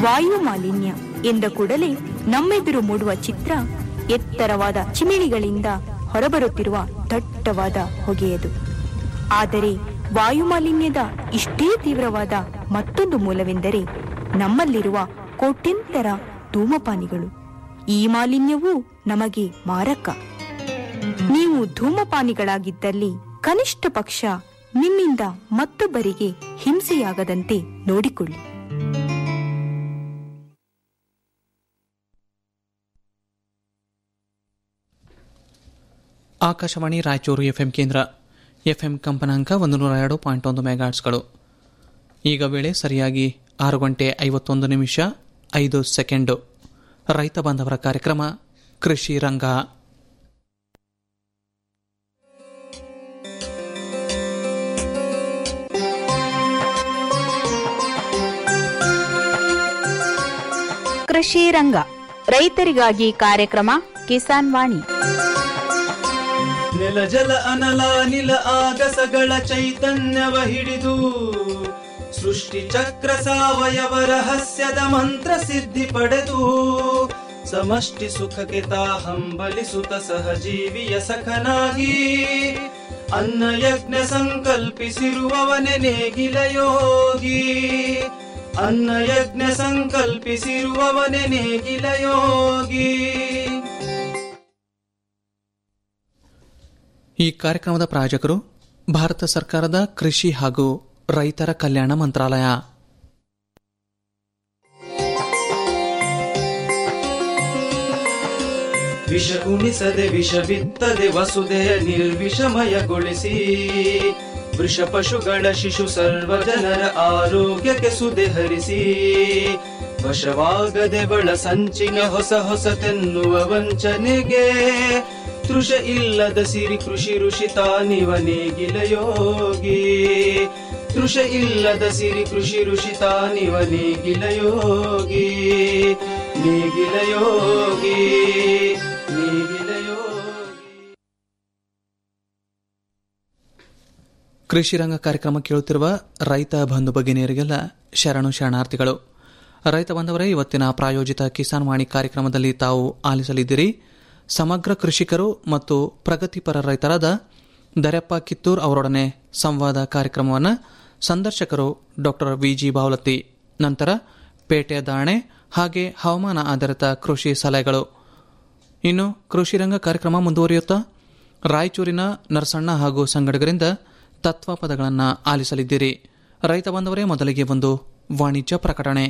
ವಾಯು ಮಾಲಿನ್ಯ ಎಂದ ಕೂಡಲೇ ನಮ್ಮೆದುರು ಮೂಡುವ ಚಿತ್ರ ಎತ್ತರವಾದ ಚಿಮಿಣಿಗಳಿಂದ ಹೊರಬರುತ್ತಿರುವ ದಟ್ಟವಾದ ಹೊಗೆಯದು ಆದರೆ ವಾಯು ಮಾಲಿನ್ಯದ ಇಷ್ಟೇ ತೀವ್ರವಾದ ಮತ್ತೊಂದು ಮೂಲವೆಂದರೆ ನಮ್ಮಲ್ಲಿರುವ ಕೋಟ್ಯಂತರ ಧೂಮಪಾನಿಗಳು ಈ ಮಾಲಿನ್ಯವೂ ನಮಗೆ ಮಾರಕ ನೀವು ಧೂಮಪಾನಿಗಳಾಗಿದ್ದಲ್ಲಿ ಕನಿಷ್ಠ ಪಕ್ಷ ನಿಮ್ಮಿಂದ ಮತ್ತೊಬ್ಬರಿಗೆ ಹಿಂಸೆಯಾಗದಂತೆ ನೋಡಿಕೊಳ್ಳಿ ಆಕಾಶವಾಣಿ ರಾಯಚೂರು ಎಫ್ಎಂ ಕೇಂದ್ರ ಎಫ್ಎಂ ಕಂಪನಾಂಕ ಒಂದು ನೂರ ಎರಡು ಪಾಯಿಂಟ್ ಒಂದು ಮೆಗಾಟ್ಸ್ಗಳು ಈಗ ವೇಳೆ ಸರಿಯಾಗಿ ಆರು ಗಂಟೆ ಐವತ್ತೊಂದು ನಿಮಿಷ ಐದು ಸೆಕೆಂಡು ರೈತ ಬಾಂಧವರ ಕಾರ್ಯಕ್ರಮ ಕೃಷಿ ರಂಗ ಕೃಷಿ ರಂಗ ರೈತರಿಗಾಗಿ ಕಾರ್ಯಕ್ರಮ ಕಿಸಾನ್ ವಾಣಿ ನೆಲ ಜಲ ಅನಲ ನಿಲ ಆಗಸಗಳ ಚೈತನ್ಯವ ಹಿಡಿದು ಸೃಷ್ಟಿ ಚಕ್ರ ಸಾವಯವ ರಹಸ್ಯದ ಮಂತ್ರ ಸಿದ್ಧಿ ಪಡೆದು ಸಮಷ್ಟಿ ಸುಖಕ್ಕೆ ತಾ ಹಂಬಲಿಸುತ್ತ ಸಹಜೀವಿಯ ಸಖನಾಗಿ ಅನ್ನ ಯಜ್ಞ ಸಂಕಲ್ಪಿಸಿರುವವನೆ ನೇಗಿಲ ಯೋಗಿ ಅನ್ನ ಯಜ್ಞ ಸಂಕಲ್ಪಿಸಿರುವವನೆ ನೇಗಿಲ ಯೋಗಿ ಈ ಕಾರ್ಯಕ್ರಮದ ಪ್ರಾಯೋಜಕರು ಭಾರತ ಸರ್ಕಾರದ ಕೃಷಿ ಹಾಗೂ ರೈತರ ಕಲ್ಯಾಣ ಮಂತ್ರಾಲಯ ವಿಷ ಉಣಿಸದೆ ವಿಷ ಬಿತ್ತದೆ ವಸುದೆಯ ನಿರ್ವಿಷಮಯಗೊಳಿಸಿ ವೃಷ ಪಶುಗಳ ಶಿಶು ಸರ್ವ ಜನರ ಆರೋಗ್ಯಕ್ಕೆ ಸುದೆ ಹರಿಸಿ ವಶವಾಗದೆ ಬಳ ಸಂಚಿನ ಹೊಸ ಹೊಸತೆನ್ನುವ ವಂಚನೆಗೆ ತೃಷ ಇಲ್ಲದ ಸಿರಿ ಕೃಷಿ ಋಷಿ ತಾನಿವ ನೇಗಿಲ ಯೋಗಿ ತೃಷ ಇಲ್ಲದ ಸಿರಿ ಕೃಷಿ ಋಷಿ ತಾನಿವ ನೇಗಿಲ ಯೋಗಿ ನೇಗಿಲ ಯೋಗಿ ನೇಗಿಲ ಯೋಗಿ ಕೃಷಿ ರಂಗ ಕಾರ್ಯಕ್ರಮ ಕೇಳುತ್ತಿರುವ ರೈತ ಬಂಧು ಭಗಿನಿಯರಿಗೆಲ್ಲ ಶರಣು ಶರಣಾರ್ಥಿಗಳು ರೈತ ಬಂಧವರೇ ಇವತ್ತಿನ ಪ್ರಾಯೋಜಿತ ಕಿಸಾನ್ ವಾಣಿ ಕಾರ್ಯಕ್ರಮದಲ್ಲಿ ತಾವು ಆಲಿಸಲಿದ್ದೀರಿ ಸಮಗ್ರ ಕೃಷಿಕರು ಮತ್ತು ಪ್ರಗತಿಪರ ರೈತರಾದ ದರ್ಯಪ್ಪ ಕಿತ್ತೂರ್ ಅವರೊಡನೆ ಸಂವಾದ ಕಾರ್ಯಕ್ರಮವನ್ನು ಸಂದರ್ಶಕರು ಡಾಕ್ಟರ್ ವಿಜಿ ಬಾವಲತ್ತಿ ನಂತರ ಪೇಟೆ ದಾಣೆ ಹಾಗೆ ಹವಾಮಾನ ಆಧಾರಿತ ಕೃಷಿ ಸಲಹೆಗಳು ಇನ್ನು ಕೃಷಿ ರಂಗ ಕಾರ್ಯಕ್ರಮ ಮುಂದುವರಿಯುತ್ತಾ ರಾಯಚೂರಿನ ನರಸಣ್ಣ ಹಾಗೂ ಸಂಗಡಿಗರಿಂದ ತತ್ವ ಪದಗಳನ್ನು ಆಲಿಸಲಿದ್ದೀರಿ ರೈತ ಬಂದವರೇ ಮೊದಲಿಗೆ ಒಂದು ವಾಣಿಜ್ಯ ಪ್ರಕಟಣೆ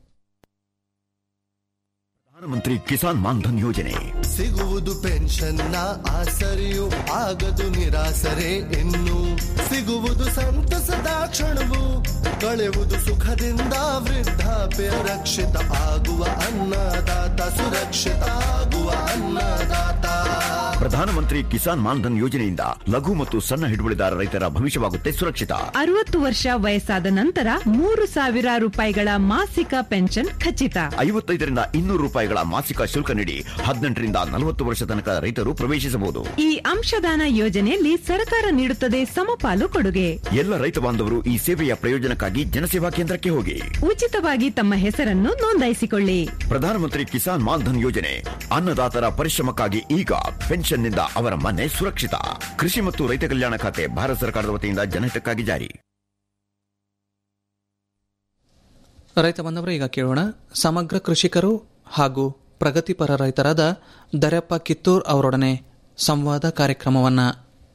ಪ್ರಧಾನಮಂತ್ರಿ ಕಿಸಾನ್ ಮಾನ್ಧನ್ ಯೋಜನೆ ಸಿಗುವುದು ಪೆನ್ಷನ್ನ ಆಸರೆಯು ಆಗದು ನಿರಾಸರೆ ಇನ್ನು ಸಿಗುವುದು ಸಂತಸದ ಕ್ಷಣವು ಕಳೆಯುವುದು ಸುಖದಿಂದ ವೃದ್ಧಾಪ್ಯ ರಕ್ಷಿತ ಆಗುವ ಅನ್ನದಾತ ಸುರಕ್ಷಿತ ಆಗುವ ಅನ್ನದಾತ ಪ್ರಧಾನಮಂತ್ರಿ ಕಿಸಾನ್ ಮಾನ್ಧನ್ ಯೋಜನೆಯಿಂದ ಲಘು ಮತ್ತು ಸಣ್ಣ ಹಿಡುವಳಿದಾರ ರೈತರ ಭವಿಷ್ಯವಾಗುತ್ತೆ ಸುರಕ್ಷಿತ ಅರವತ್ತು ವರ್ಷ ವಯಸ್ಸಾದ ನಂತರ ಮೂರು ಸಾವಿರ ರೂಪಾಯಿಗಳ ಮಾಸಿಕ ಪೆನ್ಷನ್ ಖಚಿತ ಐವತ್ತೈದರಿಂದ ಇನ್ನೂರು ರೂಪಾಯಿಗಳ ಮಾಸಿಕ ಶುಲ್ಕ ನೀಡಿ ಹದಿನೆಂಟರಿಂದ ನಲವತ್ತು ವರ್ಷ ತನಕ ರೈತರು ಪ್ರವೇಶಿಸಬಹುದು ಈ ಅಂಶದಾನ ಯೋಜನೆಯಲ್ಲಿ ಸರ್ಕಾರ ನೀಡುತ್ತದೆ ಸಮಪಾಲು ಕೊಡುಗೆ ಎಲ್ಲ ರೈತ ಬಾಂಧವರು ಈ ಸೇವೆಯ ಪ್ರಯೋಜನಕ್ಕಾಗಿ ಜನಸೇವಾ ಕೇಂದ್ರಕ್ಕೆ ಹೋಗಿ ಉಚಿತವಾಗಿ ತಮ್ಮ ಹೆಸರನ್ನು ನೋಂದಾಯಿಸಿಕೊಳ್ಳಿ ಪ್ರಧಾನಮಂತ್ರಿ ಕಿಸಾನ್ ಮಾನ್ಧನ್ ಯೋಜನೆ ಅನ್ನದಾತರ ಪರಿಶ್ರಮಕ್ಕಾಗಿ ಈಗ ಪೆನ್ಷನ್ನಿಂದ ಅವರ ಮನೆ ಸುರಕ್ಷಿತ ಕೃಷಿ ಮತ್ತು ರೈತ ಕಲ್ಯಾಣ ಖಾತೆ ಭಾರತ ಸರ್ಕಾರದ ವತಿಯಿಂದ ಜನಹಿತಕ್ಕಾಗಿ ಜಾರಿ ರೈತ ಬಂದವರೇ ಈಗ ಕೇಳೋಣ ಸಮಗ್ರ ಕೃಷಿಕರು ಹಾಗೂ ಪ್ರಗತಿಪರ ರೈತರಾದ ದರ್ಯಪ್ಪ ಕಿತ್ತೂರ್ ಅವರೊಡನೆ ಸಂವಾದ ಕಾರ್ಯಕ್ರಮವನ್ನು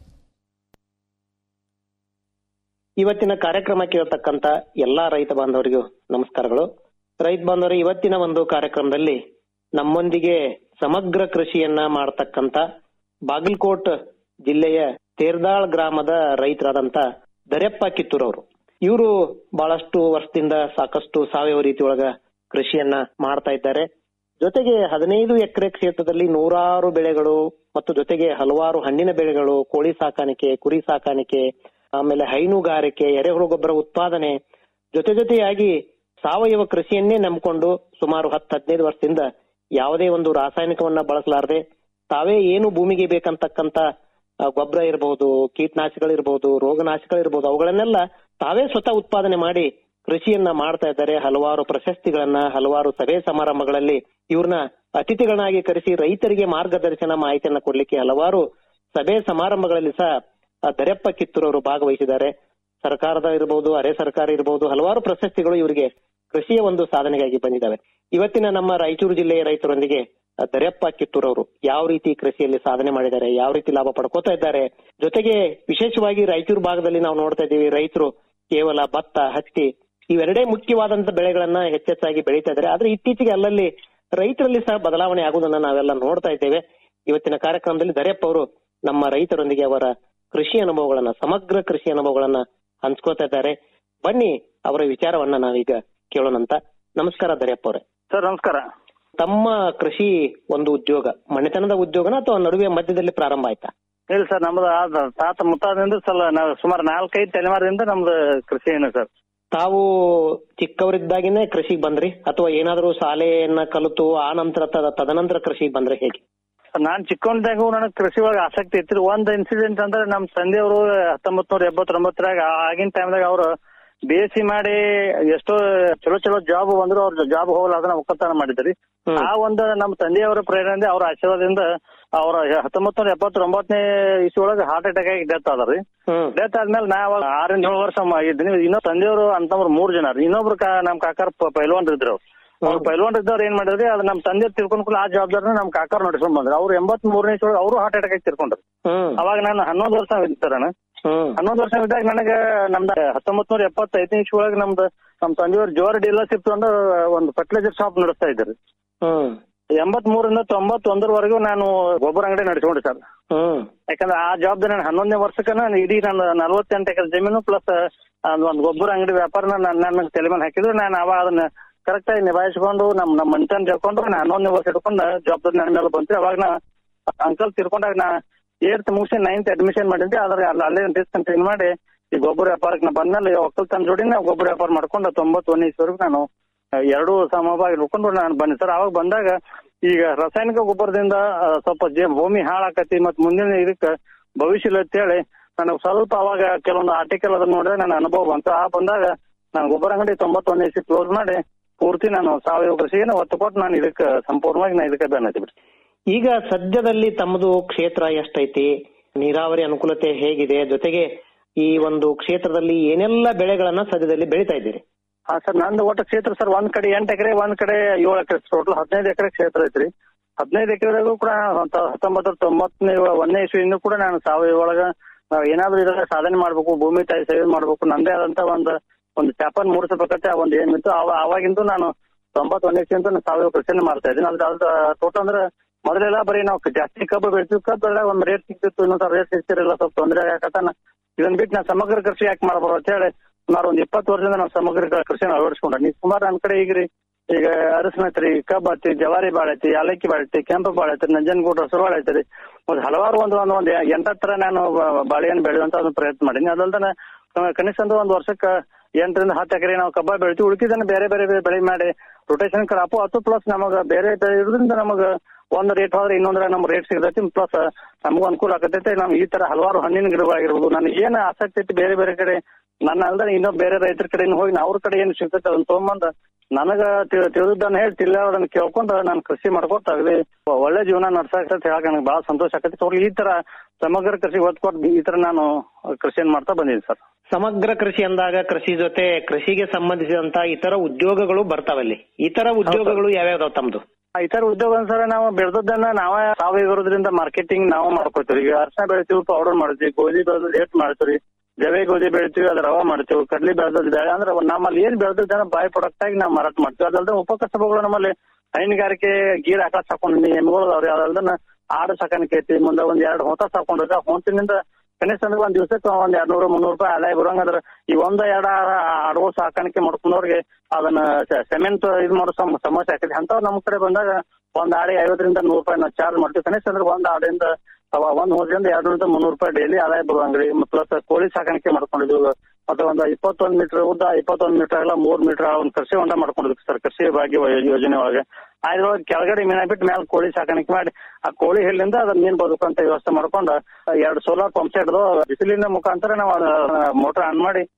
ಇವತ್ತಿನ ಕಾರ್ಯಕ್ರಮ ಕೇಳತಕ್ಕಂತ ಎಲ್ಲಾ ರೈತ ಬಾಂಧವರಿಗೂ ನಮಸ್ಕಾರಗಳು ರೈತ ಬಾಂಧವರು ಇವತ್ತಿನ ಒಂದು ಕಾರ್ಯಕ್ರಮದಲ್ಲಿ ನಮ್ಮೊಂದಿಗೆ ಸಮಗ್ರ ಕೃಷಿಯನ್ನ ಮಾಡತಕ್ಕಂತ ಬಾಗಲಕೋಟ್ ಜಿಲ್ಲೆಯ ತೇರ್ದಾಳ್ ಗ್ರಾಮದ ರೈತರಾದಂತ ದರ್ಯಪ್ಪ ಕಿತ್ತೂರ್ ಅವರು ಇವರು ಬಹಳಷ್ಟು ವರ್ಷದಿಂದ ಸಾಕಷ್ಟು ಸಾವಯವ ರೀತಿಯೊಳಗ ಕೃಷಿಯನ್ನ ಮಾಡ್ತಾ ಇದ್ದಾರೆ ಜೊತೆಗೆ ಹದಿನೈದು ಎಕರೆ ಕ್ಷೇತ್ರದಲ್ಲಿ ನೂರಾರು ಬೆಳೆಗಳು ಮತ್ತು ಜೊತೆಗೆ ಹಲವಾರು ಹಣ್ಣಿನ ಬೆಳೆಗಳು ಕೋಳಿ ಸಾಕಾಣಿಕೆ ಕುರಿ ಸಾಕಾಣಿಕೆ ಆಮೇಲೆ ಹೈನುಗಾರಿಕೆ ಎರೆಹುಳು ಗೊಬ್ಬರ ಉತ್ಪಾದನೆ ಜೊತೆ ಜೊತೆಯಾಗಿ ಸಾವಯವ ಕೃಷಿಯನ್ನೇ ನಂಬಿಕೊಂಡು ಸುಮಾರು ಹತ್ತು ಹದಿನೈದು ವರ್ಷದಿಂದ ಯಾವುದೇ ಒಂದು ರಾಸಾಯನಿಕವನ್ನ ಬಳಸಲಾರದೆ ತಾವೇ ಏನು ಭೂಮಿಗೆ ಬೇಕಂತಕ್ಕಂತ ಆ, ಗೊಬ್ಬರ ಇರಬಹುದು ಕೀಟನಾಶಕಗಳಿರ್ಬಹುದು ರೋಗನಾಶಕಗಳಿರ್ಬಹುದು ಅವುಗಳನ್ನೆಲ್ಲ ತಾವೇ ಸ್ವತಃ ಉತ್ಪಾದನೆ ಮಾಡಿ ಕೃಷಿಯನ್ನ ಮಾಡ್ತಾ ಇದ್ದಾರೆ ಹಲವಾರು ಪ್ರಶಸ್ತಿಗಳನ್ನ ಹಲವಾರು ಸಭೆ ಸಮಾರಂಭಗಳಲ್ಲಿ ಇವ್ರನ್ನ ಅತಿಥಿಗಳನ್ನಾಗಿ ಕರೆಸಿ ರೈತರಿಗೆ ಮಾರ್ಗದರ್ಶನ ಮಾಹಿತಿಯನ್ನ ಕೊಡ್ಲಿಕ್ಕೆ ಹಲವಾರು ಸಭೆ ಸಮಾರಂಭಗಳಲ್ಲಿ ಸಹ ಆ ದರೆಪ್ಪ ಕಿತ್ತೂರವರು ಭಾಗವಹಿಸಿದ್ದಾರೆ ಸರ್ಕಾರದ ಇರಬಹುದು ಅರೆ ಸರ್ಕಾರ ಇರಬಹುದು ಹಲವಾರು ಪ್ರಶಸ್ತಿಗಳು ಇವರಿಗೆ ಕೃಷಿಯ ಒಂದು ಸಾಧನೆಗಾಗಿ ಬಂದಿದ್ದಾವೆ ಇವತ್ತಿನ ನಮ್ಮ ರಾಯಚೂರು ಜಿಲ್ಲೆಯ ರೈತರೊಂದಿಗೆ ಆ ದರೆಪ್ಪ ಕಿತ್ತೂರವರು ಯಾವ ರೀತಿ ಕೃಷಿಯಲ್ಲಿ ಸಾಧನೆ ಮಾಡಿದ್ದಾರೆ ಯಾವ ರೀತಿ ಲಾಭ ಪಡ್ಕೋತಾ ಇದ್ದಾರೆ ಜೊತೆಗೆ ವಿಶೇಷವಾಗಿ ರಾಯಚೂರು ಭಾಗದಲ್ಲಿ ನಾವು ನೋಡ್ತಾ ಇದ್ದೀವಿ ರೈತರು ಕೇವಲ ಭತ್ತ ಹತ್ತಿ ಇವೆರಡೇ ಮುಖ್ಯವಾದಂತ ಬೆಳೆಗಳನ್ನ ಹೆಚ್ಚೆಚ್ಚಾಗಿ ಬೆಳೀತಾ ಇದ್ದಾರೆ ಆದ್ರೆ ಇತ್ತೀಚೆಗೆ ಅಲ್ಲಲ್ಲಿ ರೈತರಲ್ಲಿ ಸಹ ಬದಲಾವಣೆ ಆಗುವುದನ್ನ ನಾವೆಲ್ಲ ನೋಡ್ತಾ ಇದ್ದೇವೆ ಇವತ್ತಿನ ಕಾರ್ಯಕ್ರಮದಲ್ಲಿ ದರೆಪ್ಪ ಅವರು ನಮ್ಮ ರೈತರೊಂದಿಗೆ ಅವರ ಕೃಷಿ ಅನುಭವಗಳನ್ನ ಸಮಗ್ರ ಕೃಷಿ ಅನುಭವಗಳನ್ನ ಹಂಚ್ಕೋತಾ ಇದ್ದಾರೆ ಬನ್ನಿ ಅವರ ವಿಚಾರವನ್ನ ನಾವೀಗ ಕೇಳೋಣಂತ ನಮಸ್ಕಾರ ದರೆಪ್ಪ ಅವರೇ ಸರ್ ನಮಸ್ಕಾರ ತಮ್ಮ ಕೃಷಿ ಒಂದು ಉದ್ಯೋಗ ಮನೆತನದ ಉದ್ಯೋಗನ ಅಥವಾ ನಡುವೆ ಮಧ್ಯದಲ್ಲಿ ಪ್ರಾರಂಭ ಆಯ್ತಾ ಇಲ್ಲ ಸರ್ ನಮ್ದು ಆದ ತಾತ ಮುತ್ತಾದಿಂದ ಸಲ ನಾವು ಸುಮಾರು ನಾಲ್ಕೈದು ತಲೆಮಾರದಿಂದ ನಮ್ದು ಕೃಷಿ ಏನು ಸರ್ ತಾವು ಚಿಕ್ಕವರಿದ್ದಾಗಿನೇ ಕೃಷಿಗೆ ಬಂದ್ರಿ ಅಥವಾ ಏನಾದರೂ ಶಾಲೆಯನ್ನ ಕಲಿತು ಆ ನಂತರ ತದ- ತದನಂತರ ಕೃಷಿಗೆ ಬಂದ್ರೆ ಹೇಗೆ ನಾನ್ ಚಿಕ್ಕವನಿದ್ದಾಗೂ ನನಗೆ ಕೃಷಿ ಒಳಗೆ ಆಸಕ್ತಿ ಇತ್ತು ಒಂದ್ ಇನ್ಸಿಡೆಂಟ್ ಅಂದ್ರೆ ನಮ್ ತಂದೆಯವರು ಹತ್ತೊಂಬತ್ ನೂರ ಎಪ್ಪತ್ತೊಂಬತ್ತರಾಗ ಆಗಿನ ಟೈಮ್ದಾಗ ಅವರು ಬಿ ಎಸ್ ಸಿ ಮಾಡಿ ಎಷ್ಟೋ ಚಲೋ ಚಲೋ ಜಾಬ್ ಬಂದ್ರು ಅವ್ರ ಜಾಬ್ ಹೋಗಲ್ಲ ಅದನ್ನ ಒಕ್ಕಲ್ತನ ಮಾಡಿದ್ರಿ ಆ ಒಂದು ನಮ್ಮ ತಂದೆಯವರ ಪ್ರೇರಣೆ ಅವ್ರ ಆಶೀರ್ವಾದದಿಂದ ಅವ್ರ ಹತ್ತೊಂಬತ್ ನೂರ ಎಪ್ಪತ್ತೊಂಬತ್ತನೇ ಇಸ್ವಿ ಒಳಗೆ ಹಾರ್ಟ್ ಅಟ್ಯಾಕ್ ಆಗಿ ಡೆತ್ ಆದ್ರಿ ಡೆತ್ ಆದ್ಮೇಲೆ ನಾ ಅವಾಗ ಆರಿಂದ ಏಳು ವರ್ಷ ಮ- ಇದ್ದೀನಿ ಇನ್ನೂ ತಂದೆಯವರು ಅಂತವ್ರು ಮೂರ್ ಜನ ರೀ ಇನ್ನೊಬ್ರು ಕಾ- ನಮ್ ಕಾಕರ್ ಪೈಲ್ವಾನ್ ಇದ್ರು ಅವ್ರು ಪೈಲ್ವಾನ್ ಇದ್ದವ್ರು ಏನ್ ಮಾಡಿದ್ರಿ ಅದು ನಮ್ ತಂದೆ ತಿಳ್ಕೊಂಡ್ ಆ ಜವಾಬ್ದಾರಿನ ನಮ್ ಕಾಕರ್ ನಡೆಸ್ಕೊಂಡ್ ಬಂದ್ರು ಅವ್ರು ಎಂಬತ್ ಮೂರನೇ ಒಳಗೆ ಅವರು ಹಾರ್ಟ್ ಅಟ್ಯಾಕ್ ಆಗಿ ತಿರ್ಕೊಂಡ್ರು ಅವಾಗ ನಾನು ಹನ್ನೊಂದು ವರ್ಷ ಇದ್ದಾರಣ ಹನ್ನೊಂದು ವರ್ಷ ಇದ್ದಾಗ ನನಗ ನಮ್ದ ಹತ್ತೊಂಬತ್ ನೂರ ಎಪ್ಪತ್ತೈದನೇ ಇಸ್ವಿ ಒಳಗೆ ನಮ್ದು ನಮ್ ತಂದೆಯವ್ರು ಜೋರ್ ಡೀಲರ್ಶಿಪ್ ಅಂದ್ರೆ ಒಂದು ಫರ್ಟಿಲೈಸರ್ ಶಾಪ್ ನಡೆಸ್ತಾ ಇದ್ದಾರೆ ಎಂಬತ್ ಮೂರಿಂದ ತೊಂಬತ್ತೊಂದರವರೆಗೂ ನಾನು ಗೊಬ್ಬರ ಅಂಗಡಿ ನಡೆಸ್ಕೊಂಡೆ ಸರ್ ಯಾಕಂದ್ರೆ ಆ ಜವಾಬ್ದಾರಿ ನಾನು ಹನ್ನೊಂದನೇ ವರ್ಷಕ್ಕೆ ನಾನು ಇಡೀ ನನ್ನ ನಲವತ್ತೆಂಟು ಎಕರೆ ಜಮೀನು ಪ್ಲಸ್ ಒಂದು ಗೊಬ್ಬರ ಅಂಗಡಿ ವ್ಯಾಪಾರನ ನನ್ನ ನನ್ನ ತಲೆ ಮೇಲೆ ಹಾಕಿದ್ರು ನಾನು ಅವಾಗ ಅದನ್ನ ಕರೆಕ್ಟ್ ಆಗಿ ನಿಭಾಯಿಸ್ಕೊಂಡು ನಮ್ ನಮ್ಮ ಮನ್ತನ ಜರ್ಕೊಂಡು ನಾನು ಹನ್ನೊಂದನೇ ವರ್ಷ ಹಿಡ್ಕೊಂಡು ಜವಾಬ್ದಾರಿ ನನ್ನ ಮೇಲೆ ಬಂತ್ರಿ ಅವಾಗ ನಾ ಅಂಕಲ್ ತಿರ್ಕೊಂಡಾಗ ನಾ ಏಳ್ತ್ ಮುಗಿಸಿ ನೈನ್ತ್ ಅಡ್ಮಿಷನ್ ಮಾಡಿದ್ದೆ ಆದ್ರೆ ಅಲ್ಲಿ ಅಲ್ಲೇ ಡಿಸ್ಕಂಟಿನ್ಯೂ ಮಾಡಿ ಈ ಗೊಬ್ಬರ ವ್ಯಾಪಾರಕ್ಕೆ ನಾ ಬಂದ್ಮೇಲೆ ಒಕ್ಕಲ್ತನ ಜೋಡಿ ನಾವು ಗೊಬ್ಬರ ವ್ಯಾಪಾರ ಮಾಡ್ಕೊಂಡು ತೊಂಬತ್ತೊಂದನೇ ಇಸ್ವರೆಗೂ ನಾನು ಎರಡು ಸಮವಾಗಿ ನೋಡ್ಕೊಂಡು ನಾನು ಬಂದೆ ಸರ್ ಅವಾಗ ಬಂದಾಗ ಈಗ ರಾಸಾಯನಿಕ ಗೊಬ್ಬರದಿಂದ ಆ, ಸ್ವಲ್ಪ ಜೇ- ಭೂಮಿ ಹಾಳಾಕತಿ ಮತ್ ಮುಂದಿನ ಇದಕ್ಕೆ ಭವಿಷ್ಯ ಇಲ್ಲ ಅಂತೇಳಿ ನನಗೆ ಸ್ವಲ್ಪ ಅವಾಗ ಕೆಲವೊಂದು ಆರ್ಟಿಕಲ್ ಅದನ್ನ ನೋಡಿದ್ರೆ ನನ್ನ ಅನುಭವ ಬಂತು ಆ ಬಂದಾಗ ನಾನು ಗೊಬ್ಬರ ಅಂಗಡಿ ತೊಂಬತ್ತೊಂದನೇ ಇಸಿ ಕ್ಲೋಸ್ ಮಾಡಿ ಪೂರ್ತಿ ನಾನು ಸಾವಯವ ಕೃಷಿಗೆ ಒತ್ತು ಕೊಟ್ಟು ನಾನು ಇದಕ್ಕೆ ಸಂಪೂರ್ಣವಾಗಿ ನಾನು ಇದಕ್ಕೆ ಬೆನ್ನತ್ತಿ ಬಿಡ್ತೀನಿ ಈಗ ಸದ್ಯದಲ್ಲಿ ತಮ್ಮದು ಕ್ಷೇತ್ರ ಎಷ್ಟೈತಿ ನೀರಾವರಿ ಅನುಕೂಲತೆ ಹೇಗಿದೆ ಜೊತೆಗೆ ಈ ಒಂದು ಕ್ಷೇತ್ರದಲ್ಲಿ ಏನೆಲ್ಲ ಬೆಳೆಗಳನ್ನ ಸದ್ಯದಲ್ಲಿ ಬೆಳೀತಾ ಇದ್ದೀರಿ ಹಾ ಸರ್ ನಂದು ಒಟ್ಟು ಕ್ಷೇತ್ರ ಸರ್ ಒಂದ್ ಕಡೆ ಎಂಟು ಎಕರೆ ಒಂದ್ ಕಡೆ ಏಳು ಎಕರೆ ಟೋಟಲ್ ಹದಿನೈದು ಎಕರೆ ಕ್ಷೇತ್ರ ಐತ್ರಿ ಹದಿನೈದು ಎಕರೆದಾಗೂ ಕೂಡ ಹತ್ತೊಂಬತ್ತು ತೊಂಬತ್ತನೇ ಒಂದನೇ ಇಸ್ವಿಯಿಂದ ಕೂಡ ನಾನು ಸಾವಯವ ಒಳಗ ನಾವ್ ಏನಾದ್ರೂ ಇದ್ರಾಗ ಸಾಧನೆ ಮಾಡ್ಬೇಕು ಭೂಮಿ ತಾಯಿ ಸೇವೆ ಮಾಡ್ಬೇಕು ನಂದೇ ಆದಂತ ಒಂದು ಒಂದು ಚಾಪನ್ ಮೂಡಿಸಬೇಕಂತ ಒಂದ್ ಏನಿತ್ತು ಅವ ಅವಾಗಿಂದ ನಾನು ತೊಂಬತ್ತೊಂದನೇ ಇಸ್ವಿಯಿಂದ ನಾನು ಸಾವಯವ ಕೃಷಿಯನ್ನು ಮಾಡ್ತಾ ಇದ್ದೀನಿ ಅದ್ರ ಅದ್ರ ಟೋಟಲ್ ಅಂದ್ರೆ ಮೊದಲೆಲ್ಲ ಬರೀ ನಾವು ಜಾಸ್ತಿ ಕಬ್ಬು ಬೆಳಿತೀವಿ ಕಬ್ಬು ಬೆಳೆದಾಗ ಒಂದ್ ರೇಟ್ ಸಿಗ್ತಿತ್ತು ಇನ್ನೊಂದ್ ರೇಟ್ ಸಿಗ್ತಿರಲಿಲ್ಲ ಸ್ವಲ್ಪ ತೊಂದರೆ ಆಗಕತ್ತಾನ ಇದನ್ನ ಬಿಟ್ಟು ನಾನು ಸಮಗ್ರ ಕೃಷಿ ಯಾಕೆ ಮಾಡಬಾರ್ದು ಅಂತ ಹೇಳಿ ಸುಮಾರು ಒಂದ್ ಇಪ್ಪತ್ತು ವರ್ಷದಿಂದ ನಾವು ಸಮಗ್ರ ಕೃಷಿನ ಅಳವಡಿಸ್ಕೊಂಡ್ರೆ ನೀವು ಸುಮಾರು ನನ್ ಕಡೆ ಈಗ ರೀ ಈಗ ಅರಸಿನ ಐತ್ರಿ ಕಬ್ಬ್ ಐತಿ ಜವಾರಿ ಬಾಳೆ ಐತಿ ಯಾಲಕ್ಕಿ ಬಾಳೆ ಐತಿ ಕೆಂಪು ಬಾಳೆ ಐತಿ ನಂಜನಗೂಡು ರಸಬಾಳೆ ಐತ್ರಿ ಒಂದ್ ಹಲವಾರು ಒಂದು ಒಂದು ಒಂದು ಎಂಟತ್ತು ತರ ನಾನು ಬ- ಬಾಳೆಹಣ್ಣು ಬೆಳೆಯುವಂತ ಒಂದು ಪ್ರಯತ್ನ ಮಾಡೀನಿ ಅದಲ್ದನ ಕನಿಷ್ಠ ಅಂದ್ರೆ ಒಂದ್ ವರ್ಷಕ್ಕೆ ಎಂಟರಿಂದ ಹತ್ತು ಎಕರೆ ನಾವು ಕಬ್ಬ ಬೆಳಿತೀವಿ ಉಳಿಕಿದನ್ನ ಬೇರೆ ಬೇರೆ ಬೇರೆ ಬೆಳೆ ಮಾಡಿ ರೊಟೇಷನ್ ಕ್ರಾಪ್ ಅದು ಪ್ಲಸ್ ನಮಗ ಬೇರೆ ಬೆಳೆ ಇರೋದ್ರಿಂದ ನಮಗ ಒಂದ್ ರೇಟ್ ಹೋದ್ರೆ ಇನ್ನೊಂದ್ರ ನಮ್ ರೇಟ್ ಸಿಗತೈತಿ ಪ್ಲಸ್ ನಮಗೂ ಅನುಕೂಲ ಆಗತೈತಿ ನಮ್ ಈ ತರ ಹಲವಾರು ಹಣ್ಣಿನ ಗಿಡಗಳಾಗಿರ್ಬೋದು ನನಗೆ ಏನ್ ಆಸಕ್ತಿ ಐತಿ ಬೇರೆ ಬೇರೆ ಕಡೆ ನನ್ನ ಅಲ್ದ ಇನ್ನೂ ಬೇರೆ ರೈತರ ಕಡೆ ಹೋಗಿ ನಾ ಅವ್ರ ಕಡೆ ಏನ್ ಸಿಗ್ತೈತೆ ಅದನ್ನ ತಗೊಂಬಂದ ನನಗ ತಿಳ್- ತಿಳಿದನ್ನ ಹೇಳಿ ತಿಳಿಯೋದನ್ನ ಕೇಳ್ಕೊಂಡ್ ನಾನು ಕೃಷಿ ಮಾಡ್ಕೊತ ಆಗಲಿ ಒಳ್ಳೆ ಜೀವನ ನಡ್ಸಕ್ ಹೇಳಕ್ ನನಗೆ ಬಹಳ ಸಂತೋಷ ಆಕತಿ ಅವ್ರಿಗೆ ಈ ತರ ಸಮಗ್ರ ಕೃಷಿ ಒತ್ತು ಕೊಟ್ಟು ಈ ತರ ನಾನು ಕೃಷಿಯನ್ನ ಮಾಡ್ತಾ ಬಂದಿದ್ದೀನಿ ಸರ್ ಸಮಗ್ರ ಕೃಷಿ ಅಂದಾಗ ಕೃಷಿ ಜೊತೆ ಕೃಷಿಗೆ ಸಂಬಂಧಿಸಿದಂತ ಇತರ ಉದ್ಯೋಗಗಳು ಬರ್ತಾವಲ್ಲಿ ಇತರ ಉದ್ಯೋಗಗಳು ಯಾವ್ಯಾವ್ದಾವ್ ತಮ್ದು ಇತರ ಉದ್ಯೋಗ ಸರ್ ನಾವು ಬೆಳೆದದ್ದನ್ನ ನಾವೇ ಸಾವಯವ ಇರೋದ್ರಿಂದ ಮಾರ್ಕೆಟಿಂಗ್ ನಾವು ಮಾಡ್ಕೊತೀವಿ ಈಗ ಅರ್ಶನ ಬೆಳಿತೀವಿ ಪೌಡರ್ ಮಾಡ್ತೀವಿ ಗೋಧಿ ಬೆಳೆದ್ ರೇಟ್ ಮಾಡ್ತೀವಿ ಜವೆ ಗೋಧಿ ಬೆಳಿತೀವಿ ಅದ್ರ ರವಾ ಮಾಡ್ತೀವಿ ಕಡ್ಲಿ ಬೆಳೆದ್ ಬೆಳೆ ಅಂದ್ರೆ ನಮ್ಮಲ್ಲಿ ಏನ್ ಬೆಳೆದದ್ದನ್ನ ಬಾಯ್ ಪ್ರಾಡಕ್ಟ್ ಆಗಿ ನಾವು ಮಾರಾಟ ಮಾಡ್ತೀವಿ ಅದಲ್ದೆ ಉಪಕಸಬುಗಳು ನಮ್ಮಲ್ಲಿ ಹೈನುಗಾರಿಕೆ ಗೀರ್ ಹಾಕಕ್ ಸಾಕೊಂಡಿನಿ ಎಮ್ಮೆಗಳು ಅದಾವ್ರಿ ಅದಲ್ದನ ಆಡು ಸಾಕಾಣಿಕೆ ಐತಿ ಮುಂದೆ ಒಂದ್ ಎರಡು ಹೊತ ಸಾಕೊಂಡಿದ್ರೆ ಆ ಹೊಂತಿನಿಂದ ಕನಿಷ್ಠ ಅಂದ್ರೆ ಒಂದ್ ದಿವಸಕ್ಕೆ ಒಂದ್ ಎರಡ್ ನೂರು ಮುನ್ನೂರು ರೂಪಾಯಿ ಆದಾಯ ಬರೋಂಗಂದ್ರ ಈ ಒಂದ ಎರಡ ಆಡುಗಳು ಸಾಕಾಣಿಕೆ ಮಾಡ್ಕೊಂಡವ್ರಿಗೆ ಅದನ್ನ ಸೆಮೆಂಟ್ ಇದ್ ಮಾಡೋ ಸಮ- ಸಮಸ್ಯೆ ಆಕೈತಿ ಅಂತವ್ ನಮ್ ಕಡೆ ಬಂದಾಗ ಒಂದ್ ಆಡಿ ಐವತ್ತರಿಂದ ನೂರು ರೂಪಾಯಿ ನಾವು ಚಾರ್ಜ್ ಮಾಡ್ತೀವಿ ಕನಿಷ್ಠ ಅಂದ್ರೆ ಒಂದ್ ಆಡಿಂದ ಅವ ಒಂದ್ ಹೋದ್ರಿಂದ ಎರಡರಿಂದ ಮುನ್ನೂರು ರೂಪಾಯಿ ಡೈಲಿ ಆದಾಯ ಬರುವಂಗ್ರಿ ಪ್ಲಸ್ ಕೋಳಿ ಸಾಕಾಣಿಕೆ ಮಾಡ್ಕೊಂಡಿದ್ವಿ ಮತ್ತೆ ಒಂದು ಇಪ್ಪತ್ತೊಂದ್ ಮೀಟರ್ ಉದ್ದ ಇಪ್ಪತ್ತೊಂದ್ ಮೀಟರ್ ಅಗಲ ಮೂರ್ ಮೀಟರ್ ಒಂದು ಕೃಷಿ ಹೊಂಡ ಮಾಡ್ಕೊಂಡಿದ್ವಿ ಸರ್ ಕೃಷಿ ಭಾಗ್ಯ ಯೋಜನೆ ಒಳಗೆ ಅದ್ರೊಳಗೆ ಕೆಳಗಡೆ ಮೀನ ಬಿಟ್ಟು ಮೇಲೆ ಕೋಳಿ ಸಾಕಾಣಿಕೆ ಮಾಡಿ ಆ ಕೋಳಿ ಹಿಲ್ಲಿಂದ ಅದನ್ನ ಮೀನ್ ಬದುಕಂತ ವ್ಯವಸ್ಥೆ ಮಾಡ್ಕೊಂಡು ಎರಡು ಸೋಲಾರ್ ಪಂಪ್ ಸೆಟ್ ಬಿಸಿಲಿನ ಮುಖಾಂತರ ನಾವು ಮೋಟರ್ ಆನ್ ಮಾಡಿ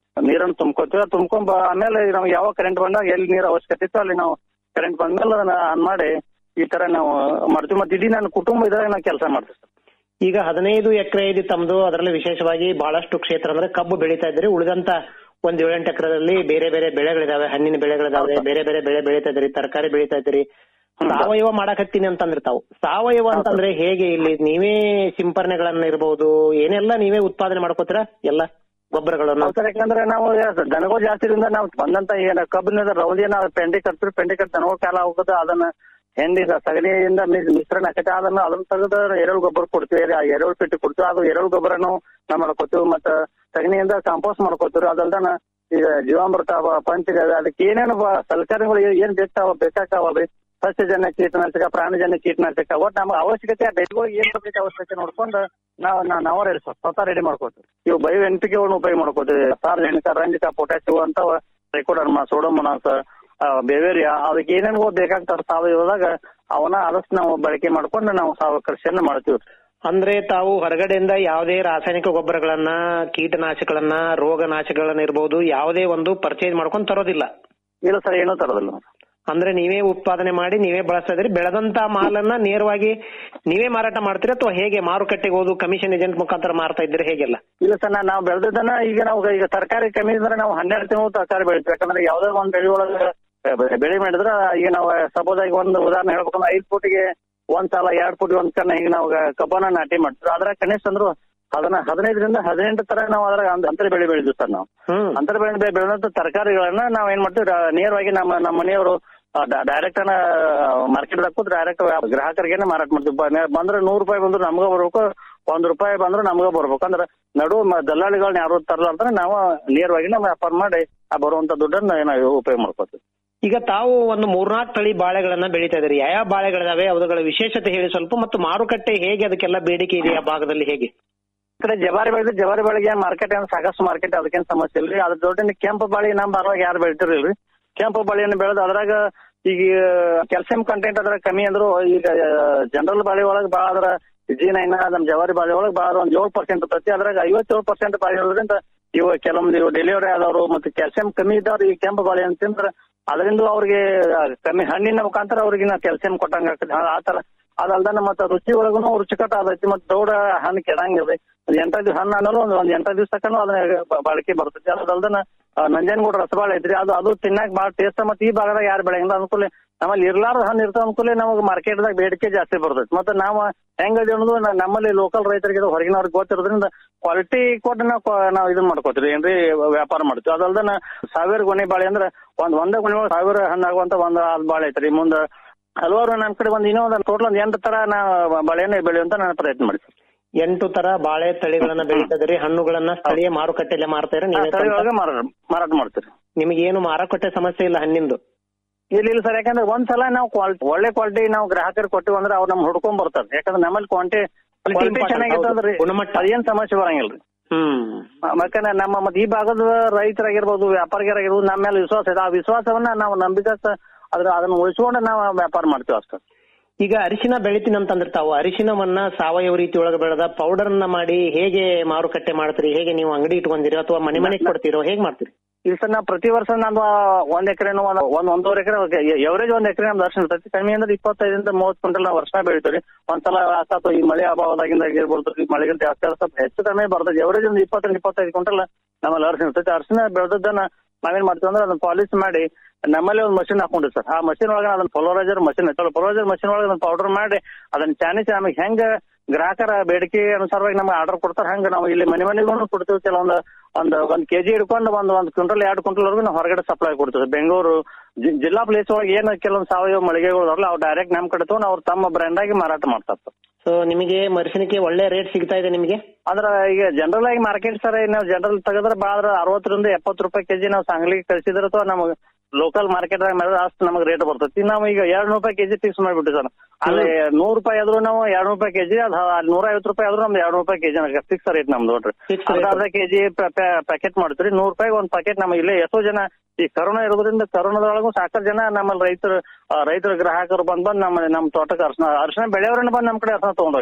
ನೀರನ್ನು ತುಂಬ್ಕೋತೀವಿ ಅದು ತುಂಬ್ಕೊಂಡ್ ಬ- ಆಮೇಲೆ ನಮ್ಗೆ ಯಾವ ಕರೆಂಟ್ ಬಂದಾಗ ಎಲ್ಲಿ ನೀರ್ ಅವಶ್ಯಕತೆ ಇತ್ತು ಅಲ್ಲಿ ನಾವು ಕರೆಂಟ್ ಬಂದ್ಮೇಲೆ ಅದನ್ನ ಆನ್ ಮಾಡಿ ಈ ತರ ನಾವು ಮಾಡ್ತೀವಿ ಮತ್ತೆ ಇಡೀ ನನ್ನ ಕುಟುಂಬ ಇದ್ರಾಗ ನಾವು ಕೆಲಸ ಮಾಡ್ತೀವಿ ಸರ್ ಈಗ ಹದಿನೈದು ಎಕರೆ ಇದೆ ತಮ್ದು ಅದರಲ್ಲಿ ವಿಶೇಷವಾಗಿ ಬಹಳಷ್ಟು ಕ್ಷೇತ್ರ ಅಂದ್ರೆ ಕಬ್ಬು ಬೆಳೀತಾ ಇದ್ರಿ ಉಳಿದಂತ ಒಂದ್ ಏಳೆಂಟು ಎಕರೆದಲ್ಲಿ ಬೇರೆ ಬೇರೆ ಬೆಳೆಗಳಿದಾವೆ ಹಣ್ಣಿನ ಬೆಳೆಗಳಿದಾವೆ ಬೇರೆ ಬೇರೆ ಬೆಳೆ ಬೆಳೀತಾ ಇದ್ರಿ ತರಕಾರಿ ಬೆಳೀತಾ ಇದ್ರಿ ಸಾವಯವ ಮಾಡಕತ್ತೀನಿ ಅಂತಂದ್ರೆ ತಾವು ಸಾವಯವ ಅಂತಂದ್ರೆ ಹೇಗೆ ಇಲ್ಲಿ ನೀವೇ ಸಿಂಪರಣೆಗಳನ್ನ ಇರಬಹುದು ಏನೆಲ್ಲ ನೀವೇ ಉತ್ಪಾದನೆ ಮಾಡ್ಕೋತೀರಾ ಎಲ್ಲ ಗೊಬ್ಬರಗಳನ್ನು ಹೌದ್ ಸರ್ ಯಾಕಂದ್ರೆ ನಾವು ದನಗಳು ಜಾಸ್ತಿ ಇರಿಂದ ನಾವು ಬಂದಂತ ಏನ ಕಬ್ಬಿನ ರೌದಿ ನಾವು ಪೆಂಡಿ ಕಟ್ತೀವಿ ಪೆಂಡಿ ಕಟ್ ದನಗಳ ಕಾಲ ಹೋಗೋದು ಅದನ್ನ ಹೆಂಡಿ ಸಗಣಿಯಿಂದ ಮಿಸ್- ಮಿಶ್ರಣ ಆಕೈತೆ ಅದನ್ನ ಅದನ್ನ ತೆಗೆದು ಎರೆಹುಳು ಗೊಬ್ಬರ ಕೊಡ್ತೀವಿ ಆ ಎರೆಹುಳು ಪೆಟ್ಟಿ ಕೊಡ್ತೀವಿ ಅದು ಎರೆಹುಳು ಗೊಬ್ಬರನು ನಾವು ಮಾಡ್ಕೋತೀವಿ ಮತ್ತ ಸಗಣಿಯಿಂದ ಕಾಂಪೋಸ್ಟ್ ಮಾಡ್ಕೋತೀವಿ ಅದಲ್ದನ ಈಗ ಜೀವಾಮೃತ ಅವ ಪಂಚ ಅದಕ್ಕೆ ಏನೇನು ಬ- ಸಲಕರಣೆಗಳು ಏನ್- ಏನ್ ಬೇಕಾವ ಬೇಕಾಕಾವಲ್ರಿ ಸಸ್ಯಜನ್ಯ ಕೀಟನಾಶಕ ಪ್ರಾಣಿಜನ್ಯ ಕೀಟನಾಶಕ ಒಟ್ಟು ನಮ್ಗೆ ಅವಶ್ಯಕತೆ ಆ ಬೆಳೆಗಳಿಗೆ ಏನ್ ಬೇಕೈತೆ ಅವಶ್ಯಕತೆ ನೋಡ್ಕೊಂಡು ನಾವು ನಾ- ನಾವ ರೆಡಿ ಸ್ವತಃ ರೆಡಿ ಮಾಡ್ಕೋತೀವಿ ಇವು ಬಯೋ ಎನ್ ಪಿ ಉಪಯೋಗ ಮಾಡ್ಕೋತೀವಿ ಸಾರ್ವಜನಿಕ ರಂಜಿಕ ಪೊಟ್ಯಾಸಿಯಂ ಅಂತ ಟ್ರೈಕೋಡರ್ಮ ಸೋಡೋಮೊನಾಸ್ ಬೆವೇರಿಯಾ ಅದಕ್ಕೆ ಏನೇನು ಬೇಕಾಗ್ತಾರ ಸಾವಯವದಾಗ ಅವನ್ನ ಆದಷ್ಟು ನಾವು ಬಳಕೆ ಮಾಡ್ಕೊಂಡು ನಾವು ಸಾವಯವ ಕೃಷಿಯನ್ನ ಮಾಡ್ತೀವಿ ಅಂದ್ರೆ ತಾವು ಹೊರಗಡೆಯಿಂದ ಯಾವುದೇ ರಾಸಾಯನಿಕ ಗೊಬ್ಬರಗಳನ್ನ ಕೀಟನಾಶಕಗಳನ್ನ ರೋಗನಾಶಕಗಳನ್ನ ಇರಬಹುದು ಯಾವುದೇ ಒಂದು ಪರ್ಚೇಸ್ ಮಾಡ್ಕೊಂಡು ತರೋದಿಲ್ಲ ಇಲ್ಲ ಸರ್ ಏನೂ ತರೋದಿಲ್ಲ ಅಂದ್ರೆ ನೀವೇ ಉತ್ಪಾದನೆ ಮಾಡಿ ನೀವೇ ಬಳಸ್ತಾ ಇದ್ರಿ ಬೆಳೆದಂತ ಮಾಲನ್ನ ನೇರವಾಗಿ ನೀವೇ ಮಾರಾಟ ಮಾಡ್ತೀರಾ ಅಥವಾ ಹೇಗೆ ಮಾರುಕಟ್ಟೆಗೆ ಹೋದು ಕಮಿಷನ್ ಏಜೆಂಟ್ ಮುಖಾಂತರ ಮಾರ್ತಾ ಇದ್ರೆ ಹೇಗೆಲ್ಲ ಇಲ್ಲ ಸರ್ ನಾ- ನಾವು ಬೆಳೆದನ್ನ ಈಗ ನಾವು ಈಗ ತರಕಾರಿ ಕಮ್ಮಿ ಅಂದ್ರೆ ನಾವು ಹನ್ನೆರಡು ತಿಂಗಳು ತರಕಾರಿ ಬೆಳಿತೀವಿ ಯಾಕಂದ್ರೆ ಯಾವ್ದೇ ಒಂದ್ ಬೆಳೆ ಒಳಗೆ ಬೆ- ಬೆಳೆ ಮಾಡಿದ್ರೆ ಈಗ ನಾವು ಸಪೋಸ್ ಆಗಿ ಒಂದು ಉದಾಹರಣೆ ಹೇಳ್ಬೇಕಂದ್ರೆ ಐದ್ ಫುಟ್ಗೆ ಒಂದ್ ಸಾಲ ಎರಡ್ ಫುಟ್ ಒಂದ್ ಕನ್ನ ಈಗ ನಾವು ಕಬ್ಬನ ನಾಟಿ ಮಾಡ್ತೀವಿ ಅದ್ರ ಕನಿಷ್ಠ ಅಂದ್ರು ಅದನ್ನ ಹದಿನೈದರಿಂದ ಹದಿನೆಂಟು ತರ ನಾವು ಅದ್ರ ಅಂತ್- ಅಂತರ ಬೆಳೆ ಬೆಳೆದಿವಿ ಸರ್ ನಾವು ಅಂತರ ಬೆಳೆ ಬೆ- ಬೆಳೆದಂತ ತರಕಾರಿಗಳನ್ನ ನಾವ್ ಏನ್ ಮಾಡ್ತೀವಿ ರ- ನೇರವಾಗಿ ನಮ್ಮ ನಮ್ಮ ಮನೆಯವರು ಡೈರೆಕ್ಟ್ ಅನ್ನ ಮಾರ್ಕೆಟ್ ಕೂತ್ ಡೈರೆಕ್ಟ್ ಗ್ರಾಹಕರಿಗೆ ಮಾರಾಟ ಮಾಡ್ತೀವಿ ಬ- ನೆ- ಬಂದ್ರೆ ನೂರು ರೂಪಾಯಿ ಬಂದ್ರು ನಮ್ಗ ಬರ್ಬೇಕು ಒಂದ್ ರೂಪಾಯಿ ಬಂದ್ರು ನಮ್ಗ ಬರ್ಬೇಕು ಅಂದ್ರೆ ನಡು ಮ- ದಲ್ಲಾಳಿಗಳನ್ನ ಯಾರು ತರಲ್ಲ ನಾವು ನೇರವಾಗಿ ನಾವು ವ್ಯಾಪಾರ ಮಾಡಿ ಆ ಬರುವಂತ ದುಡ್ಡನ್ನ ನಾವು ಉಪಯೋಗ ಮಾಡ್ಕೋತೀವಿ ಈಗ ತಾವು ಒಂದು ಮೂರ್ನಾಲ್ಕು ತಳಿ ಬಾಳೆಗಳನ್ನ ಬೆಳೀತಾ ಇದ್ರಿ ಯಾವ ಬಾಳೆಗಳಿದಾವೆ ಅವುಗಳ ವಿಶೇಷತೆ ಹೇಳಿ ಸ್ವಲ್ಪ ಮತ್ತು ಮಾರುಕಟ್ಟೆ ಹೇಗೆ ಅದಕ್ಕೆಲ್ಲ ಬೇಡಿಕೆ ಇದೆ ಆ ಭಾಗದಲ್ಲಿ ಹೇಗೆ ಈ ಕಡೆ ಜವಾರಿ ಬೆಳೆದ್ರೆ ಜವಾರಿ ಬೆಳೆಗೆ ಮಾರ್ಕೆಟ್ ಏನ್ ಸಾಕಷ್ಟು ಮಾರ್ಕೆಟ್ ಅದಕ್ಕೇನ್ ಸಮಸ್ಯೆ ಇಲ್ರಿ ಅದ್ರ ಜೊತೆ ಕೆಂಪು ಬಾಳಿ ನಮ್ ಬರುವಾಗ ಯಾರು ಬೆಳಿತಿರ್ಲಿಲ್ರಿ ಕೆಂಪು ಬಾಳಿಯನ್ನು ಬೆಳೆದು ಅದ್ರಾಗ ಈಗ ಕ್ಯಾಲ್ಸಿಯಂ ಕಂಟೆಂಟ್ ಅದ್ರ ಕಮ್ಮಿ ಅಂದ್ರು ಈಗ ಜನರಲ್ ಬಾಳಿ ಒಳಗ್ ಬಾಳ ಅದ್ರ ಜಿ ನೈನ್ ನಮ್ ಜವಾರಿ ಬಾಳಿ ಒಳಗ್ ಬಾಳ ಒಂದ್ ಏಳು ಪರ್ಸೆಂಟ್ ಇರ್ತೈತಿ ಅದ್ರಾಗ ಐವತ್ತೇಳು ಪರ್ಸೆಂಟ್ ಬಾಳಿ ಇರೋದ್ರಿಂದ ಇವು ಕೆಲವೊಂದು ಇವು ಡೆಲಿವರಿ ಆದವರು ಮತ್ತೆ ಕ್ಯಾಲ್ಸಿಯಂ ಕಮ್ಮಿ ಇದ್ದವ್ರು ಈ ಕೆಂಪು ಬಾಳೆ ಅಂತ ತಿಂದ್ರ ಅದರಿಂದ ಅವ್ರಿಗೆ ಕಮ್ಮಿ ಹಣ್ಣಿನ ಮುಖಾಂತರ ಅವ್ರಿಗೆ ನಾವು ಕ್ಯಾಲ್ಸಿಯಂ ಕೊಟ್ಟಂಗ ಆಗ್ತದೆ ಆ ತರ ಅದಲ್ದನ ಮತ್ತೆ ರುಚಿ ಒಳಗೂ ರುಚಿಕಟ್ಟ ಆದೈತಿ ಮತ್ತೆ ದೌಡ ಹಣ್ಣು ಕೆಡಂಗಿಲ್ಲ ಒಂದ್ ಎಂಟ ದಿವಸ ಹಣ್ಣು ಅನ್ನೋರು ಒಂದ್ ಒಂದ್ ಎಂಟ ದಿವಸ ತನಕ ಅದನ್ನ ಬ- ಬಳಕೆ ಬರ್ತೈತಿ ಅದಲ್ದನ ಆ, ನಂಜನಗೂಡ ರಸಬಾಳೆ ಐತ್ರಿ ಅದು ಅದು ತಿನ್ನಾಕ ಬಾಳ ಟೇಸ್ಟ್ ಮತ್ತೆ ಈ ಭಾಗದಾಗ ಯಾರು ಬೆಳೆಯಂಗಿಲ್ಲ ಅನುಕೂಲ ನಮ್ಮಲ್ಲಿ ಇರ್ಲಾರ್ದ ಹಣ್ಣು ಇರ್ತಾವ ಅನುಕೂಲ ನಮಗೆ ಮಾರ್ಕೆಟ್ದಾಗ ಬೇಡಿಕೆ ಜಾಸ್ತಿ ಬರ್ತೈತಿ ಮತ್ತೆ ನಾವು ಹೆಂಗದಿ ಅನ್ನೋದು ನ- ನಮ್ಮಲ್ಲಿ ಲೋಕಲ್ ರೈತರಿಗೆ ಇದು ಹೊರಗಿನವ್ರಿಗೆ ಗೊತ್ತಿರೋದ್ರಿಂದ ಕ್ವಾಲಿಟಿ ಕೊಟ್ಟು ನಾವು ಕ್ವ- ನಾವು ಇದನ್ನ ಮಾಡ್ಕೋತೀವಿ ಏನ್ರಿ ವ್ಯಾಪಾರ ಮಾಡ್ತೀವಿ ಅದಲ್ದನ ಸಾವಿರ ಗೊನೆ ಬಾಳೆ ಅಂದ್ರೆ ಒಂದ್ ಒಂದೇ ಗೊನೆ ಒಳಗ್ ಸಾವಿರ ಹಣ್ಣಾಗುವಂತ ಒಂದ್ ಆದ್ ಬಾಳೆ ಐತ್ರಿ ಮುಂದ ಹಲವಾರು ನಮ್ ಕಡೆ ಒಂದ್ ಇನ್ನೂ ಒಂದು ಟೋಟಲ್ ಒಂದ್ ಎಂಟು ತರ ನಾ ಬಾಳೆನ ಬೆಳೆಯುವಂತ ನಾನು ಪ್ರಯತ್ನ ಮಾಡ್ತೀನಿ ಎಂಟು ತರ ಬಾಳೆ ತಳಿಗಳನ್ನ ಬೆಳೀತಾ ಇದ್ರಿ ಹಣ್ಣುಗಳನ್ನ ಸ್ಥಳೀಯ ಮಾರುಕಟ್ಟೆಯಲ್ಲಿ ಮಾರ್ತಾ ಇದ್ರೆ ನೀವೇ ತಳಿ ಸ್ವಂತ- ಒಳಗೆ ಮಾರಾಟ ಮಾರಾಟ ಮಾಡ್ತೀರಿ ನಿಮಗೆ ಏನು ಮಾರುಕಟ್ಟೆ ಸಮಸ್ಯೆ ಇಲ್ಲ ಹಣ್ಣಿಂದು ಇಲ್ಲ ಇಲ್ಲ ಸರ್ ಯಾಕಂದ್ರೆ ಒಂದ್ಸಲ ನಾವು ಕ್ವಾಲಿಟಿ ಒಳ್ಳೆ ಕ್ವಾಲಿಟಿ ನಾವು ಗ್ರಾಹಕರಿಗೆ ಕೊಟ್ಟಿವಿ ಅಂದ್ರೆ ಅವ್ರು ನಮ್ ಹುಡ್ಕೊಂಡ್ ಬರ್ತಾರೆ ಯಾಕಂದ್ರೆ ನಮ್ಮಲ್ಲಿ ಕ್ವಾಂಟಿ ಕ್ವಾಲಿಟಿ important, ಚೆನ್ನಾಗಿತ್ತಂದ್ರಿ ಹೌದು. ಗುಣಮಟ್ಟ. ಅದೇನ್ ಸಮಸ್ಯೆ ಬರಂಗಿಲ್ರಿ ಹ್ಮ್ ಯಾಕಂದ್ರೆ ನಮ್ಮ ಮತ್ತೆ ಈ ಭಾಗದ ರೈತರಾಗಿರ್ಬೋದು ವ್ಯಾಪಾರಿಗರಾಗಿರ್ಬೋದು ನಮ್ಮ ಮೇಲೆ ವಿಶ್ವಾಸ ಇದೆ ಆ ವಿಶ್ವಾಸವನ್ನ ನಾವು ನಂಬಿಕೆ ಅದ್ರ ಅದನ್ನ ಉಳಿಸ್ಕೊಂಡು ನಾವು ವ್ಯಾಪಾರ ಮಾಡ್ತೀವಿ ಅಷ್ಟೇ ಈಗ ಅರಿಶಿನ ಬೆಳಿತೀನಿ ಅಂತಂದ್ರೆ ತಾವು ಅರಿಶಿನವನ್ನ ಸಾವಯವ ರೀತಿ ಒಳಗೆ ಬೆಳೆದ ಪೌಡರ್ ನ ಮಾಡಿ ಹೇಗೆ ಮಾರುಕಟ್ಟೆ ಮಾಡ್ತೀರಿ ಹೇಗೆ ನೀವು ಅಂಗಡಿ ಇಟ್ಕೊಂಡಿರೋ ಅಥವಾ ಮನೆ ಮನೆಗೆ ಕೊಡ್ತೀರೋ ಹೇಗ್ ಮಾಡ್ತೀರಿ ಇಲ್ಲ ಸರ್ ನಾವು ಪ್ರತಿ ವರ್ಷ ನಾನು ಒಂದ್ ಎಕರೆನೋ ಒಂದ್ ಒಂದ್ ಒಂದೂವರೆ ಎಕರೆ ಎವರೇಜ್ ಒಂದ್ ಎಕರೆ ನಮ್ದು ದರ್ಶನ ಇರ್ತೈತಿ ಕಮ್ಮಿ ಅಂದ್ರೆ ಇಪ್ಪತ್ತೈದರಿಂದ ಮೂವತ್ತು ಕ್ವಿಂಟಲ್ ನಾವು ವರ್ಷ ಬೆಳಿತೀವಿ ಒಂದ್ಸಲ ಆಸಾತು ಈ ಮಳೆ ಅಭಾವದಾಗಿಂದ ಆಗಿರ್ಬೋದು ಈ ಮಳೆಗಿಂತ ಜಾಸ್ತಿ ಆದ್ರೆ ಸ್ವಲ್ಪ ಹೆಚ್ಚು ಕಡಿಮೆ ಬರ್ತದೆ ಎವರೇಜ್ ಒಂದು ಇಪ್ಪತ್ತರಿಂದ ಇಪ್ಪತ್ತೈದು ಕ್ವಿಂಟಲ್ ನಮ್ಮಲ್ಲಿ ಅರ್ಶಿನ ಇರ್ತೈತಿ ಅರ್ಶಿನ ಬೆಳೆದದ್ದನ್ನ ನಾವೇನ್ ಮಾಡ್ತೀವಿ ಅಂದ್ರೆ ಅದನ್ನ ಪಾಲಿಶ್ ಮಾಡಿ ನಮ್ಮಲ್ಲಿ ಒಂದು ಮಷಿನ್ ಹಾಕೊಂಡಿವಿ ಸರ್ ಆ ಮಷಿನ್ ಒಳಗೆ ಅದನ್ನ ಪೊಲರೈಸರ್ ಮಷಿನ್ ಐತಲ್ಲ ಪೊಲರೈಸರ್ ಮಷಿನ್ ಒಳಗೆ ಅದನ್ನ ಪೌಡರ್ ಮಾಡಿ ಅದನ್ನ ಚಾನಿಸಿ ಆಮೇಲೆ ಹೆಂಗ ಗ್ರಾಹಕರ ಬೇಡಿಕೆ ಅನುಸಾರವಾಗಿ ನಮ್ಗೆ ಆರ್ಡರ್ ಕೊಡ್ತಾರೆ ಹಂಗ ನಾವು ಇಲ್ಲಿ ಮನೆ ಮನೆಗೂ ಕೊಡ್ತೀವಿ ಕೆಲವೊಂದು ಒಂದು ಒಂದ್ ಕೆಜಿ ಹಿಡ್ಕೊಂಡು ಒಂದ್ ಒಂದ್ ಕ್ವಿಂಟಲ್ ಎರಡು ಕ್ವಿಂಟಲ್ ವರೆಗೂ ನಾವು ಹೊರಗಡೆ ಸಪ್ಲೈ ಕೊಡ್ತೀವಿ ಬೆಂಗಳೂರು ಜಿ- ಜಿಲ್ಲಾ ಪ್ಲೇಸ್ ಒಳಗೆ ಏನು ಕೆಲವೊಂದು ಸಾವಯವ ಮಳಿಗೆಗಳು ಅದಾವಲ್ಲ ಅವು ಡೈರೆಕ್ಟ್ ನಮ್ ಕಡೆ ತಗೊಂಡು ಅವ್ರು ತಮ್ಮ ಬ್ರ್ಯಾಂಡ್ ಆಗಿ ಮಾರಾಟ ಮಾಡ್ತಾರೆ ಸೊ ನಿಮಗೆ ಮರಿಶಿನಕ್ಕೆ ಒಳ್ಳೆ ರೇಟ್ ಸಿಗ್ತಾ ಇದೆ ನಿಮಗೆ ಅಂದ್ರ ಈಗ ಜನರಲ್ ಆಗಿ ಮಾರ್ಕೆಟ್ ಸರ್ ನಾವು ಜನರಲ್ ತೆಗೆದ್ರೆ ಬಾಳ ಅರವತ್ತರಿಂದ ಎಪ್ಪತ್ತು ರೂಪಾಯಿ ಕೆಜಿ ನಾವು ಸಾಂಗ್ಲಿಗೆ ಕಳಿಸಿದ್ರೆ ಅಥವಾ ನಮಗೆ ಲೋಕಲ್ ಮಾರ್ಕೆಟ್ ಮಾಡಿದ್ರೆ ಅಷ್ಟು ನಮಗೆ ರೇಟ್ ಬರ್ತೈತಿ ನಾವು ಈಗ ಎರಡ್ ನೂರು ರೂಪಾಯಿ ಕೆಜಿ ಫಿಕ್ಸ್ ಮಾಡ್ಬಿಟ್ಟು ಸರ್ ಅಲ್ಲಿ ನೂರು ರೂಪಾಯಿ ಆದ್ರೂ ನಾವು ಎರಡ್ ನೂರು ರೂಪಾಯಿ ಕೆಜಿ ಅದು ಅಲ್ಲಿ ನೂರ ಐವತ್ತು ರೂಪಾಯಿ ಆದ್ರೂ ನಮ್ದು ಎರಡ್ ನೂರು ರೂಪಾಯಿ ಕೆಜಿ ಫಿಕ್ಸ್ ರೇಟ್ ನಮ್ದು ನೋಡ್ರಿ ಅರ್ಧ ಅರ್ಧ ಕೆಜಿ ಪ್ಯಾಕೆಟ್ ಮಾಡ್ತೀರಿ ನೂರು ರೂಪಾಯಿ ಒಂದ್ ಪ್ಯಾಕೆಟ್ ನಮ್ಮ ಇಲ್ಲೇ ಎಷ್ಟೋ ಜನ ಈ ಕರೋನಾ ಇರೋದ್ರಿಂದ ಕರೋನಾದೊಳಗೂ ಸಾಕಷ್ಟು ಜನ ನಮ್ಮಲ್ಲಿ ರೈತರು ಆ, ರೈತರ ಗ್ರಾಹಕರು ಬಂದ್ ಬಂದ್ ನಮ್ಮ ನಮ್ಮ ತೋಟಕ್ಕೆ ಅರ್ಶನ ಅರ್ಶನ ಬೆಳೆಯವರನ್ನ ಬಂದ್ ನಮ್ ಕಡೆ ಅರ್ಶನ ತಗೊಂಡೋಗ್ಯಾರ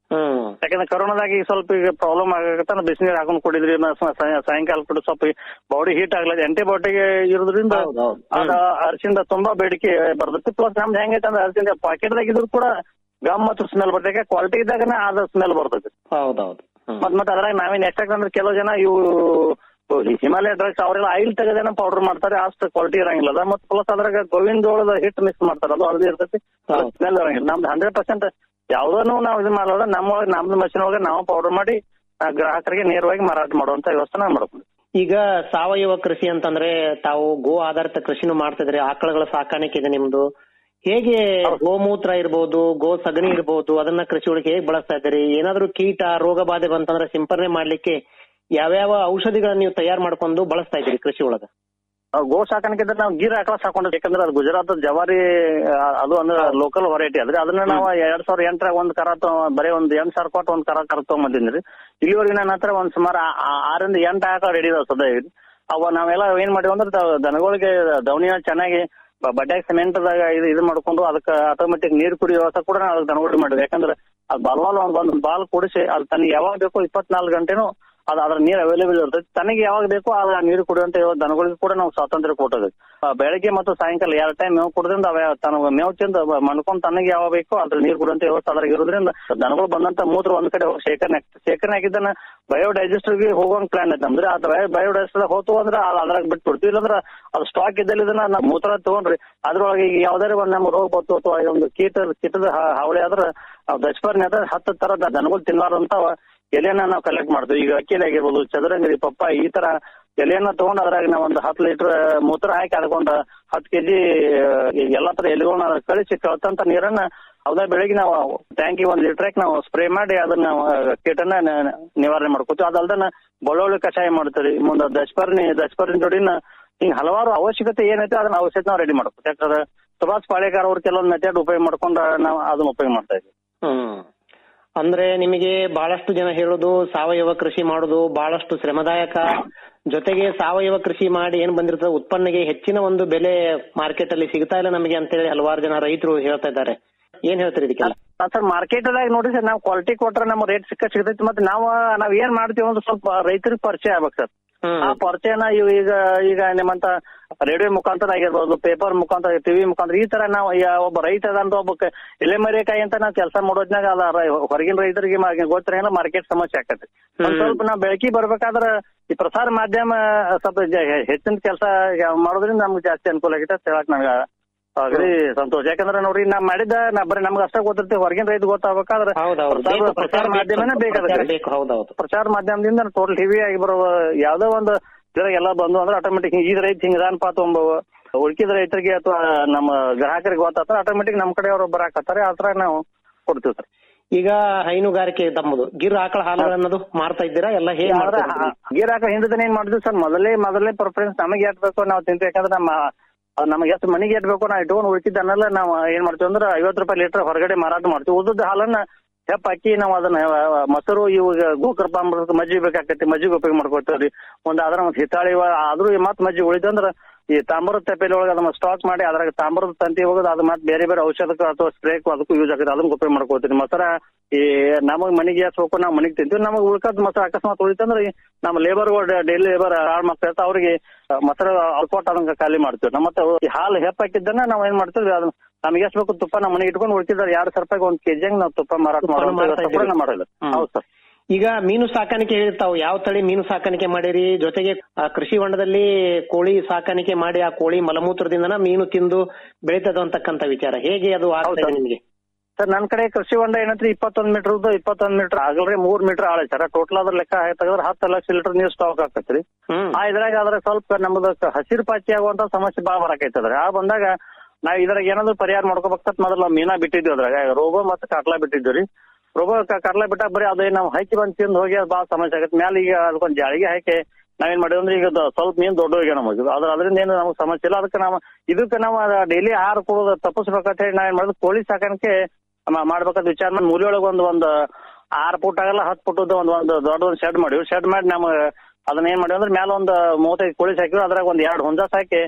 ಹ್ಮ್ ಯಾಕಂದ್ರೆ ಕರೋನಾದಾಗ ಈಗ ಸ್ವಲ್ಪ ಈಗ ಪ್ರಾಬ್ಲಮ್ ಆಗತ್ತ ಬಿಸಿನೀರ್ ಹಾಕೊಂಡ್ ಕುಡಿದ್ರಿ ಮ- ಸ- ಸಾಯ- ಸಾಯಂಕಾಲ ಕೂಡ ಸ್ವಲ್ಪ ಬಾಡಿ ಹೀಟ್ ಆಗ್ಲದ ಆಂಟಿಬಯೋಟಿಕ್ ಇರೋದ್ರಿಂದ ಹೌದೌದು. ಅದ ಅರಿಶಿಂದ ತುಂಬಾ ಬೇಡಿಕೆ ಬರ್ತೈತಿ ಪ್ಲಸ್ ನಮ್ದು ಹೆಂಗೈತೆ ಅಂದ್ರೆ ಅರಿಶಿಂದ ಪಾಕೆಟ್ದಾಗ ಇದ್ರು ಕೂಡ ಗಮ್ ಮತ್ತು ಸ್ಮೆಲ್ ಬರ್ತೈತೆ ಕ್ವಾಲಿಟಿ ಇದ್ದಾಗನೇ ಅದ ಸ್ಮೆಲ್ ಬರ್ತೈತಿ ಹೌದೌದು ಹ್ಮ್. ಮತ್ ಮತ್ತೆ ಅದ್ರಾಗ ನಾವೇನ್ ಎಷ್ಟಾಗ ಅಂದ್ರೆ ಕೆಲವು ಜನ ಇವು ಹಿಮಾಲಯ ಡ್ರಗ್ಸ್ ಅವರೆಲ್ಲ ಆಯಿಲ್ ತೆಗೆದೇನ ಪೌಡರ್ ಮಾಡ್ತಾರೆ ಅಷ್ಟು ಕ್ವಾಲಿಟಿ ಇರಂಗಿಲ್ಲ ಅದ ಮತ್ತೆ ಪ್ಲಸ್ ಅದ್ರಾಗ ಗೋವಿಂದ ಜೋಳದ ಹಿಟ್ ಮಿಕ್ಸ್ ಮಾಡ್ತಾರೆ ಅದು ಅರ್ಧ ಇರ್ತೈತಿ ಹೌದು. ಸ್ಮೆಲ್ ಇರಂಗಿಲ್ಲ ನಮ್ದು ಹಂಡ್ರೆಡ್ ಪರ್ಸೆಂಟ್ ಯಾವ್ದನ್ನು ನಾವು ಇದು ಮಾಡೋದ ನಮ್ಮ ಒಳಗೆ ನಮ್ದು ಮಷಿನ್ ಒಳಗೆ ನಾವು ಪೌಡರ್ ಮಾಡಿ ಆ, ಗ್ರಾಹಕರಿಗೆ ನೇರವಾಗಿ ಮಾರಾಟ ಮಾಡುವಂತ ವ್ಯವಸ್ಥೆ ನಾವು ಮಾಡ್ಕೊಂಡು ಈಗ ಸಾವಯವ ಕೃಷಿ ಅಂತಂದ್ರೆ ತಾವು ಗೋ ಆಧಾರಿತ ಕೃಷಿನೂ ಮಾಡ್ತಿದ್ರಿ ಆಕಳುಗಳ ಸಾಕಾಣಿಕೆ ಇದೆ ನಿಮ್ದು ಹೇಗೆ ಗೋಮೂತ್ರ ಇರ್ಬೋದು ಗೋ ಸಗಣಿ ಇರ್ಬೋದು ಅದನ್ನ ಕೃಷಿ ಒಳಗೆ ಹೇಗೆ ಬಳಸ್ತಾ ಇದ್ದೀರಿ ಏನಾದ್ರೂ ಕೀಟ ರೋಗ ಬಾಧೆ ಬಂತಂದ್ರೆ ಸಿಂಪರಣೆ ಮಾಡ್ಲಿಕ್ಕೆ ಯಾವ್ಯಾವ ಔಷಧಿಗಳನ್ನ ನೀವು ತಯಾರು ಮಾಡ್ಕೊಂಡು ಬಳಸ್ತಾ ಇದ್ದೀರಿ ಕೃಷಿ ಒಳಗ ಆ, ಗೋ ಸಾಕಾಣಿಕೆ ಇದ್ರೆ ನಾವು ಗೀರ್ ಆಕಳ ಸಾಕೊಂಡಿದ್ವಿ ಯಾಕಂದ್ರೆ ಅದು ಗುಜರಾತ್ ಜವಾರಿ ಆ, ಅದು ಅಂದ್ರೆ ಲೋಕಲ್ ವೆರೈಟಿ ಅದ್ರಿ ಅದನ್ನ ನಾವು ಎರಡ್ ಸಾವಿರ ಎಂಟರಾಗ ಒಂದ್ ಕರ ತಗೊ- ಬರೀ ಒಂದ್ ಎಂಟ್ ಸಾವಿರ ಕೊಟ್ಟು ಒಂದ್ ಕರ ಕರ ತಗೊಂಬಂದಿನ್ರಿ ಇಲ್ಲಿವರೆಗೆ ನನ್ನ ಹತ್ರ ಒಂದ್ ಸುಮಾರು ಆ- ಆ- ಆರಿಂದ ಎಂಟು ಆಕಳ ರೆಡಿ ಇದಾವ ಸದ್ಯ ಈಗ. ಅವ ನಾವೆಲ್ಲ ಏನ್ ಮಾಡಿವಿ ಅಂದ್ರೆ ದ- ದನಗಳಿಗೆ ದವಣಿಯ ಚೆನ್ನಾಗಿ ಬ- ಬಡ್ಯಾಗ ಸಿಮೆಂಟ್ ದಾಗ ಇದು ಇದು ಮಾಡ್ಕೊಂಡು ಅದಕ್ಕೆ ಆಟೋಮೆಟಿಕ್ ನೀರ್ ಕುಡಿಯೋ ವ್ಯವಸ್ಥೆ ಕೂಡ ನಾವು ದನಗಳಿಗೆ ಮಾಡಿದ್ವಿ ಯಾಕಂದ್ರೆ ಅದು ಬಾಲ್ ಒಂದ್ ಒಂದ್ ಬಾಲ್ ಕುಡಿಸಿ ಅದು ತನಗೆ ಯಾವಾಗ ಬೇಕು ಇಪ್ಪತ್ನಾಲ್ಕು ಗಂಟೆನೂ ಅದು ಅದ್ರ ನೀರ್ ಅವೈಲೇಬಲ್ ಇರ್ತೈತಿ ತನಗೆ ಯಾವಾಗ ಬೇಕು ಆ ನೀರು ಕುಡಿಯುವಂತ ದನಗಳಿಗೆ ಕೂಡ ನಾವು ಸ್ವಾತಂತ್ರ್ಯ ಕೊಟ್ಟದ್ವಿ ಆ, ಬೆಳಗ್ಗೆ ಮತ್ತು ಸಾಯಂಕಾಲ ಎರಡು ಟೈಮ್ ಮೇವು ಕುಡಿದ್ರಿಂದ ಅವ ತನ್ನ ಮೇವು ತಿಂದು ಬ- ಮಣ್ಕೊಂಡ್ ತನಗೆ ಯಾವಾಗ ಬೇಕು ಅದ್ರ ನೀರು ಕುಡಿಯುವಂತ ವ್ಯವಸ್ಥೆ ಅದ್ರಾಗ ಇರೋದ್ರಿಂದ ದನಗಳು ಬಂದಂತ ಮೂತ್ರ ಒಂದ್ ಕಡೆ ಹೋಗಿ ಶೇಖರಣೆ ಆಗ್ತದೆ ಶೇಖರಣೆ ಆಗಿದ್ದನ್ನ ಬಯೋಡೈಜೆಸ್ಟರ್ ಗೆ ಹೋಗೋಂಗ್ ಪ್ಲಾನ್ ಐತೆ ನಮ್ದ್ರೆ ಅದ್ರ ಬಯೋಡೈಜೆಸ್ಟರ್ ಹೋತು ಅಂದ್ರೆ ಅದ್ ಅದ್ರಾಗ ಬಿಟ್ಟು ಬಿಡ್ತೀವಿ ಇಲ್ಲಾಂದ್ರೆ ಅದು ಸ್ಟಾಕ್ ಇದ್ದಲ್ಲಿ ಇದನ್ನ ನಾವು ಮೂತ್ರ ತಗೊಂಡ್ರಿ ಅದ್ರೊಳಗೆ ಈಗ ಯಾವ್ದಾರ ಒಂದ್ ನಮ್ಗೆ ರೋಗ ಬಂತು ಅಥವಾ ಒಂದು ಕೀಟ ಕೀಟದ ಹ- ಹಾವಳಿ ಆದ್ರೆ ದಶಪರ್ಣಿ ಅದ ಹತ್ತು ತರ ದನಗಳು ತಿನ್ಲಾರಂತ ಎಲೆಯನ್ನ ನಾವು ಕಲೆಕ್ಟ್ ಮಾಡ್ತೀವಿ ಈಗ ಅಕ್ಕಿಲಿ ಆಗಿರ್ಬೋದು ಚದರಂಗರಿ ಪಪ್ಪ ಈ ತರ ಎಲೆಯನ್ನ ತಗೊಂಡ್ ಅದ್ರಾಗ ನಾವು ಒಂದು ಹತ್ತು ಲೀಟರ್ ಮೂತ್ರ ಹಾಕಿ ಅದಕ್ಕೊಂದು ಹತ್ತು ಕೆಜಿ ಎಲ್ಲಾ ತರ ಎಲೆಗಳನ್ನ ಕಳಿಸಿ ಕಳ್ತಂತ ನೀರನ್ನ ಅವದ ಬೆಳಿಗ್ಗೆ ನಾವು ಟ್ಯಾಂಕಿ ಒಂದ್ ಲೀಟರ್ ನಾವು ಸ್ಪ್ರೇ ಮಾಡಿ ಅದನ್ನ ನಾವು, ಆ, ಕೀಟನ ನ- ನಿವಾರಣೆ ಮಾಡ್ಕೋತೀವಿ ಅದಲ್ದನ ಬಳ್ಳೊಳ್ಳಿ ಕಷಾಯ ಮಾಡ್ತೀವಿ ಮುಂದೆ ದಶಪರ್ಣಿ ದಶಪರ್ಣಿ ಜೋಡಿನ ಹಿಂಗ್ ಹಲವಾರು ಅವಶ್ಯಕತೆ ಏನೈತೆ ಅದನ್ನ ಔಷಧ ನಾವು ರೆಡಿ ಮಾಡ್ಕೋತೀವಿ ಯಾಕಂದ್ರೆ ಸುಭಾಷ್ ಪಾಳೇಕರ್ ಅವ್ರ ಕೆಲವೊಂದು ಮೆಥಡ್ ಉಪಯೋಗ ಮಾಡ್ಕೊಂಡು ನಾವು ಅದನ್ನ ಉಪಯೋಗ ಮಾಡ್ತಾ ಇದ್ವಿ ಹ್ಮ್ ಅಂದ್ರೆ ನಿಮಗೆ ಬಹಳಷ್ಟು ಜನ ಹೇಳೋದು ಸಾವಯವ ಕೃಷಿ ಮಾಡೋದು ಬಹಳಷ್ಟು ಶ್ರಮದಾಯಕ ಜೊತೆಗೆ ಸಾವಯವ ಕೃಷಿ ಮಾಡಿ ಏನ್ ಬಂದಿರ್ತದೆ ಉತ್ಪನ್ನಗೆ ಹೆಚ್ಚಿನ ಒಂದು ಬೆಲೆ ಮಾರ್ಕೆಟ್ ಅಲ್ಲಿ ಸಿಗ್ತಾ ಇಲ್ಲ ನಮಗೆ ಅಂತೇಳಿ ಹಲವಾರು ಜನ ರೈತರು ಹೇಳ್ತಾ ಇದ್ದಾರೆ ಏನ್ ಹೇಳ್ತೀರಿ ಇದಕ್ಕೆಲ್ಲ ಸರ್ ಮಾರ್ಕೆಟ್ ದಾಗ ನೋಡ್ರಿ ಸರ್ ನಾವು ಕ್ವಾಲಿಟಿ ಕೊಟ್ರೆ ನಮ್ಮ ರೇಟ್ ಸಿಕ್ಕ ಸಿಗ್ತೈತಿ ಮತ್ತೆ ನಾವು ನಾವ್ ಏನ್ ಮಾಡ್ತೀವಿ ಅಂದ್ರೆ ಸ್ವಲ್ಪ ರೈತರಿಗೆ ಪರಿಚಯ ಆಗ್ಬೇಕು ಸರ್ ಆ ಪರಿಚಯನ ಇವ್ ಈಗ ಈಗ ನಿಮ್ಮಂತ ರೇಡಿಯೋ ಮುಖಾಂತರ ಆಗಿರ್ಬೋದು ಪೇಪರ್ ಮುಖಾಂತರ ಟಿವಿ ಮುಖಾಂತರ ಈ ತರ ನಾವು ಯಾ- ಒಬ್ಬ ರೈತ ಅದಂತ ಒಬ್ಬ ಕ- ಎಲೆಮರೆಕಾಯಿ ಅಂತ ನಾವು ಕೆಲಸ ಮಾಡೋದ್ನಾಗ ಅದ ರ- ಹೊರಗಿನ ರೈತರಿಗೆ ಗೊತ್ತಿರಂಗಿಲ್ಲ ಮಾರ್ಕೆಟ್ ಸಮಸ್ಯೆ ಆಕತಿ ಒಂದ್ ಸ್ವಲ್ಪ ನಾವು ಬೆಳಕಿ ಬರ್ಬೇಕಾದ್ರ ಈ ಪ್ರಸಾರ ಮಾಧ್ಯಮ ಸ್ವಲ್ಪ ಜ- ಹೆಚ್ಚಿನ ಕೆಲಸ ಮಾಡೋದ್ರಿಂದ ನಮ್ಗೆ ಜಾಸ್ತಿ ಅನುಕೂಲ ಆಗೈತೆ ಅಂತ ಹೇಳಕ್ ನನಗ ಅಗದಿ ಸಂತೋಷ ಯಾಕಂದ್ರೆ ನೋಡ್ರಿ ನಾ ಮಾಡಿದ ನಾ ಬರೀ ನಮ್ಗೆ ಅಷ್ಟೇ ಗೊತ್ತಿರ್ತೀವಿ ಹೊರಗಿನ ರೈತ ಗೊತ್ತಾಗಬೇಕಾದ್ರೆ ಹೌದೌದು ಪ್ರಸಾರ- ಬೇಕು, ಪ್ರಸಾರ ಪ್ರಚಾರ ಮಾಧ್ಯಮನೇ ಬೇಕು, ಪ್ರಚಾರ ಬೇಕಾಗುತ್ತೆ ಬೇಕು ಹೌದೌದು ಪ್ರಚಾರ ಮಾಧ್ಯಮದಿಂದ ಟೋಟಲ್ ಟಿವಿ ಆಗಿ ಬರೋ ಯಾವ್ದೋ ಒಂದು ಇದ್ರಾಗ ಎಲ್ಲ ಬಂದು ಅಂದ್ರೆ ಆಟೋಮೆಟಿಕ್ ಈ ರೈತ ಹಿಂಗದಾನಪ್ಪ ತೊಂಬ ಉಳ್ಕಿದ ರೈತರಿಗೆ ಅಥವಾ ನಮ್ಮ ಗ್ರಾಹಕರಿಗೆ ಗೊತ್ತಾದ್ರೆ ಆಟೋಮೆಟಿಕ್ ನಮ್ ಕಡೆ ಅವರು ಬರಾಕತ್ತಾರೆ ಆ ತರ ನಾವು ಕೊಡ್ತೀವಿ ಸರ್ ಈಗ ಹೈನುಗಾರಿಕೆ ತಮ್ಮದು ಗಿರ್ ಆಕಳ ಹಾಲು ಅನ್ನೋದು ಮಾರ್ತಾ ಇದ್ದೀರಾ ಎಲ್ಲ ಹೇಗೆ ಮಾಡ್ತಾ ಇದ್ದೀರಿ? ಗೀರ್ ಹಾಕೋ ಹಿಂದೆ ಏನ್ ಮಾಡಿದ್ವಿ ಸರ್ ಮೊದಲೇ ಮೊದಲೇ ಪ್ರಿಫರೆನ್ಸ್ ನಮಗೆ ಎಟ್ ಬೇಕು ನಾವು ತಿಂತೀವಿ ಯಾಕಂದ್ರೆ ನಮ್ಮ ಅದ್ ನಮಗೆ ಎಷ್ಟು ಮನಿಗೆ ಎಟ್ ಬೇಕು ನಾವು ಇಟ್ಕೊಂಡು ಉಳಿತಿದ್ದನ್ನೆಲ್ಲ ನಾವು ಏನ್ ಮಾಡ್ತೀವಿ ಅಂದ್ರೆ ಐವತ್ತು ರೂಪಾಯಿ ಲೀಟರ್ ಹೊರಗಡೆ ಮಾರಾಟ ಮಾಡ್ತೀವಿ ಉಳಿದ ಹಾಲನ್ನ ಹೆಪ್ಪ ಹಾಕಿ ನಾವು ಅದನ್ನ ಆ, ಮೊಸರು ಇವಾಗ ಗೋಕೃಪ ಮಜ್ಜಿಗೆ ಬೇಕಾಕತಿ ಮಜ್ಜಿಗೆ ಉಪಯೋಗ ಮಾಡ್ಕೊತೀವ್ರಿ ಒಂದ್ ಅದ್ರ ಒಂದ್ ಹಿತ್ತಾಳಿ ಒಳ- ಆದ್ರೂ ಮತ್ ಮಜ್ಜಿಗೆ ಉಳಿದಂದ್ರ ಈ ತಾಮ್ರದ ತಪ್ಪೆಲಿ ಒಳಗೆ ಅದನ್ನ ಸ್ಟಾಕ್ ಮಾಡಿ ಅದ್ರಾಗ ತಾಮ್ರದ ತಂತಿ ಹೋಗೋದು ಅದು ಮತ್ತೆ ಬೇರೆ ಬೇರೆ ಔಷಧಕ್ಕೆ ಅಥವಾ ಸ್ಪ್ರೇಕ್ ಅದಕ್ಕೂ ಯೂಸ್ ಆಗುತ್ತೆ ಅದನ್ನ ಉಪಯೋಗ ಮಾಡ್ಕೋತೀವಿ ಮೊಸರ ಈ ನಮಗ್ ಮನಿಗೆ ಎಷ್ಟು ಹೋಗೋ ನಾವು ಮನಿಗೆ ತಿಂತೀವಿ ನಮಗ್ ಉಳ್ಕದ್ ಮೊಸರು ಅಕಸ್ಮಾತ್ ಉಳಿತಂದ್ರೆ ಈ ನಮ್ಮ ಲೇಬರ್ ಡೈಲಿ ಲೇಬರ್ ಹಾಳು ಮಾಡ್ತಾ ಇರ್ತಾವ ಅವ್ರಿಗೆ ಮೊಸರು ಅಲ್ಕೊಟ್ಟು ಅದನ್ನ ಖಾಲಿ ಮಾಡ್ತೀವಿ ನಮ್ಮ ಮತ್ತೆ ಈ ಹಾಲು ಹೆಪ್ಪಾಕಿದ್ದನ್ನ ನಾವ್ ಏನ್ ಮಾಡ್ತೀವಿ ಅದನ್ನ ನಮ್ಗೆ ಎಷ್ಟು ಬೇಕು ತುಪ್ಪ ನಮ್ಮ ಮನೆಗೆ ಇಟ್ಕೊಂಡು ಉಳ್ಕಿದ್ರೆ ಎರಡು ಸಾವಿರ ರೂಪಾಯಿ ಒಂದ್ ಕೆಜಿ ನಾವು ತುಪ್ಪ ಮಾರಾಟ ತುಪ್ಪನ ಮಾಡೋ ಮಾರ್ತಾ ಇದ್ದೀರಿ. ವ್ಯವಸ್ಥೆ ಮಾಡಿಲ್ಲ ಹೌದು ಸರ್ ಈಗ ಮೀನು ಸಾಕಾಣಿಕೆ ಹೇಳ್ತಾವ್ ಯಾವ ತಳಿ ಮೀನು ಸಾಕಾಣಿಕೆ ಮಾಡಿರಿ ಜೊತೆಗೆ ಆ ಕೃಷಿ ಹೊಂಡದಲ್ಲಿ ಕೋಳಿ ಸಾಕಾಣಿಕೆ ಮಾಡಿ ಆ ಕೋಳಿ ಮಲಮೂತ್ರದಿಂದನ ಮೀನು ತಿಂದು ಬೆಳೀತದ ಅಂತಕ್ಕಂತ ವಿಚಾರ ಹೇಗೆ ಅದು ಆಗ್ತಾ ಇದೆ ನಿಮ್ಗೆ ಸರ್ ನನ್ ಕಡೆ ಕೃಷಿ ಹೊಂಡ ಏನಂದ್ರೆ ಇಪ್ಪತ್ತೊಂದ್ ಮೀಟರ್ ಇಪ್ಪತ್ತೊಂದ್ ಮೀಟರ್ ಆಗಲ್ರಿ ಮೂರ್ ಮೀಟರ್ ಆಳ ಸರ್ ಟೋಟಲ್ ಅದ್ರ ಲೆಕ್ಕ ತೆಗೆದ್ರೆ ಹತ್ತು ಲಕ್ಷ ಲೀಟರ್ ನೀರು ಸ್ಟಾಕ್ ಆಕತ್ರಿ ಆ ಇದ್ರಾಗ ಅದ್ರ ಸ್ವಲ್ಪ ನಮ್ದು ಕ- ಹಸಿರು ಪಾಚಿ ಆಗುವಂತ ಸಮಸ್ಯೆ ಬಾಳ ಬರಾಕೈತದ್ರಿ ಆ ಬಂದಾಗ ನಾವ್ ಇದ್ರಾಗ ಏನಾದ್ರು ಪರಿಹಾರ ಮಾಡ್ಕೋಬೇಕಂತ ಮೊದಲು ನಾವು ಮೀನಾ ಬಿಟ್ಟಿದ್ವಿ ಅದ್ರಾಗ ರೋಗ ಮತ್ತೆ ಕಾಟ್ಲಾ ಬಿಟ್ಟಿದ್ವಿ ರೀ ರೋಗ ಕ- ಕಾಟ್ಲಾ ಬಿಟ್ಟಾಗ ಬರೀ ಅದೇ ನಾವು ಹಾಕಿ ಬಂದ್ ತಿಂದು ಹೋಗಿ ಅದು ಬಾಳ ಸಮಸ್ಯೆ ಆಗತ್ತೆ ಮ್ಯಾಲ ಈಗ ಅದಕ್ಕೊಂದ್ ಜಾಳಿಗೆ ಹಾಕಿ ನಾವೇನ್ ಮಾಡಿದ್ವಿ ಅಂದ್ರೆ ಈಗ ದ- ಸ್ವಲ್ಪ ಮೀನ್ ದೊಡ್ಡ ಹೋಗ್ಯಾವ ನಮಗೆ ಅದ್ರ ಅದರಿಂದ ಏನು ನಮ್ಗೆ ಸಮಸ್ಯೆ ಇಲ್ಲ ಅದಕ್ಕೆ ನಾವು ಇದಕ್ಕೆ ನಾವು ಡೈಲಿ ಆಹಾರ ಕೊಡೋದು ತಪ್ಪಿಸ್ಬೇಕಂತ ಹೇಳಿ ನಾವೇನ್ ಮಾಡಿದ್ವಿ ಕೋಳಿ ಸಾಕಾಣಿಕೆ ಮ- ಮಾಡ್ಬೇಕಂತ ವಿಚಾರ ಮಾಡಿ ಮೂಲಿ ಒಳಗೆ ಒಂದು ಒಂದು ಆರು ಫುಟ್ ಆಗಲ್ಲ ಹತ್ತು ಫುಟ್ ಒಂದು ಒಂದು ದೊಡ್ಡ ಒಂದು ಶೆಡ್ ಮಾಡಿವಿ ಶೆಡ್ ಮಾಡಿ ನಮ್ಮ ಅದನ್ನ ಏನ್ ಮಾಡಿವಿ ಅಂದ್ರೆ ಮ್ಯಾಲ ಒಂದು ಮೂವತ್ತೈದು ಕೋಳಿ ಸಾಕಿವಿ ಅದ್ರಾಗ ಒಂದ್ ಎರಡು ಹುಂಜ ಸಾಕಿ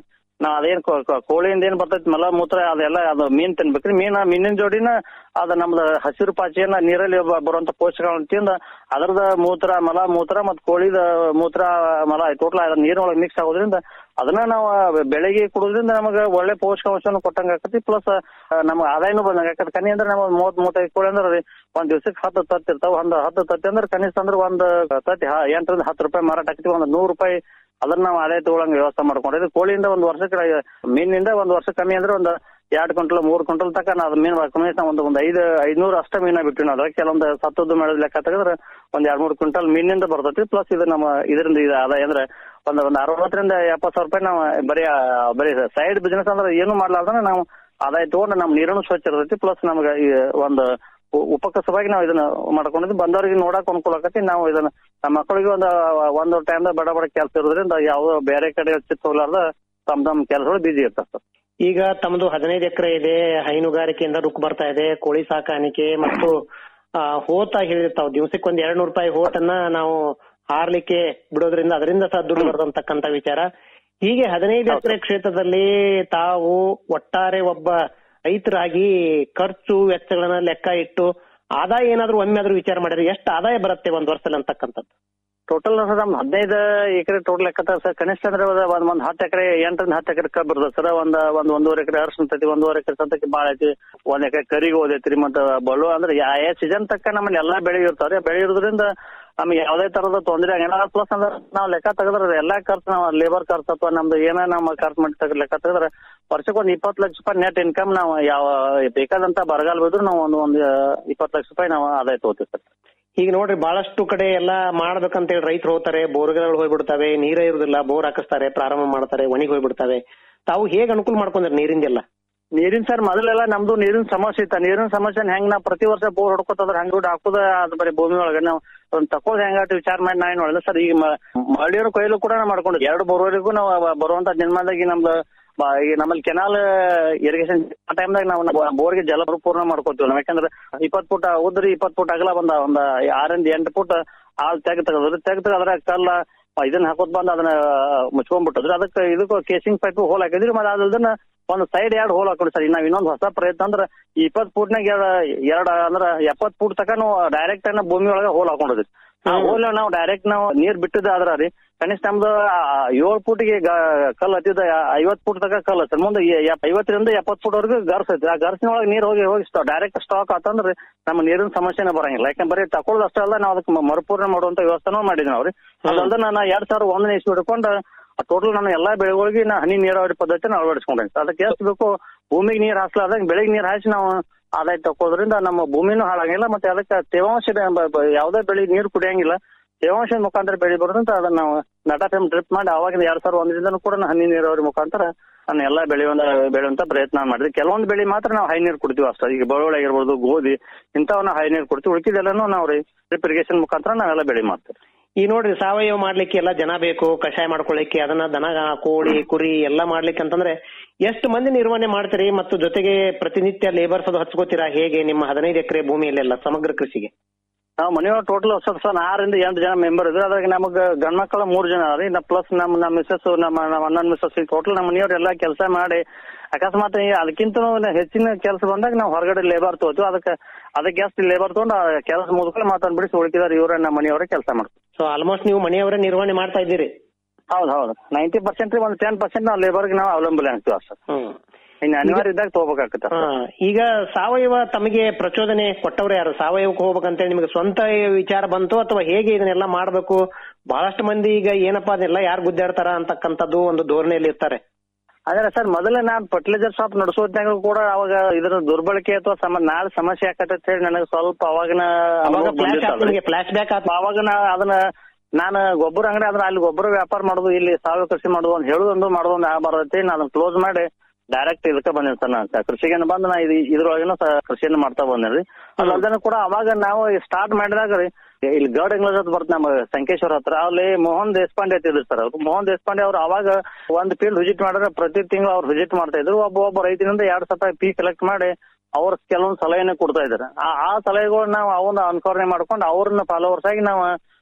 ನಾವ್ ಅದೇನ್ ಕೋ- ಕೋ- ಕೋಳಿಯಿಂದ ಏನ್ ಬರ್ತೈತಿ ಮಲ ಮೂತ್ರ ಅದೆಲ್ಲ ಅದು ಮೀನ್ ತಿನ್ಬೇಕ್ರಿ ಮೀನ್ ಮೀನಿನ ಜೋಡಿನ ಅದ ನಮ್ದು ಹಸಿರು ಪಾಚಿಯನ್ನ ನೀರಲ್ಲಿ ಬ- ಬರುವಂತ ಪೋಷಕಗಳನ್ನ ತಿಂದ ಅದರದ ಮೂತ್ರ ಮಲ ಮೂತ್ರ ಮತ್ ಕೋಳಿದ ಮೂತ್ರ ಮಲ ಟೋಟಲ್ ಅದ್ರ ನೀರಿನೊಳಗೆ ಮಿಕ್ಸ್ ಆಗೋದ್ರಿಂದ ಅದನ್ನ ನಾವು ಬೆಳಗ್ಗೆ ಕುಡೋದ್ರಿಂದ ನಮಗ ಒಳ್ಳೆ ಪೋಷಕಾಂಶವನ್ನು ಕೊಟ್ಟಂಗ ಆಕತಿ ಪ್ಲಸ್ ನಮ್ಗೆ ಆದಾಯನೂ ಬಂದಂಗ ಆಕತಿ ಕನಿ ಅಂದ್ರೆ ನಾವು ಮೂವತ್ ಮೂವತ್ತೈದು ಕೋಳಿ ಅಂದ್ರೆ ರೀ ಒಂದ್ ದಿವ್ಸಕ್ಕೆ ಹತ್ತು ತತ್ತಿ ಇರ್ತಾವ ಒಂದ್ ಹತ್ತು ತತ್ತಿ ಅಂದ್ರೆ ಕನಿಷ್ಠ ಅಂದ್ರೆ ಒಂದ್ ತತ್ತಿ ಹ- ಎಂಟರಿಂದ ಹತ್ತು ರೂಪಾಯಿ ಮಾರಾಟ ಆಕತಿ ಒಂದ್ ನೂರು ರೂಪಾಯಿ ಅದನ್ನ ನಾವು ಆದಾಯ ತಗೊಳಂಗ ವ್ಯವಸ್ಥೆ ಮಾಡ್ಕೊಂಡಿದ್ವಿ ಕೋಳಿಯಿಂದ ಒಂದ್ ವರ್ಷಕ್ಕೆ ಮೀನಿಂದ ಒಂದ್ ವರ್ಷ ಕಮ್ಮಿ ಅಂದ್ರೆ ಒಂದ್ ಎರಡ್ ಕ್ವಿಂಟಲ್ ಮೂರ್ ಕ್ವಿಂಟಲ್ ತನಕ ನಾವು ಮೀನ್ ಕನಿಷ್ಠ ಒಂದ್ ಒಂದ್ ಐದ್ ಐದ್ನೂರು ಅಷ್ಟ ಮೀನ ಬಿಟ್ಟು ನಾವು ಕೆಲವೊಂದು ಸತ್ತದ್ದು ಮಾಡೋದ್ ಲೆಕ್ಕ ತೆಗೆದ್ರೆ ಒಂದ್ ಎರಡ್ ಮೂರ್ ಕ್ವಿಂಟಲ್ ಮೀನಿಂದ ಬರ್ತೈತಿ ಪ್ಲಸ್ ಇದು ನಮ್ಮ ಇದರಿಂದ ಇದು ಆದಾಯ ಅಂದ್ರೆ ಒಂದ್ ಒಂದ್ ಅರವತ್ತರಿಂದ ಎಪ್ಪತ್ ಸಾವಿರ ರೂಪಾಯಿ ನಾವು ಬರೀ ಆ, ಬರೀ ಸೈಡ್ ಬಿಸ್ನೆಸ್ ಅಂದ್ರೆ ಏನು ಮಾಡ್ಲಾರ್ದನ ನಾವು ಆದಾಯ ತಗೊಂಡು ನಮ್ ನೀರನ್ನು ಸ್ವಚ್ಛ ಇರ್ತೈತಿ ಪ್ಲಸ್ ನಮ್ಗೆ ಈ ಒಂದು ಉ- ಉಪಕಸವಾಗಿ ನಾವು ಇದನ್ನ ಮಾಡ್ಕೊಂಡಿದ್ವಿ ಬಂದವರಿಗೆ ನೋಡಕ್ ಅನುಕೂಲ ಆಕತಿ ನಾವು ಇದನ್ನ ನಮ್ಮ ಮಕ್ಕಳಿಗೆ ಒಂದು ಒಂದು ಟೈಮ್ ಬಡ ಬಡ ಕೆಲಸ ಇರೋದ್ರಿಂದ ಯಾವ ಬೇರೆ ಕಡೆ ಚಿತ್ತ ಹೋಗ್ಲಾರ್ದ ತಮ್ ತಮ್ ಕೆಲಸಗಳು ಬಿಜಿ ಇರ್ತಾವ ಸರ್ ಈಗ ತಮ್ಮದು ಹದಿನೈದು ಎಕರೆ ಇದೆ ಹೈನುಗಾರಿಕೆಯಿಂದ ರುಕ್ ಬರ್ತಾ ಇದೆ ಕೋಳಿ ಸಾಕಾಣಿಕೆ ಮತ್ತು ಆ, ಹೋತ ಹೇಳಿರ್ತಾವ ದಿವಸಕ್ಕೆ ಒಂದ್ ಎರಡ್ ನೂರು ರೂಪಾಯಿ ಹೋತನ್ನ ನಾವು ಹಾರ್ಲಿಕ್ಕೆ ಬಿಡೋದ್ರಿಂದ ಅದರಿಂದ ಸಹ ದುಡ್ಡು ಬರ್ತಕ್ಕಂತ ವಿಚಾರ ಹೀಗೆ ಹದಿನೈದು ಎಕರೆ ಕ್ಷೇತ್ರದಲ್ಲಿ ತಾವು ಒಟ್ಟಾರೆ ಒಬ್ಬ ರೈತರಾಗಿ ಖರ್ಚು ವೆಚ್ಚಗಳನ್ನ ಲೆಕ್ಕ ಇಟ್ಟು ಆದಾಯ ಏನಾದ್ರೂ ಒಮ್ಮೆ ಆದ್ರೂ ವಿಚಾರ ಮಾಡಿದ್ರೆ ಎಷ್ಟು ಆದಾಯ ಬರುತ್ತೆ ಒಂದ್ ವರ್ಷದಲ್ಲಿ ಅಂತಕ್ಕಂಥದ್ದು ಟೋಟಲ್ ನಮ್ ಹದಿನೈದು ಎಕರೆ ಟೋಟಲ್ ಲೆಕ್ಕ ಸರ್ ಕನಿಷ್ಠ ಅಂದ್ರೆ ಒಂದ್ ಒಂದ್ ಒಂದ್ ಹತ್ತು ಎಕರೆ ಎಂಟರಿಂದ ಹತ್ತು ಎಕರೆ ಕಬ್ಬ್ ಬರ್ತದೆ ಸರ್ ಒಂದ್ ಒಂದ್ ಒಂದೂವರೆ ಎಕರೆ ಅರ್ಶಿನ ತೈತಿ ಒಂದೂವರೆ ಎಕರೆ ಸತಕ್ಕೆ ಬಾಳ ಐತಿ ಒಂದ್ ಎಕರೆ ಕರಿಗ ಹೋದೈತ್ರಿ ಮತ್ತ ಬಳ್ಳು ಅಂದ್ರೆ ಯಾ ಯಾ ಸೀಸನ್ ತಕ್ಕ ನಮ್ಮಲ್ಲಿ ಎಲ್ಲಾ ಬೆಳೆ ಇರ್ತಾವ್ರಿ ಬೆಳೆ ಇರೋದ್ರಿಂದ ನಮ್ಗೆ ಯಾವ್ದೇ ತರದ ತೊಂದರೆ ಆಗಿಲ್ಲ ಪ್ಲಸ್ ಅಂದ್ರೆ ನಾವು ಲೆಕ್ಕ ತೆಗೆದ್ರೆ ಎಲ್ಲಾ ಖರ್ಚು ನಾವು ಲೇಬರ್ ಖರ್ಚು ಅಥವಾ ನಮ್ದು ಏನ ನಮ್ಮ ಖರ್ಚು ಮಾಡಿ ತೆಗೆದ್ ಲೆಕ್ಕ ತೆಗೆದ್ರೆ ವರ್ಷಕ್ಕೆ ಒಂದ್ ಇಪ್ಪತ್ತು ಲಕ್ಷ ರೂಪಾಯಿ ನೆಟ್ ಇನ್ಕಮ್ ನಾವು ಯಾವ ಬೇಕಾದಂತ ಬರಗಾಲ ಬಿದ್ರು ನಾವು ಒಂದು ಒಂದ್ ಇಪ್ಪತ್ತು ಲಕ್ಷ ರೂಪಾಯಿ ನಾವು ಆದಾಯ ತಗೋತೀವಿ ಸರ್ ಈಗ ನೋಡ್ರಿ ಬಹಳಷ್ಟು ಕಡೆ ಎಲ್ಲಾ ಮಾಡ್ಬೇಕಂತ ಹೇಳಿ ರೈತರು ಹೋಗ್ತಾರೆ ಬೋರ್ಗಳು ಹೋಗ್ಬಿಡ್ತವೆ ನೀರೇ ಇರುದಿಲ್ಲ ಬೋರ್ ಹಾಕಿಸ್ತಾರೆ ಪ್ರಾರಂಭ ಮಾಡ್ತಾರೆ ಒಣಗಿ ಹೋಗ್ಬಿಡ್ತವೆ ತಾವು ಹೇಗ್ ಅನುಕೂಲ ಮಾಡ್ಕೊಂಡ್ರಿ ನೀರಿಂದೆಲ್ಲ ನೀರಿನ ಸರ್ ಮೊದಲೆಲ್ಲ ನಮ್ದು ನೀರಿನ ಸಮಸ್ಯೆ ಇತ್ತ ನೀರಿನ ಸಮಸ್ಯೆ ಹೆಂಗ್ ನಾವು ಪ್ರತಿ ವರ್ಷ ಬೋರ್ ಹೊಡ್ಕೋತಂದ್ರ ಹಂಗ್ ದುಡ್ಡು ಹಾಕುದ ಅದು ಬರೀ ಭೂಮಿ ಒಳಗೆ ನಾವು ಒಂದ್ ತಕೋದ್ ಹೆಂಗಾಟ ವಿಚಾರ ಮಾಡಿ ನಾ ಏನ್ ಮಾಡಿದೆ ಸರ್ ಈಗ ಮಳಿಯವ್ರ ಕೊಯ್ಲು ಕೂಡ ನಾವು ಮಾಡ್ಕೊಂಡಿದ್ವಿ ಎರಡು ಬೋರ್ವರೆಗೂ ನಾವು ಬರುವಂತ ದಿನಮಾನದಾಗ ನಮ್ದು ಬ- ಈಗ ನಮ್ಮಲ್ಲಿ ಕೆನಾಲ್ ಇರಿಗೇಷನ್ ಆ ಟೈಮ್ದಾಗ ನಾವು ಬೋರ್ಗೆ ಜಲ ಪೂರ್ಣ ಮಾಡ್ಕೋತೀವಿ ನಾವು ಯಾಕಂದ್ರೆ ಇಪ್ಪತ್ ಫುಟ್ ಉದ್ರಿ ಇಪ್ಪತ್ ಫುಟ್ ಅಗಲ ಬಂದ ಒಂದ್ ಆರಿಂದ ಎಂಟು ಫುಟ್ ಆಳ್ ತೆಗ್ ತೆಗೆದ್ರು ತೆಗ್ದು ಅದ್ರ ಕಲ್ಲ ಇದನ್ನ ಹಾಕೋದ್ ಬಂದ್ ಅದನ್ನ ಮುಚ್ಕೊಂಡ್ಬಿಟ್ಟಿದ್ರು ಅದಕ್ಕೆ ಇದಕ್ಕೂ ಕೇಸಿಂಗ್ ಪೈಪ್ ಹೋಲ್ ಹಾಕಿದ್ರಿ ಮತ್ತೆ ಅದಲ್ದನ್ನ ಒಂದ್ ಸೈಡ್ ಎರಡ್ ಹೋಲ್ ಹಾಕೊಡಿ ಸರ್ ನಾವ್ ಇನ್ನೊಂದ್ ಹೊಸ ಪ್ರಯತ್ನ ಅಂದ್ರ ಇಪ್ಪತ್ ಫೂಟ್ನಾಗ ಎರಡ್ ಅಂದ್ರ ಎಪ್ಪತ್ ಫೂಟ್ ತಕ ನಾವು ಡೈರೆಕ್ಟ್ ಅನ್ನ ಭೂಮಿ ಒಳಗ ಹೋಲ್ ಹಾಕೊಂಡಿದ್ವಿ ಆ ಹೋಲ್ ನಾವು ಡೈರೆಕ್ಟ್ ನಾವು ನೀರ್ ಬಿಟ್ಟಿದ್ದ ಆದ್ರ ರೀ ಕನಿಷ್ಠ ನಮ್ದು ಆ, ಏಳ್ ಫೂಟಿಗೆ ಕಲ್ ಹತ್ತಿದ ಐವತ್ ಫೂಟ್ ತಕ ಕಲ್ ಹತ್ತದ ಮುಂದೆ ಎ- ಎಪ್- ಐವತ್ತರಿಂದ ಎಪ್ಪತ್ ಫೂಟ್ ವರೆಗೂ ಗರ್ಸ್ ಐತಿ ಆ ಗರ್ಸಿನೊಳಗೆ ನೀರ್ ಹೋಗಿ ಹೋಗಿ ಡೈರೆಕ್ಟ್ ಸ್ಟಾಕ್ ಆತಂದ್ರೆ ನಮ್ಮ ನೀರಿನ ಸಮಸ್ಯೆನೇ ಬರಂಗಿಲ್ಲ ಯಾಕಂದ್ರೆ ಬರೀ ತಕೊಳ್ಳೋದು ಅಷ್ಟೇ ಅಲ್ಲ ನಾವು ಅದಕ್ಕೆ ಮ- ಮರುಪೂರ್ಣ ಮಾಡುವಂತ ವ್ಯವಸ್ಥೆನೂ ಮಾಡಿದ್ವಿ ನಾವ್ರಿ ಅದಲ್ದ ನಾನು ಎರಡ್ ಸಾವಿರ ಒಂದನೇ ಇಸ್ವಿ ಹಿಡ್ಕೊಂಡು ಟೋಟಲ್ ನಾನು ಎಲ್ಲಾ ಬೆಳೆಗಳಿಗೆ ನಾ ಹನಿ ನೀರಾವರಿ ಪದ್ಧತಿನ ಅಳವಡಿಸ್ಕೊಂಡೇನಿ ಅದಕ್ಕೆ ಎಷ್ಟು ಬೇಕು ಭೂಮಿಗೆ ನೀರ್ ಹಾಸ್ಲಾರ್ದಂಗ ಬೆಳೆಗೆ ನೀರ್ ಹಾಯಿಸಿ ನಾವು ಆದಾಯ ತಕ್ಕೋದ್ರಿಂದ ನಮ್ಮ ಭೂಮಿನೂ ಹಾಳಾಗಿಲ್ಲ ಮತ್ತೆ ಅದಕ್ಕೆ ತೇವಾಂಶ ಬ- ಬ- ಯಾವುದೇ ಬೆಳೆ ನೀರು ಕುಡಿಯಂಗಿಲ್ಲ ತೇವಾಂಶದ ಮುಖಾಂತರ ಬೆಳೆ ಬರೋದ್ರಿಂದ ಅದನ್ನ ನಾವು ನಟಾಫೆಮ್ ಡ್ರಿಪ್ ಮಾಡಿ ಅವಾಗಿಂದ ಎರಡ್ ಸಾವಿರದ ಒಂದರಿಂದನೂ ಕೂಡ ನಾನು ಹನಿ ನೀರಾವರಿ ಮುಖಾಂತರ ನಾನು ಎಲ್ಲಾ ಬೆಳೆಯುವಂತ ಬೆಳೆಯುವಂತ ಪ್ರಯತ್ನ ಮಾಡಿದ್ವಿ ಕೆಲವೊಂದು ಬೆಳೆ ಮಾತ್ರ ನಾವು ಹೈ ನೀರು ಕೊಡ್ತೀವಿ ಅಷ್ಟೇ ಈಗ ಬೆಳ್ಳುಳ್ಳಿ ಆಗಿರ್ಬೋದು ಗೋಧಿ ಇಂಥವನ್ನ ಹೈ ನೀರು ಕೊಡ್ತೀವಿ ಉಳಿಕಿದೆಲ್ಲನೂ ನಾವು ಡ್ರಿಪ್ ಇರಿಗೇಷನ್ ಮುಖಾಂತರ ನಾವೆಲ್ಲ ಬೆಳೆ ಮಾಡ್ತೀವಿ ಈ ನೋಡ್ರಿ ಸಾವಯವ ಮಾಡ್ಲಿಕ್ಕೆ ಎಲ್ಲ ಜನ ಬೇಕು ಕಷಾಯ ಮಾಡ್ಕೊಳ್ಳಿಕ್ಕೆ ಅದನ್ನ ದನ ಕೋಳಿ ಕುರಿ ಎಲ್ಲ ಮಾಡ್ಲಿಕ್ಕೆ ಅಂತಂದ್ರೆ ಎಷ್ಟು ಮಂದಿ ನಿರ್ವಹಣೆ ಮಾಡ್ತೀರಿ ಮತ್ತು ಜೊತೆಗೆ ಪ್ರತಿನಿತ್ಯ ಲೇಬರ್ಸ್ ಅದು ಹಚ್ಕೋತೀರಾ ಹೇಗೆ ನಿಮ್ಮ ಹದಿನೈದು ಎಕರೆ ಭೂಮಿಯಲ್ಲೆಲ್ಲ ಸಮಗ್ರ ಕೃಷಿಗೆ ನಾವು ಮನೆಯೊಳಗೆ ಟೋಟಲ್ ಸರ್ ಆರರಿಂದ ಎಂಟು ಜನ ಮೆಂಬರ್ ಇದ್ರು ಅದ್ರಾಗ ನಮಗ ಗಂಡ್ ಮಕ್ಕಳ ಮೂರ್ ಜನ ರೀ ಪ್ಲಸ್ ನಮ್ಮ ನಮ್ಮ ಮಿಸಸ್ ನಮ್ಮ ನಮ್ಮ ಅಣ್ಣನ ಮಿಸಸ್ ಟೋಟಲ್ ನಮ್ಮ ಮನೆಯವ್ರು ಎಲ್ಲಾ ಕೆಲಸ ಮಾಡಿ ಅಕಸ್ಮಾತ್ ಈ ಅದಕ್ಕಿಂತ ಹೆಚ್ಚಿನ ಕೆಲಸ ಬಂದಾಗ ನಾವು ಹೊರಗಡೆ ಲೇಬರ್ ತಗೋತೀವಿ ಅದಕ್ಕೆ ಅದಕ್ಕೆ ಜಾಸ್ತಿ ಲೇಬರ್ ತಗೊಂಡು ಕೆಲಸ ಮುಗಿಸ್ಕೊಂಡು ಮಾತಾಡ್ ಬಿಡಿಸಿ ಉಳಿಕಿದಾರೆ ಇವ್ರ ನಮ್ಮ ಮನೆಯವರೇ ಕೆಲಸ ಮಾಡ್ತೀವಿ ಸೊ ಆಲ್ಮೋಸ್ಟ್ ನೀವು ಮನೆಯವರೇ ನಿರ್ವಹಣೆ ಮಾಡ್ತಾ ಇದ್ದೀರಿ ಹೌದು ಹೌದು ನೈಂಟಿ ಪರ್ಸೆಂಟ್ ಒಂದು ಟೆನ್ ಪರ್ಸೆಂಟ್ ನಾವು ಲೇಬರ್ಗೆ ನಾವು ಅವಲಂಬನೆ ಆಗ್ತೀವಿ ಅಷ್ಟೇ ಇನ್ನು ಅನಿವಾರ್ಯ ಇದ್ದಾಗ ತಗೋಬೇಕಾಗುತ್ತೆ ಹಾ, ಈಗ ಸಾವಯವ ತಮಗೆ ಪ್ರಚೋದನೆ ಕೊಟ್ಟವ್ರು ಯಾರು ಸಾವಯವಕ್ಕೆ ಹೋಗ್ಬೇಕಂತೇಳಿ ನಿಮಗೆ ಸ್ವಂತ ವಿಚಾರ ಬಂತು ಅಥವಾ ಹೇಗೆ ಇದನ್ನೆಲ್ಲ ಮಾಡ್ಬೇಕು ಬಹಳಷ್ಟು ಮಂದಿ ಈಗ ಏನಪ್ಪಾ ಅದೆಲ್ಲ ಯಾರು ಗುದ್ದಾಡ್ತಾರ ಅಂತಕ್ಕಂಥದ್ದು ಒಂದು ಧೋರಣೆಯಲ್ಲಿ ಇರ್ತಾರೆ ಅದೇ ಸರ್ ಮೊದಲೇ ನಾನ್ ಫರ್ಟಿಲೈಸರ್ ಶಾಪ್ ನಡೆಸೋದ್ನಾಗ ಕೂಡ ಅವಾಗ ಇದ್ರ ದುರ್ಬಳಕೆ ಅಥವಾ ಸಮ ನಾಳೆ ಸಮಸ್ಯೆ ಆಕತ್ತೆ ಅಂತ ಹೇಳಿ ನನಗೆ ಸ್ವಲ್ಪ ಅವಾಗಿನ ಅವಾಗ ಅನುಭವ ಫ್ಲಾಶ್ ಬಂದಿತ್ತಲ್ರಿ. ನಿಮಗೆ ಫ್ಲಾಶ್ ಬ್ಯಾಕ್ ಆತ ಅವಾಗ ನಾ ಅದನ್ನ ನಾನು ಗೊಬ್ಬರ ಅಂಗಡಿ ಅದ್ರ ಅಲ್ಲಿ ಗೊಬ್ಬರ ವ್ಯಾಪಾರ ಮಾಡೋದು ಇಲ್ಲಿ ಸಾವಯವ ಕೃಷಿ ಮಾಡೋದು ಅಂತ ಹೇಳೋದೊಂದು ಮಾಡೋದೊಂದು ಆಗಬಾರದೈತಿ ನಾನು ಕ್ಲೋಸ್ ಮಾಡಿ ಡೈರೆಕ್ಟ್ ಇದಕ್ಕೆ ಬಂದಿರ್ತಾನೆ ನಾನು ಕೃಷಿಗೆ ಬಂದು ನಾ ಇದು ಇದ್ರೊಳಗಿನ ಸ- ಕೃಷಿಯನ್ನು ಮಾಡ್ತಾ ಬಂದೇನ್ರಿ ಅದಲ್ದೇನೆ ಕೂಡ ಅವಾಗ ನಾವು ಸ್ಟಾರ್ಟ್ ಮಾಡಿದಾಗ ರೀ ಇಲ್ಲಿ ಗರ್ಡ್ ಇಂಗ್ಲೀಷ್ ಅಂತ ಬರುತ್ತೆ ನಮ್ಮ ಸಂಕೇಶ್ವರ ಹತ್ರ ಅಲ್ಲಿ ಮೋಹನ್ ದೇಶಪಾಂಡೆ ಅಂತಿದ್ರು ಸರ್ ಅವ್ರು ಮೋಹನ್ ದೇಶಪಾಂಡೆ ಅವ್ರು ಅವಾಗ ಒಂದ್ ಫೀಲ್ಡ್ ವಿಸಿಟ್ ಮಾಡಿದ್ರೆ ಪ್ರತಿ ತಿಂಗಳು ಅವ್ರು ವಿಸಿಟ್ ಮಾಡ್ತಾ ಇದ್ರು ಒಬ್ಬ ಒಬ್ಬ ರೈತನಿಂದ ಎರಡ್ ಸಾವಿರ ಪೀ ಕಲೆಕ್ಟ್ ಮಾಡಿ ಅವ್ರ ಕೆಲವೊಂದು ಸಲಹೆನ ಕೊಡ್ತಾ ಇದಾರೆ ಆ ಆ ಸಲಹೆಗಳು ನಾವು ಅವನ್ನ ಅನುಸರಣೆ ಮಾಡ್ಕೊಂಡು ಅವ್ರನ್ನ ಫಾಲೋವರ್ಸ್ ಆಗಿ ನಾವು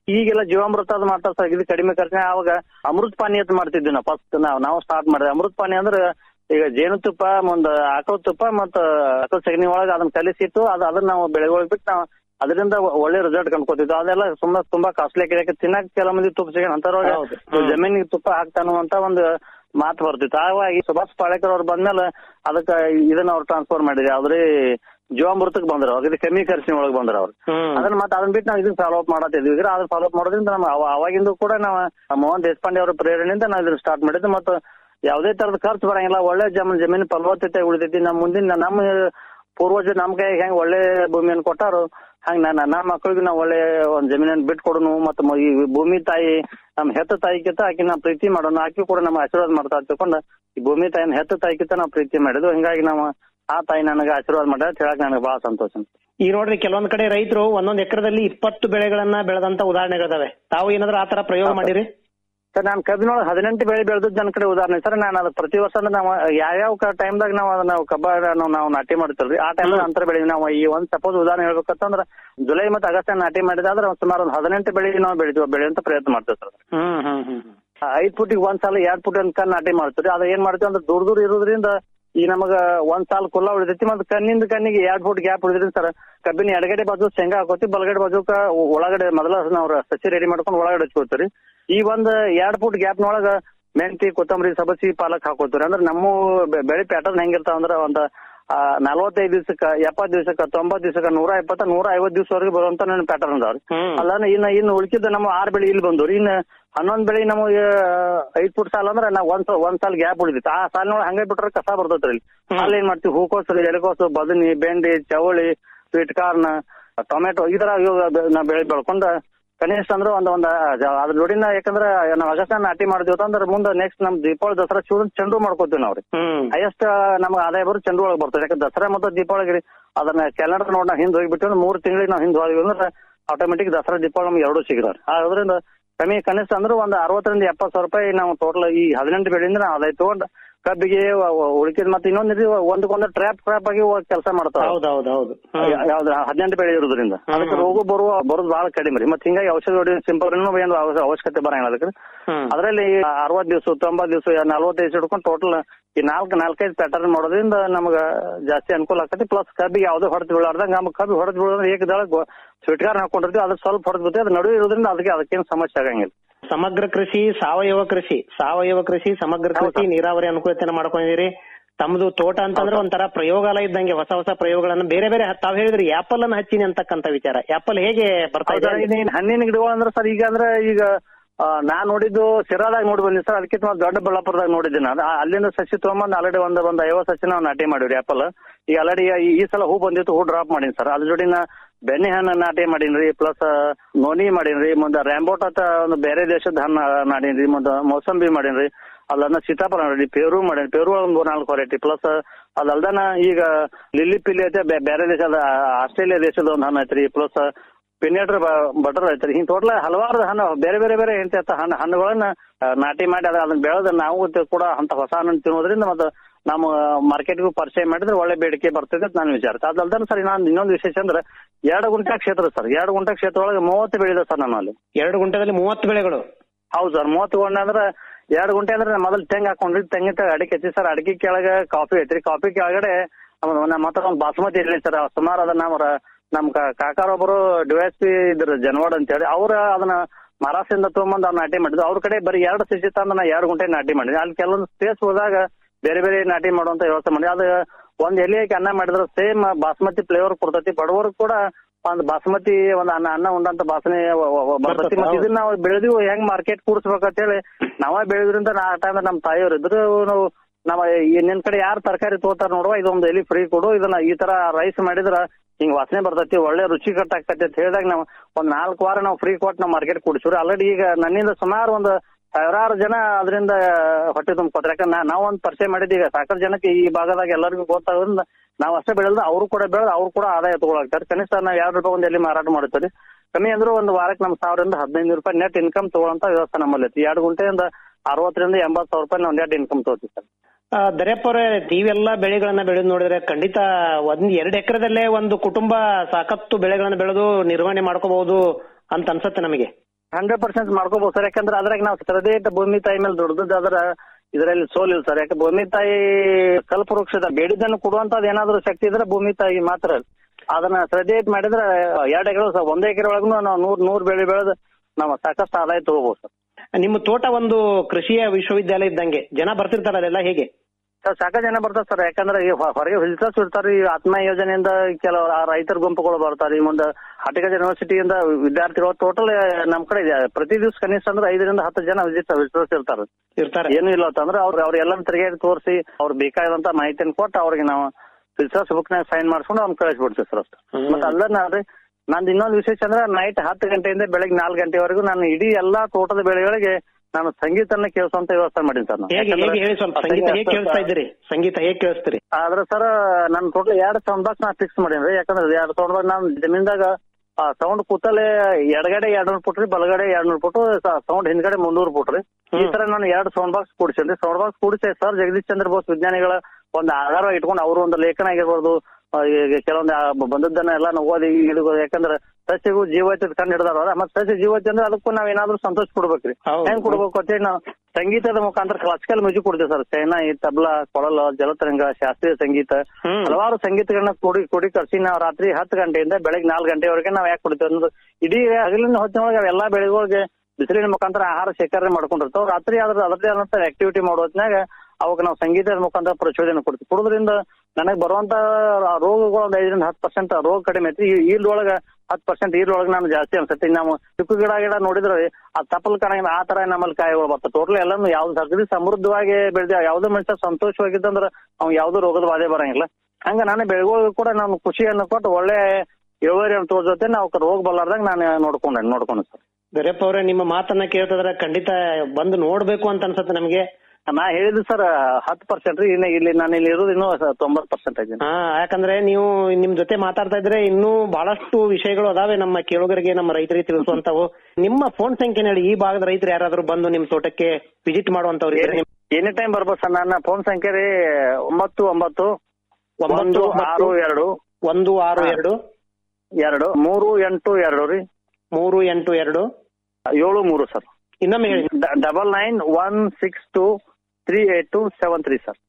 ಈಗೆಲ್ಲ ಜೀವಾಮೃತ ಅದು ಮಾಡ್ತಾರೆ ಸರ್ ಇದು ಕಡಿಮೆ ಖರ್ಚಿನ ಅವಾಗ ಅಮೃತ ಪಾನಿ ಅಂತ ಮಾಡ್ತಿದ್ವಿ ನಾವು ಫಸ್ಟ್ ನಾವು ನಾವು ಸ್ಟಾರ್ಟ್ ಮಾಡಿದ್ವಿ ಅಮೃತ ಪಾನಿ ಅಂದ್ರೆ ಈಗ ಜೇನುತುಪ್ಪ ಮುಂದ ಆಕಳ ತುಪ್ಪ ಮತ್ತ ಆಕಳ ಸಗಣಿ ಒಳಗ ಅದನ್ನ ಕಲಿಸಿಟ್ಟು ಅದು ಅದನ್ನ ನಾವು ಬೆಳೆಗಳಿಗೆ ಬಿಟ್ಟು ನಾವು ಅದರಿಂದ ಒಳ್ಳೆ ರಿಸಲ್ಟ್ ಕಂಡ್ಕೊತಿದ್ವಿ ಅದೆಲ್ಲ ಸುಮ್ಮನೆ ತುಂಬಾ ಕಾಸ್ಟ್ಲಿ ಆಗಿದೆ ತಿನ್ನಕ್ ಕೆಲ ಮಂದಿ ತುಪ್ಪ ಸಿಗ ಅಂತರೊಳಗೆ ಹೌದು. ಹ್ಮ್. ಜಮೀನಿಗೆ ತುಪ್ಪ ಹಾಕ್ತಾನು ಅಂತ ಒಂದು ಮಾತು ಬರ್ತಿತ್ತು ಆವಾಗಿ ಸುಭಾಷ್ ಪಾಳೇಕರ್ ಅವ್ರು ಬಂದ್ಮೇಲೆ ಅದಕ್ಕ ಇದನ್ನ ಅವ್ರು ಟ್ರಾನ್ಸ್ಫರ್ ಮಾಡಿದ್ರು ಯಾವ್ದ್ರಿ ಜೀವಾಮೃತಕ್ಕೆ ಬಂದ್ರು ಅವಾಗ ಇದು ಕಮ್ಮಿ ಖರ್ಚಿನ ಒಳಗೆ ಬಂದ್ರು ಅವ್ರು ಹ್ಮ್ ಅದನ್ನ ಮತ್ತೆ ಅದನ್ನ ಬಿಟ್ಟು ನಾವು ಇದನ್ನ ಫಾಲೋ ಅಪ್ ಮಾಡತ್ತಿದ್ವಿ ಈಗ ಅದನ್ನ ಫಾಲೋ ಅಪ್ ಮಾಡೋದ್ರಿಂದ ನಮ್ಮ ಅವ- ಅವಾಗಿಂದ ಕೂಡ ನಾವು ಮೋಹನ್ ದೇಶಪಾಂಡೆ ಅವರ ಪ್ರೇರಣೆಯಿಂದ ನಾವು ಇದನ್ನ ಸ್ಟಾರ್ಟ್ ಮಾಡಿದ್ದು ಮತ್ತು ಯಾವುದೇ ತರದ ಖರ್ಚು ಬರಂಗಿಲ್ಲ ಒಳ್ಳೆ ಜಮೀನ್ ಜಮೀನು ಫಲವತ್ತತೆ ಉಳಿತೈತಿ ನಮ್ಮ ಮುಂದಿನ ನಮ್ಮ ಪೂರ್ವಜರು ನಮ್ ಕೈ ಹೆಂಗ್ ಒಳ್ಳೆ ಭೂಮಿಯನ್ನು ಕೊಟ್ಟಾರು ಹಂಗ ನನ್ನ ನಮ್ಮ ಮಕ್ಕಳಿಗೆ ನಾವು ಒಳ್ಳೆ ಒಂದ್ ಜಮೀನನ್ನು ಬಿಟ್ಟು ಕೊಡೋನು ಮತ್ತು ಮ- ಈ ಭೂಮಿ ತಾಯಿ ನಮ್ಮ ಹೆತ್ತ ತಾಯಿಗಿಂತ ಆಕಿ ನಾವು ಪ್ರೀತಿ ಮಾಡೋಣ ಆಕಿ ಕೂಡ ನಮ್ಮ ಆಶೀರ್ವಾದ ಮಾಡ್ತಾ ತಿಳ್ಕೊಂಡು ಈ ಭೂಮಿ ತಾಯಿನ ಹೆತ್ತ ತಾಯಿಗಿಂತ ನಾವು ಪ್ರೀತಿ ಮಾಡಿದ್ವು ಹಿಂಗಾಗಿ ನಾವು ಆ ತಾಯಿ ನನಗೆ ಆಶೀರ್ವಾದ ಮಾಡ್ಯಾರ ಅಂತ ಹೇಳಕ್ ನನಗೆ ಬಹಳ ಸಂತೋಷ ಈಗ ನೋಡ್ರಿ ಕೆಲವೊಂದ್ ಕಡೆ ರೈತರು ಒಂದೊಂದ್ ಎಕರೆದಲ್ಲಿ ಇಪ್ಪತ್ತು ಬೆಳೆಗಳನ್ನ ಬೆಳೆದಂತ ಉದಾಹರಣೆಗಳಿದಾವೆ ತಾವು ಏನಾದ್ರೂ ಆ ತರ ಪ್ರಯೋಗ ಮಾಡಿರಿ ಸರ್ ನಾನು ಕಬ್ಬಿನೊಳಗೆ ಹದಿನೆಂಟು ಬೆಳೆ ಬೆಳೆದದ್ದು ನನ್ನ ಕಡೆ ಉದಾಹರಣೆ ಸರ್ ನಾನು ಅದು ಪ್ರತಿ ವರ್ಷ ಅಂದ್ರೆ ನಾವು ಯಾವ್ಯಾವ ಟೈಮ್ದಾಗ ನಾವು ಅದನ್ನ ನಾವು ಕಬ್ಬ ನಾವು ನಾವು ನಾಟಿ ಮಾಡ್ತೀವ್ರಿ ಆ ಟೈಮ್ ಅಂತರ ಬೆಳೆ ನಾವು ಈ ಒಂದ್ ಸಪೋಸ್ ಉದಾಹರಣೆ ಹೇಳ್ಬೇಕಂತಂದ್ರೆ ಜುಲೈ ಮತ್ತೆ ಆಗಸ್ಟ್ ನಾಟಿ ಮಾಡಿದಾದ್ರೆ ಒಂದ್ ಸುಮಾರು ಒಂದು ಹದಿನೆಂಟು ಬೆಳೆ ನಾವು ಬೆಳಿತೀವಿ ಬೆಳೆಯುವಂತ ಪ್ರಯತ್ನ ಮಾಡ್ತೇವೆ ಸರ್ ಹ್ಮ್ ಹ್ಮ್ ಹ್ಮ್ ಐದ್ ಫುಟಿಗೆ ಒಂದ್ ಸಾಲ ಎರಡ್ ಫುಟ್ ಅಂತ ನಾಟಿ ಮಾಡ್ತೀವಿ ಅದ ಏನ್ ಮಾಡ್ತೀವಿ ಅಂದ್ರೆ ದೂರ ದೂರ ಇರೋದ್ರಿಂದ ಈ ನಮಗ ಒಂದ್ ಸಾಲ ಕುಲ್ಲ ಉಳಿದೈತಿ ಮತ್ತೆ ಕಣ್ಣಿಂದ ಕಣ್ಣಿಗೆ ಎರಡ್ ಫುಟ್ ಗ್ಯಾಪ್ ಉಳಿದ್ರಿಂದ ಸರ್ ಕಬ್ಬಿನ ಎಡಗಡೆ ಬಾಜು ಶೇಂಗಾ ಹಾಕೋತಿ ಬಲಗಡೆ ಬಾಜುಕ ಒಳಗಡೆ ಮೊದಲ ನಾವು ಸಸಿ ರೆಡಿ ಮಾಡ್ಕೊಂಡು ಒಳಗಡೆ ಹಚ್ಕೋತೀರಿ ಈ ಒಂದ್ ಎರಡ್ ಫುಟ್ ಗ್ಯಾಪ್ನೊಳಗ ಮೆಂತಿ ಕೊತ್ತಂಬರಿ ಸಬಸಿ ಪಾಲಕ್ ಹಾಕೋತೀರಿ ಅಂದ್ರೆ ನಮ್ಮ ಬೆ- ಬೆಳೆ ಪ್ಯಾಟರ್ನ್ ಹೆಂಗಿರ್ತಾವ ಅಂದ್ರೆ ಒಂದ್ ಆ, ನಲವತ್ತೈದು ದಿವಸಕ್ಕ ಎಪ್ಪತ್ ದಿವಸಕ್ಕ ತೊಂಬತ್ ದಿವಸಕ್ಕ ನೂರ ಎಪ್ಪತ್ತ ನೂರ ಐವತ್ ದಿವಸವರೆಗೆ ಬರುವಂತ ನನ್ನ ಪ್ಯಾಟರ್ನ್ ಅದಾವ್ರಿ ಹ್ಮ್. ಅಲ್ಲ ಇನ್ನ ಇನ್ನು ಉಳಿಕಿದ ನಮ್ಮ ಆರ್ ಬೆಳೆ ಇಲ್ಲಿ ಬಂದವ್ರಿ ಇನ್ನ ಹನ್ನೊಂದ್ ಬೆಳೆ ನಮಗೆ ಐದ್ ಫುಟ್ ಸಾಲ ಅಂದ್ರೆ ನಾವ್ ಒಂದ್ ಸಲ- ಒಂದ್ ಸಾಲ ಗ್ಯಾಪ್ ಉಳಿದಿತ್ತು ಆ ಸಾಲಿನೊಳಗೆ ಹಂಗೆ ಬಿಟ್ರೆ ಕಸ ಬರ್ತೈತ್ರಿ ಇಲ್ಲಿ ಅಲ್ಲಿ ಏನ್ ಮಾಡ್ತೀವಿ ಹೂಕೋಸು ಎಲೆಕೋಸು ಬದನಿ ಬೆಂಡಿ ಚವಳಿ ಸ್ವೀಟ್ ಕಾರ್ನ್ ಟೊಮೆಟೊ ಈ ತರ ಇವಾಗ ಬೆ- ನಾವ್ ಬೆಳೆ ಬೆಳ್ಕೊಂಡ ಕನಿಷ್ಠ ಅಂದ್ರೆ ಒಂದ್ ಒಂದ್ ಜ- ಅದ್ರ ಜೋಡಿನ ಯಾಕಂದ್ರೆ ನಾವ್ ಅಗಸ್ಟ್ ನಾಟಿ ಮಾಡಿದ್ವಿ ಅಂದ್ರೆ ಮುಂದೆ ನೆಕ್ಸ್ಟ್ ನಮ್ ದೀಪಾವಳಿ ದಸರಾ ಚೂರು ಚೆಂಡು ಮಾಡ್ಕೋತೀವಿ ನಾವ್ರಿ ಹ್ಮ್ ಹೈಯೆಸ್ಟ್ ನಮ್ಗೆ ಆದಾಯ ಬರೋ ಚೆಂಡು ಒಳಗೆ ಬರ್ತದೆ ಯಾಕಂದ್ರೆ ದಸರಾ ಮತ್ತು ದೀಪಾವಳಿಗೆ ಅದನ್ನ ಕ್ಯಾಲೆಂಡರ್ ನೋಡಿ ನಾವು ಹಿಂದೆ ಹೋಗಿಬಿಟ್ಟು ಅಂದ್ರೆ ಮೂರು ತಿಂಗಳಿಗೆ ನಾವು ಹಿಂದೆ ಹೋದ್ವಿ ಅಂದ್ರೆ ಆಟೋಮೆಟಿಕ್ ದಸರಾ ದೀಪಾವಳಿ ನಮ್ಗೆ ಎರಡೂ ಸಿಗಿದಾರೆ ಅದರಿಂದ ಕಮ್ಮಿ ಕನಿಷ್ಠ ಅಂದ್ರೆ ಒಂದು ಅರವತ್ತರಿಂದ ಎಪ್ಪತ್ತು ಸಾವಿರ ರೂಪಾಯಿ ನಾವು ಟೋಟಲ್ ಈ ಹದಿನೆಂಟು ಬೆಳೆಯಿಂದ ನಾವು ಆದಾಯ ತಗೊಂಡು ಕಬ್ಬಿಗೆ ಉಳಿಕಿದ ಮತ್ತೆ ಇನ್ನೊಂದು ಒಂದಕ್ಕೊಂದು ಟ್ರ್ಯಾಪ್ ಟ್ರ್ಯಾಪ್ ಆಗಿ ಕೆಲಸ ಮಾಡ್ತಾವ ಹೌದೌದೌದು ಯಾವ್ದು ಹದಿನೆಂಟು ಬೆಳೆ ಇರೋದ್ರಿಂದ ಅದಕ್ಕೆ ರೋಗ ಬರುವ ಬರೋದು ಬಹಳ ಕಡಿಮೆ ರೀ ಮತ್ತೆ ಹಿಂಗಾಗಿ ಔಷಧ ಹೊಡಿ ಸಿಂಪಲ್ ಏನು ಅವಶ್ಯ- ಅವಶ್ಯಕತೆ ಬರಂಗಿಲ್ಲ ಅದಕ್ಕೆ ಅದರಲ್ಲಿ ಅರವತ್ ದಿವಸ ತೊಂಬತ್ ದಿವಸ ನಲ್ವತ್ತೈದು ದಿವಸ ಹಿಡ್ಕೊಂಡು ಟೋಟಲ್ ಈ ನಾಲ್ಕು ನಾಲ್ಕೈದು ಪ್ಯಾಟರ್ನ್ ಮಾಡೋದ್ರಿಂದ ನಮಗ ಜಾಸ್ತಿ ಅನುಕೂಲ ಆಕತಿ ಪ್ಲಸ್ ಕಬ್ಬಿಗೆ ಯಾವ್ದು ಹೊಡೆದು ಬೀಳಾರ್ದಂಗ ನಮ್ಗೆ ಕಬ್ಬಿ ಹೊಡೆದು ಬೀಳೋದ್ರೆ ಏಕದಳ ಸ್ವೀಟ್ಗಾರ್ ಹಾಕೊಂಡಿರ್ತೀವಿ ಅದ್ರ ಸ್ವಲ್ಪ ಹೊಡೆದು ಬಿಡ್ತೀವಿ ಅದು ನಡುವೆ ಇರೋದ್ರಿಂದ ಅದಕ್ಕೆ ಅದಕ್ಕೇನು ಸಮಸ್ಯೆ ಆಗಂಗಿಲ್ಲ ಸಮಗ್ರ ಕೃಷಿ ಸಾವಯವ ಕೃಷಿ ಸಾವಯವ ಕೃಷಿ ಸಮಗ್ರ ಕೃಷಿ ನೀರಾವರಿ ಅನುಕೂಲತೆಯನ್ನು ಮಾಡ್ಕೊಂಡಿದ್ದೀರಿ ತಮ್ಮದು ತೋಟ ಅಂತಂದ್ರೆ ಒಂಥರ ಪ್ರಯೋಗಾಲಯ ಇದ್ದಂಗೆ ಹೊಸ ಹೊಸ ಪ್ರಯೋಗಗಳನ್ನ ಬೇರೆ ಬೇರೆ ತಾವ್ ಹೇಳಿದ್ರಿ ಆಪಲ್ ಅನ್ನ ಹಚ್ಚಿನಿ ಅಂತಕ್ಕಂತ ವಿಚಾರ ಆಪಲ್ ಹೇಗೆ ಬರ್ತಾ ಇದೆ ಹೌದಾ? ಇದೇನ್ ಹಣ್ಣಿನ ಗಿಡಗಳು ಅಂದ್ರೆ ಸರ್ ಈಗ ಅಂದ್ರೆ ಈಗ ಆ, ನಾ ನೋಡಿದ್ದು ಸಿರಾದಾಗ ನೋಡಿ ಬಂದಿನಿ ಸರ್ ಅದಕ್ಕಿಂತ ಮೊದ್ಲು ದೊಡ್ಡ ಬಳ್ಳಾಪುರದಾಗ ನೋಡಿದ್ದೀನಿ ಅದು ಆ- ಅಲ್ಲಿಂದ ಸಸಿ ತಗೊಂಬಂದು ಆಲ್ರೆಡಿ ಒಂದ್ ಒಂದ್ ಐವತ್ತು ಸಸಿ ನಾವು ನಾಟಿ ಮಾಡಿವ್ರಿ ಆಪಲ್ ಈಗ ಆಲ್ರೆಡಿ ಈ ಸಲ ಹೂ ಬಂದಿತ್ತು ಹೂ ಡ್ರಾಪ್ ಮಾಡೀನಿ ಸರ್ ಅದ್ರ ಜೋಡಿ ನಾ ಬೆಣ್ಣೆ ಹಣ್ಣು ನಾಟಿ ಮಾಡೀನ್ರಿ ಪ್ಲಸ್ ನೋನಿ ಮಾಡೀನ್ರಿ ಮುಂದೆ ರ್ಯಾಂಬೋಟ್ ಅಂತ ಒಂದು ಬೇರೆ ದೇಶದ ಹಣ್ಣು ಮಾಡೀನ್ರಿ ಮುಂದೆ ಮೋಸಂಬಿ ಮಾಡೀನ್ರಿ ಅಲ್ಲನ್ನ ಸೀತಾಫಲ ಮಾಡಿ ಪೇರು ಮಾಡೀನಿ ಪೇರು ಒಂದು ಮೂರ್ ನಾಲ್ಕು ವೆರೈಟಿ ಪ್ಲಸ್ ಅದಲ್ದನ ಈಗ ಲಿಲ್ಲಿ ಪಿಲ್ಲಿ ಐತೆ ಬೇ- ಬೇರೆ ದೇಶದ ಆ- ಆಸ್ಟ್ರೇಲಿಯಾ ದೇಶದ ಒಂದು ಹಣ್ಣು ಐತ್ರಿ ಪ್ಲಸ್ ಪಿನ್ನೇಟ್ರ್ ಬಟರ್ ಐತ್ರಿ ಹಿಂಗ್ ಟೋಟಲ್ ಹಲವಾರು ಹಣ್ಣು ಬೇರೆ ಬೇರೆ ಬೇರೆ ಎಂತ ಹಣ್ಣು ಹಣ್ಣುಗಳನ್ನ ಆ, ನಾಟಿ ಮಾಡಿ ಅದ ಅದನ್ನ ಬೆಳೆದ ನಾವು ತ- ಕೂಡ ಅಂತ ಹೊಸ ಹಣ್ಣು ತಿನ್ನೋದ್ರಿಂದ ಮತ್ತೆ ನಮ್ಮ ಮಾರ್ಕೆಟ್ಗೂ ಪರಿಚಯ ಮಾಡಿದ್ರೆ ಒಳ್ಳೆ ಬೇಡಿಕೆ ಬರ್ತದೆ ಅಂತ ನಾನು ವಿಚಾರ ಅದಲ್ದ ಸರ್ ನಾನು ಇನ್ನೊಂದು ವಿಶೇಷ ಅಂದ್ರೆ ಎರಡು ಗುಂಟೆ ಕ್ಷೇತ್ರ ಸರ್ ಎರಡು ಗುಂಟೆ ಕ್ಷೇತ್ರ ಒಳಗೆ ಮೂವತ್ತು ಬೆಳೆದ ಸರ್ ನಾನು ಅಲ್ಲಿ ಎರಡು ಗುಂಟದಲ್ಲಿ ಮೂವತ್ತು ಬೆಳೆಗಳು ಹೌದು ಸರ್ ಮೂವತ್ತು ಗುಂಟೆ ಅಂದ್ರೆ ಎರಡು ಗುಂಟೆ ಅಂದ್ರೆ ನಾನು ಮೊದಲು ತೆಂಗ್ ಹಾಕೊಂಡ್ರಿ ತೆಂಗಿನ ತೆಗ್ ಅಡಿಕೆ ಐತಿ ಸರ್ ಅಡಿಕೆ ಕೆಳಗೆ ಕಾಫಿ ಐತ್ರಿ ಕಾಫಿ ಕೆಳಗಡೆ ನಮ್ಮ ನಮ್ಮ ಹತ್ರ ಒಂದು ಬಾಸುಮತಿ ಇರಲಿ ಸರ್ ಸುಮಾರು ಅದನ್ನ ನಮ್ಮ ನಮ್ ಕಾ- ಕಾಕಾರೊಬ್ರು ಡಿವೈಸ್ ಪಿ ಇದ್ರ ಜನವಾಡ್ ಅಂತ ಹೇಳಿ ಅವ್ರ ಅದನ್ನ ಮಹಾರಾಷ್ಟ್ರದಿಂದ ತೊಗೊಂಬಂದು ಅವ್ರು ನಾಟಿ ಮಾಡಿದ್ರು ಅವ್ರ ಕಡೆ ಬರೀ ಎರಡು ಸಸಿ ತಂದು ನಾ ಎರಡು ಗುಂಟೆ ನಾಟಿ ಮಾಡಿದ್ವಿ ಅಲ್ಲಿ ಕೆಲವೊಂದು ಸ್ಪೇಸ್ ಹೋದಾಗ ಬೇರೆ ಬೇರೆ ನಾಟಿ ಮಾಡುವಂತ ವ್ಯವಸ್ಥೆ ಮಾಡಿ ಅದು ಒಂದ್ ಎಲೆ ಹಾಕಿ ಅನ್ನ ಮಾಡಿದ್ರೆ ಸೇಮ್ ಬಾಸ್ಮತಿ ಫ್ಲೇವರ್ ಕೊಡ್ತೈತಿ ಬಡವರು ಕೂಡ ಒಂದ್ ಬಾಸ್ಮತಿ ಒಂದ್ ಅನ್ನ ಅನ್ನ ಉಂಡಂತ ಬಾಸನೆ ವ- ವ- ವ- ಬರ್ತೈತಿ ಮತ್ತೆ ಇದನ್ನ ನಾವು ಬೆಳೆದಿವು ಹೆಂಗ್ ಮಾರ್ಕೆಟ್ ಕೂಡಿಸ್ಬೇಕಂತ ಹೇಳಿ ನಾವೇ ಬೆಳೆದ್ರಿಂದ ಆ ಟೈಮ್ ನಮ್ ತಾಯಿಯವ್ರು ಇದ್ರು ನಾವು ನಮ್ಮ ಈ ನಿನ್ ಕಡೆ ಯಾರು ತರಕಾರಿ ತಗೋತಾರ ನೋಡುವ ಇದೊಂದು ಎಲಿ ಫ್ರೀ ಕೊಡು ಇದನ್ನ ಈ ತರ ರೈಸ್ ಮಾಡಿದ್ರ ಹಿಂಗ್ ವಾಸನೆ ಬರ್ತೈತಿ ಒಳ್ಳೆ ರುಚಿ ಕಟ್ಟಾಗ್ತೈತಿ ಅಂತ ಹೇಳಿದಾಗ ನಾವು ಒಂದ್ ನಾಲ್ಕು ವಾರ ನಾವು ಫ್ರೀ ಕೊಟ್ಟು ನಾವು ಮಾರ್ಕೆಟ್ ಕುಡಿಸಿವ್ರಿ ಆಲ್ರೆಡಿ ಈಗ ನನ್ನಿಂದ ಸುಮಾರು ಒಂದು ಸಾವಿರಾರು ಜನ ಅದರಿಂದ ಹೊಟ್ಟೆ ತುಂಬ್ಕೋತಾರೆ ಯಾಕಂದ್ರೆ ನಾ- ನಾವು ಒಂದು ಪರಿಚಯ ಮಾಡಿದ್ದೀವಿ ಈಗ ಸಾಕಷ್ಟು ಜನಕ್ಕೆ ಈ ಭಾಗದಾಗ ಎಲ್ಲರಿಗೂ ಗೊತ್ತಾಗೋದ್ರಿಂದ ನಾವು ಅಷ್ಟೇ ಬೆಳೆದ ಅವ್ರು ಕೂಡ ಬೆಳೆದು ಅವ್ರು ಕೂಡ ಆದಾಯ ತಗೊಳಾಗ್ತಾರೆ ಕನಿಷ್ಠ ನಾವು ಎರಡು ರೂಪಾಯಿ ಒಂದು ಎಲ್ಲಿ ಮಾರಾಟ ಮಾಡ್ತೀವಿ ಕಮ್ಮಿ ಅಂದ್ರೂ ಒಂದು ವಾರಕ್ಕೆ ನಮ್ ಸಾವಿರದಿಂದ ಹದಿನೈದು ರೂಪಾಯಿ ನೆಟ್ ಇನ್ಕಮ್ ತಗೊಳ್ಳೋಂತ ವ್ಯವಸ್ಥೆ ನಮ್ಮಲ್ಲಿ ಐತಿ ಎರಡು ಗುಂಟೆಯಿಂದ ಅರವತ್ತರಿಂದ ಎಂಬತ್ತು ಸಾವಿರ ರೂಪಾಯಿ ನಾವು ನೆಟ್ ಇನ್ಕಮ್ ತಗೋತೀವಿ ಸರ್ ಆ, ದರ್ಯಪ್ಪ ಅವರೇ ಇವೆಲ್ಲ ಬೆಳೆಗಳನ್ನ ಬೆಳೆದು ನೋಡಿದ್ರೆ ಖಂಡಿತ ಒಂದ್ ಎರಡು ಎಕರೆದಲ್ಲೇ ಒಂದು ಕುಟುಂಬ ಸಾಕಷ್ಟು ಬೆಳೆಗಳನ್ನ ಬೆಳೆದು ನಿರ್ವಹಣೆ ಮಾಡ್ಕೋಬಹುದು ಅಂತ ಅನ್ಸುತ್ತೆ ನಮಗೆ ಹಂಡ್ರೆಡ್ ಪರ್ಸೆಂಟ್ ಮಾಡ್ಕೋಬಹುದು ಸರ್ ಯಾಕಂದ್ರೆ ಅದ್ರಾಗ ನಾವು ಶ್ರದ್ಧೆ ಇಟ್ಟ ಭೂಮಿ ತಾಯಿ ಮೇಲೆ ದುಡ್ದದ್ದು ಅದರ ಇದರಲ್ಲಿ ಸೋಲಿಲ್ಲ ಸರ್ ಯಾಕೆ ಭೂಮಿ ತಾಯಿ ಕಲ್ಪವೃಕ್ಷದ ಬೇಡಿದ್ದನ್ನು ಕೊಡುವಂತದ್ದು ಏನಾದ್ರು ಶಕ್ತಿ ಇದ್ರೆ ಭೂಮಿ ತಾಯಿ ಮಾತ್ರ ಅದನ್ನ ಶ್ರದ್ಧೆ ಇಟ್ಟು ಮಾಡಿದ್ರೆ ಎರಡು ಎಕರೆ ಸರ್ ಒಂದೇ ಎಕರೆ ಒಳಗೂ ನಾವು ನೂರ್ ನೂರ್ ಬೆಳೆ ಬೆಳೆದು ನಾವು ಸಾಕಷ್ಟು ಆದಾಯ ತಗೋಬಹುದು ಸರ್ ನಿಮ್ಮ ತೋಟ ಒಂದು ಕೃಷಿಯ ವಿಶ್ವವಿದ್ಯಾಲಯ ಇದ್ದಂಗೆ ಜನ ಬರ್ತಿರ್ತಾರ ಅದೆಲ್ಲ ಹೇಗೆ ಸರ್ ಸಾಕಷ್ಟು ಜನ ಬರ್ತಾರೆ ಸರ್ ಯಾಕಂದ್ರೆ ಈ ಹೊ- ಹೊರಗೆ ಹಿಲ್ಸಸ್ ಇರ್ತಾರೆ ಈ ಆತ್ಮ ಯೋಜನೆಯಿಂದ ಕೆಲವು ಆ ರೈತರ ಗುಂಪುಗಳು ಬರ್ತಾರೆ ಈ ಮುಂದೆ ಹಾರ್ಟಿಕಲ್ಚರ್ ಯೂನಿವರ್ಸಿಟಿಯಿಂದ ವಿದ್ಯಾರ್ಥಿಗಳು ಟೋಟಲ್ ನಮ್ ಕಡೆ ಇದೆ. ಪ್ರತಿ ದಿವಸ ಕನಿಷ್ಠ ಅಂದ್ರೆ ಐದರಿಂದ ಹತ್ತು ಜನ ವಿಸಿಟ್ ವಿಸಿಟರ್ಸ್ ಇರ್ತಾರೆ ಇರ್ತಾರೆ ಏನು ಇಲ್ಲ ಅಂತಂದ್ರೆ ಅವ್ರ ಅವ್ರ ಎಲ್ಲ ತಿರುಗಾಡಿ ತೋರಿಸಿ ಅವ್ರ ಬೇಕಾದಂತ ಮಾಹಿತಿಯನ್ನು ಕೊಟ್ಟು ಅವ್ರಿಗೆ ನಾವು ರಿಸರ್ಚ್ ಬುಕ್ ನಾಗ ಸೈನ್ ಮಾಡ್ಸ್ಕೊಂಡು ಅವ್ನ ಕಳಿಸ್ಬಿಡ್ತೀವಿ ಸರ್ ಅಷ್ಟು ಮತ್ತೆ ಅಲ್ಲ ನಾವ್ರಿ ನಂದು ಇನ್ನೊಂದು ವಿಶೇಷ ಅಂದ್ರೆ ನೈಟ್ ಹತ್ತು ಗಂಟೆಯಿಂದ ಬೆಳಗ್ಗೆ ನಾಲ್ಕು ಗಂಟೆವರೆಗೂ ನಾನು ಇಡೀ ಎಲ್ಲಾ ತೋಟದ ಬೆಳೆಗಳಿಗೆ ನಾನು ಸಂಗೀತನ ಕೇಳಿಸುವಂತ ವ್ಯವಸ್ಥೆ ಮಾಡಿನಿ ಸರ್ ನಾನು. ಹೇಗೆ ಹೇಗೆ ಹೇಳಿ ಸ್ವಲ್ಪ ಸಂಗೀತ ಹೇಗೆ ಯಾಕಂದ್ರೆ- ಕೇಳಿಸ್ತಾ ಇದ್ದೀರಿ ಸಂಗೀತ ಹೇಗೆ ಕೇಳಿಸ್ತೀರಿ ಆದ್ರೆ ಸರ್ ನನ್ ಟೋಟಲ್ ಎರಡ್ ಸೌಂಡ್ ಬಾಕ್ಸ್ ನಾ ಫಿಕ್ಸ್ ಮಾಡೀನಿ ಯಾಕಂದ್ರೆ ಎರಡ್ ಸೌಂಡ್ ಬಾಕ್ಸ್ ನಾನು ಜಮೀನ್ದಾಗ ಆ ಸೌಂಡ್ ಕೂತಲ್ಲೇ ಎಡಗಡೆ ಎರಡ್ ನೂರು ಫುಟ್ ರೀ ಬಲಗಡೆ ಎರಡ್ ನೂರು ಫುಟ್ ಸೌಂಡ್ ಹಿಂದ್ಗಡೆ ಮುನ್ನೂರು ಫುಟ್ ರೀ ಈ ತರ ನಾನು ಎರಡ್ ಸೌಂಡ್ ಬಾಕ್ಸ್ ಕೂಡಿಸೇನ್ರಿ ಸೌಂಡ್ ಬಾಕ್ಸ್ ಕೂಡಿಸಿ ಸರ್ ಜಗದೀಶ್ ಚಂದ್ರ ಬೋಸ್ ವಿಜ್ಞಾನಿಗಳ ಒಂದು ಆಧಾರ ಇಟ್ಕೊಂಡು ಅವರು ಒಂದು ಲೇಖನ ಆಗಿರ್ಬೋದು ಆ, ಈಗ ಕೆಲವೊಂದು ಆ ಬಂದದ್ದನ್ನ ಎಲ್ಲ ನಾವು ಓದಿ ಹಿಡಿದು ಯಾಕಂದ್ರೆ ಸಸ್ಯಗೂ ಜೀವೈತದ ಕಂಡು ಹಿಡಿದಾರ ಮತ್ತೆ ಸಸ್ಯ ಜೀವೈತೆ ಅಂದ್ರೆ ಅದಕ್ಕೂ ನಾವ್ ಏನಾದ್ರೂ ಸಂತೋಷ ಕೊಡ್ಬೇಕ್ರಿ ಹೌದು. ಹೆಂಗ್ ಕೊಡ್ಬೇಕು ಅಂತೇಳಿ ನಾವು ಸಂಗೀತದ ಮುಖಾಂತರ ಕ್ಲಾಸಿಕಲ್ ಮ್ಯೂಸಿಕ್ ಕೊಡ್ತೀವಿ ಸರ್ ಚೈನಾ ಈ ತಬ್ಲಾ ಕೊಳಲ ಜಲತರಂಗ ಶಾಸ್ತ್ರೀಯ ಸಂಗೀತ ಹ್ಮ್. ಹಲವಾರು ಸಂಗೀತಗಳನ್ನ ಕೂಡಿ ಕೂಡಿ ಕರ್ಸಿ ನಾವು ರಾತ್ರಿ ಹತ್ತು ಗಂಟೆಯಿಂದ ಬೆಳಗ್ಗೆ ನಾಲ್ಕು ಗಂಟೆವರೆಗೆ ನಾವು ಯಾಕೆ ಕೊಡ್ತೀವಿ ಅನ್ನೋದು ಇಡೀ ಹಗಲಿನ ಹೊತ್ತಿನೊಳಗೆ ಅವೆಲ್ಲಾ ಬೆಳೆಗಳಿಗೆ ಬಿಸಿಲಿನ ಮುಖಾಂತರ ಆಹಾರ ಶೇಖರಣೆ ಮಾಡ್ಕೊಂಡಿರ್ತಾವ ರಾತ್ರಿ ಆದ್ರೆ ಅದರದೇ ಆದಂತ ಆಕ್ಟಿವಿಟಿ ಮಾಡೋ ಹೊತ್ನ್ಯಾಗ ಅವಾಗ ನಾವು ಸಂಗೀತದ ಮುಖಾಂತರ ಪ್ರಚೋದನೆ ಕೊಡ್ತೀವಿ ಕುಡಿದ್ರಿಂದ ನನಗೆ ಬರುವಂತ ರೋಗಗಳು ಒಂದು ಐದರಿಂದ ಹತ್ತು ಪರ್ಸೆಂಟ್ ರೋಗ ಕಡಿಮೆ ಐತಿ ಈಲ್ಡ್ ಒಳಗ ಹತ್ತು ಪರ್ಸೆಂಟ್ ಈಲ್ಡ್ ಒಳಗೆ ನಾನು ಜಾಸ್ತಿ ಅನ್ಸುತ್ತೆ ಇನ್ನು ನಾವು ಚಿಕ್ಕು ಗಿಡ ಗಿಡ ನೋಡಿದ್ರೆ ಆ ತಪ್ಪಲ್ ಕಣ ಆ ತರ ನಮ್ಮಲ್ಲಿ ಕಾಯಿಗಳು ಬರ್ತವೆ ಟೋಟಲ್ ಎಲ್ಲಾನು ಯಾವ್ದು ಸಗದಿ ಸಮೃದ್ಧವಾಗಿ ಬೆಳೆದ ಯಾವ್ದು ಮನುಷ್ಯ ಸಂತೋಷವಾಗಿದ್ದಂದ್ರ ಅವ್ನು ಯಾವ್ದು ರೋಗದ ಬಾಧೆ ಬರಂಗಿಲ್ಲ ಹಂಗ ನಾನು ಬೆಳೆಗಳಿಗೂ ಕೂಡ ನಾನು ಖುಷಿಯನ್ನು ಕೊಟ್ಟು ಒಳ್ಳೆ ಇಳುವರಿ ತೋರ್ ಜೊತೆ ನಾವು ರೋಗ ಬಲ್ಲಾರ್ದಾಗ ನಾನು ನೋಡ್ಕೊಂಡೆ ನೋಡ್ಕೊಂಡೆ ಸರ್ ದೊರೆಪ್ಪ ಅವರೇ ನಿಮ್ಮ ಮಾತನ್ನ ಕೇಳ್ತಿದ್ರೆ ಖಂಡಿತ ಬಂದು ನೋಡ್ಬೇಕು ಅಂತ ಅನ್ಸುತ್ತೆ ನಮ್ಗೆ ನಾ ಹೇಳಿದ್ದು ಸರ್ ಹತ್ತು ಪರ್ಸೆಂಟ್ ರೀ ಇನ್ನು ಇಲ್ಲಿ ನಾನು ಇಲ್ಲಿ ಇರೋದು ಇನ್ನೂ ತೊಂಬತ್ತು ಪರ್ಸೆಂಟ್ ಆಗಿದ್ದೀನಿ ಹಾ ಯಾಕಂದ್ರೆ ನೀವು ನಿಮ್ ಜೊತೆ ಮಾತಾಡ್ತಾ ಇದ್ರೆ ಇನ್ನೂ ಬಹಳಷ್ಟು ವಿಷಯಗಳು ಅದಾವೆ ನಮ್ಮ ಕೇಳುಗರಿಗೆ ನಮ್ಮ ರೈತರಿಗೆ ತಿಳಿಸುವಂತವು ನಿಮ್ಮ ಫೋನ್ ಸಂಖ್ಯೆ ಹೇಳಿ ಈ ಭಾಗದ ರೈತರು ಯಾರಾದ್ರೂ ಬಂದು ನಿಮ್ ತೋಟಕ್ಕೆ ವಿಸಿಟ್ ಮಾಡುವಂತವ್ರು ಇದ್ರೆ ನಿಮ್ ಎನಿ ಟೈಮ್ ಬರ್ಬೋದು ಸರ್ ನನ್ನ ಫೋನ್ ಸಂಖ್ಯೆ ರೀ ಒಂಬತ್ತು ಒಂಬತ್ತು ಒಂಬತ್ತು ಒಂದು ಒಂಬತ್ತು ಆರು ಎರಡು ಒಂದು ಆರು ಹಾ. ಎರಡು ಎರಡು ಮೂರು ಎಂಟು ಎರಡು ರೀ ಮೂರು ಎಂಟು ಎರಡು ಏಳು ಮೂರು ಸರ್ ಇನ್ನೊಮ್ಮೆ ಹೇಳಿ double nine one six two three eight two seven three sir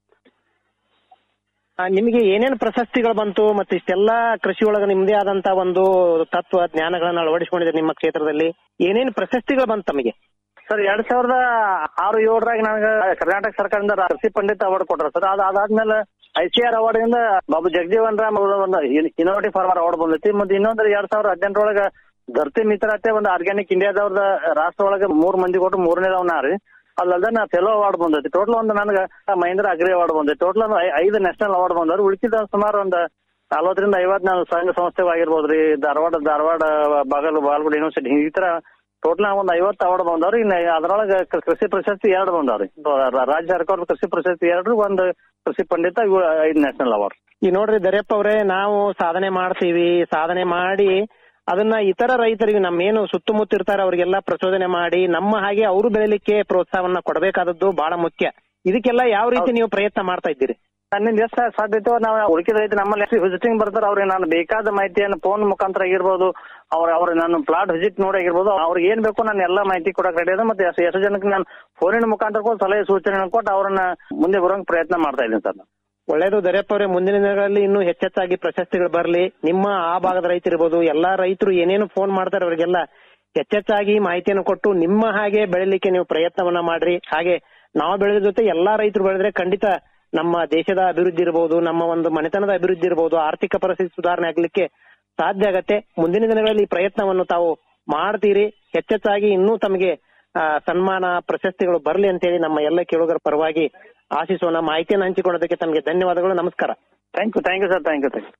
ಆ, ನಿಮಗೆ ಏನೇನು ಪ್ರಶಸ್ತಿಗಳು ಬಂತು ಮತ್ತೆ ಇಷ್ಟೆಲ್ಲಾ ಕೃಷಿ ಒಳಗ ನಿಮ್ದೇ ಆದಂತ ಒಂದು ತತ್ವ ಜ್ಞಾನಗಳನ್ನ ಅಳವಡಿಸಿಕೊಂಡಿದೆ ನಿಮ್ಮ ಕ್ಷೇತ್ರದಲ್ಲಿ ಏನೇನು ಪ್ರಶಸ್ತಿಗಳು ಬಂತು ತಮಗೆ ಸರ್ ಎರಡ್ ಸಾವಿರದ ಆರು ಏಳರಾಗ ನನಗೆ ಕರ್ನಾಟಕ ಸರ್ಕಾರದಿಂದ ಕೃಷಿ ಪಂಡಿತ್ ಅವಾರ್ಡ್ ಕೊಟ್ರ ಸರ್ ಅದ್ ಅದಾದ್ಮೇಲೆ ಐ ಸಿ ಆರ್ ಅವಾರ್ಡ್ ಇಂದ ಬಾಬು ಜಗಜೀವನ್ ರಾಮ್ ಅವ್ರ ಒಂದು ಇನೋವೇಟಿವ್ ಫಾರ್ಮರ್ ಅವಾರ್ಡ್ ಬಂದೈತಿ ಮತ್ತೆ ಇನ್ನೊಂದು ಎರಡ್ ಸಾವಿರದ ಹದಿನೆಂಟರೊಳಗ ಧರ್ತಿ ಮಿತ್ರತೆ ಒಂದು ಆರ್ಗ್ಯಾನಿಕ್ ಇಂಡಿಯಾದವ್ರದ ರಾಷ್ಟ್ರ ಒಳಗೆ ಮೂರ್ ಮಂದಿ ಕೊಟ್ಟು ಮೂರನೇದವ್ನ ರೀ ಅಲ್ಲದೆ ನಾ ಫೆಲೋ ಅವಾರ್ಡ್ ಬಂದೈತಿ ಟೋಟಲ್ ಒಂದು ನನಗೆ ಮಹೇಂದ್ರ ಅಗ್ರಿ ಅವಾರ್ಡ್ ಬಂದೈತಿ ಟೋಟಲ್ ಒಂದು ಐ- ಐದು ನ್ಯಾಷನಲ್ ಅವಾರ್ಡ್ ಬಂದವ್ರು ಉಳಿಸಿದ ಸುಮಾರು ಒಂದು ನಲವತ್ತರಿಂದ ಐವತ್ ನಾನು ಸಂಘ ಸಂಸ್ಥೆಗಳಾಗಿರ್ಬೋದ್ರಿ ಧಾರವಾಡ ಧಾರವಾಡ ಬಾಗಲ್ ಬಾಲ್ಗುಡಿ ಯೂನಿವರ್ಸಿಟಿ ಈ ತರ ಟೋಟಲ್ ಒಂದ್ ಐವತ್ತು ಅವಾರ್ಡ್ ಬಂದವ್ರಿ ಇನ್ನ ಅದ್ರೊಳಗ ಕೃ- ಕೃಷಿ ಪ್ರಶಸ್ತಿ ಎರಡು ಬಂದವ್ರಿ ರ- ರಾಜ್ಯ ಸರ್ಕಾರದ ಕೃಷಿ ಪ್ರಶಸ್ತಿ ಎರಡು ಒಂದು ಕೃಷಿ ಪಂಡಿತ ಇವು ಐದು ನ್ಯಾಷನಲ್ ಅವಾರ್ಡ್ ಈ ನೋಡ್ರಿ ದರ್ಯಪ್ಪ ಅವರೇ ನಾವು ಸಾಧನೆ ಮಾಡ್ತೀವಿ ಸಾಧನೆ ಮಾಡಿ ಅದನ್ನ ಇತರ ರೈತರಿಗೆ ನಮ್ಮೇನು ಸುತ್ತಮುತ್ತ ಇರ್ತಾರೆ ಅವರಿಗೆಲ್ಲ ಪ್ರಚೋದನೆ ಮಾಡಿ ನಮ್ಮ ಹಾಗೆ ಅವರು ಬೆಳಿಲಿಕ್ಕೆ ಪ್ರೋತ್ಸಾಹವನ್ನ ಕೊಡಬೇಕಾದದ್ದು ಬಹಳ ಮುಖ್ಯ ಇದಕ್ಕೆಲ್ಲ ಯಾವ ರೀತಿ ನೀವು ಪ್ರಯತ್ನ ಮಾಡ್ತಾ ಇದ್ದೀರಿ ನನ್ನಿಂದ ಎಷ್ಟು ಸಾಧ್ಯತೆ ನಾವು ಉಳಿಕಿದ ರೈತ ನಮ್ಮಲ್ಲಿ ವಿಸಿಟಿಂಗ್ ಬರ್ತಾರೆ ಅವ್ರಿಗೆ ನಾನು ಬೇಕಾದ ಮಾಹಿತಿಯನ್ನು ಫೋನ್ ಮುಖಾಂತರ ಆಗಿರ್ಬೋದು ಅವ್ರ ಅವ್ರ ನಾನು ಪ್ಲಾಟ್ ವಿಸಿಟ್ ನೋಡಿ ಆಗಿರ್ಬೋದು ಅವ್ರಿಗೆ ಏನ್ ಬೇಕು ನಾನು ಎಲ್ಲಾ ಮಾಹಿತಿ ಕೊಡಕ್ ರೆಡಿ ಅದ ಮತ್ತೆ ಎಷ್ಟು ಎಷ್ಟು ಜನಕ್ಕೆ ನಾನು ಫೋನಿನ ಮುಖಾಂತರ ಕೊಟ್ಟು ಸಲಹೆ ಸೂಚನೆ ಕೊಟ್ಟು ಅವ್ರನ್ನ ಮುಂದೆ ಬರೋಂಗ್ ಪ್ರಯತ್ನ ಮಾಡ್ತಾ ಇದ್ದೀನಿ ಸರ್ ಒಳ್ಳೇದು ದರ್ಯಪ್ಪ ಅವರೇ ಮುಂದಿನ ದಿನಗಳಲ್ಲಿ ಇನ್ನೂ ಹೆಚ್ಚೆಚ್ಚಾಗಿ ಪ್ರಶಸ್ತಿಗಳು ಬರಲಿ ನಿಮ್ಮ ಆ ಭಾಗದ ರೈತರಿರ್ಬೋದು ಎಲ್ಲಾ ರೈತರು ಏನೇನು ಫೋನ್ ಮಾಡ್ತಾರೆ ಅವರಿಗೆಲ್ಲ ಹೆಚ್ಚೆಚ್ಚಾಗಿ ಮಾಹಿತಿಯನ್ನು ಕೊಟ್ಟು ನಿಮ್ಮ ಹಾಗೆ ಬೆಳಿಲಿಕ್ಕೆ ನೀವು ಪ್ರಯತ್ನವನ್ನ ಮಾಡ್ರಿ ಹಾಗೆ ನಾವು ಬೆಳೆದ ಜೊತೆ ಎಲ್ಲಾ ರೈತರು ಬೆಳೆದ್ರೆ ಖಂಡಿತ ನಮ್ಮ ದೇಶದ ಅಭಿವೃದ್ಧಿ ಇರಬಹುದು ನಮ್ಮ ಒಂದು ಮನೆತನದ ಅಭಿವೃದ್ಧಿ ಇರಬಹುದು ಆರ್ಥಿಕ ಪರಿಸ್ಥಿತಿ ಸುಧಾರಣೆ ಆಗ್ಲಿಕ್ಕೆ ಸಾಧ್ಯ ಆಗತ್ತೆ ಮುಂದಿನ ದಿನಗಳಲ್ಲಿ ಈ ಪ್ರಯತ್ನವನ್ನು ತಾವು ಮಾಡ್ತೀರಿ ಹೆಚ್ಚೆಚ್ಚಾಗಿ ಇನ್ನೂ ತಮಗೆ ಆ, ಸನ್ಮಾನ ಪ್ರಶಸ್ತಿಗಳು ಬರಲಿ ಅಂತೇಳಿ ನಮ್ಮ ಎಲ್ಲ ಕೇಳುಗರ ಪರವಾಗಿ ಆಶಿಸೋಣ ಮಾಹಿತಿಯನ್ನು ಹಂಚಿಕೊಳ್ಳೋದಕ್ಕೆ ತಮಗೆ ಧನ್ಯವಾದಗಳು ನಮಸ್ಕಾರ thank you thank you sir thank you thank you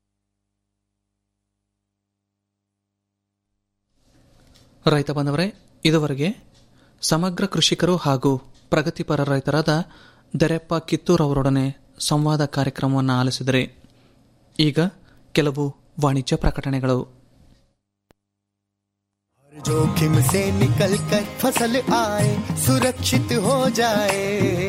ರೈತ ಬಾಂಧವರೇ ಇದುವರೆಗೆ ಸಮಗ್ರ ಕೃಷಿಕರು ಹಾಗೂ ಪ್ರಗತಿಪರ ರೈತರಾದ ದರೆಪ್ಪ ಕಿತ್ತೂರ್ ಅವರೊಡನೆ ಸಂವಾದ ಕಾರ್ಯಕ್ರಮವನ್ನು ಆಲಿಸಿದರೆ ಈಗ ಕೆಲವು ವಾಣಿಜ್ಯ ಪ್ರಕಟಣೆಗಳು जोखिम से निकल कर फसल आए सुरक्षित हो जाए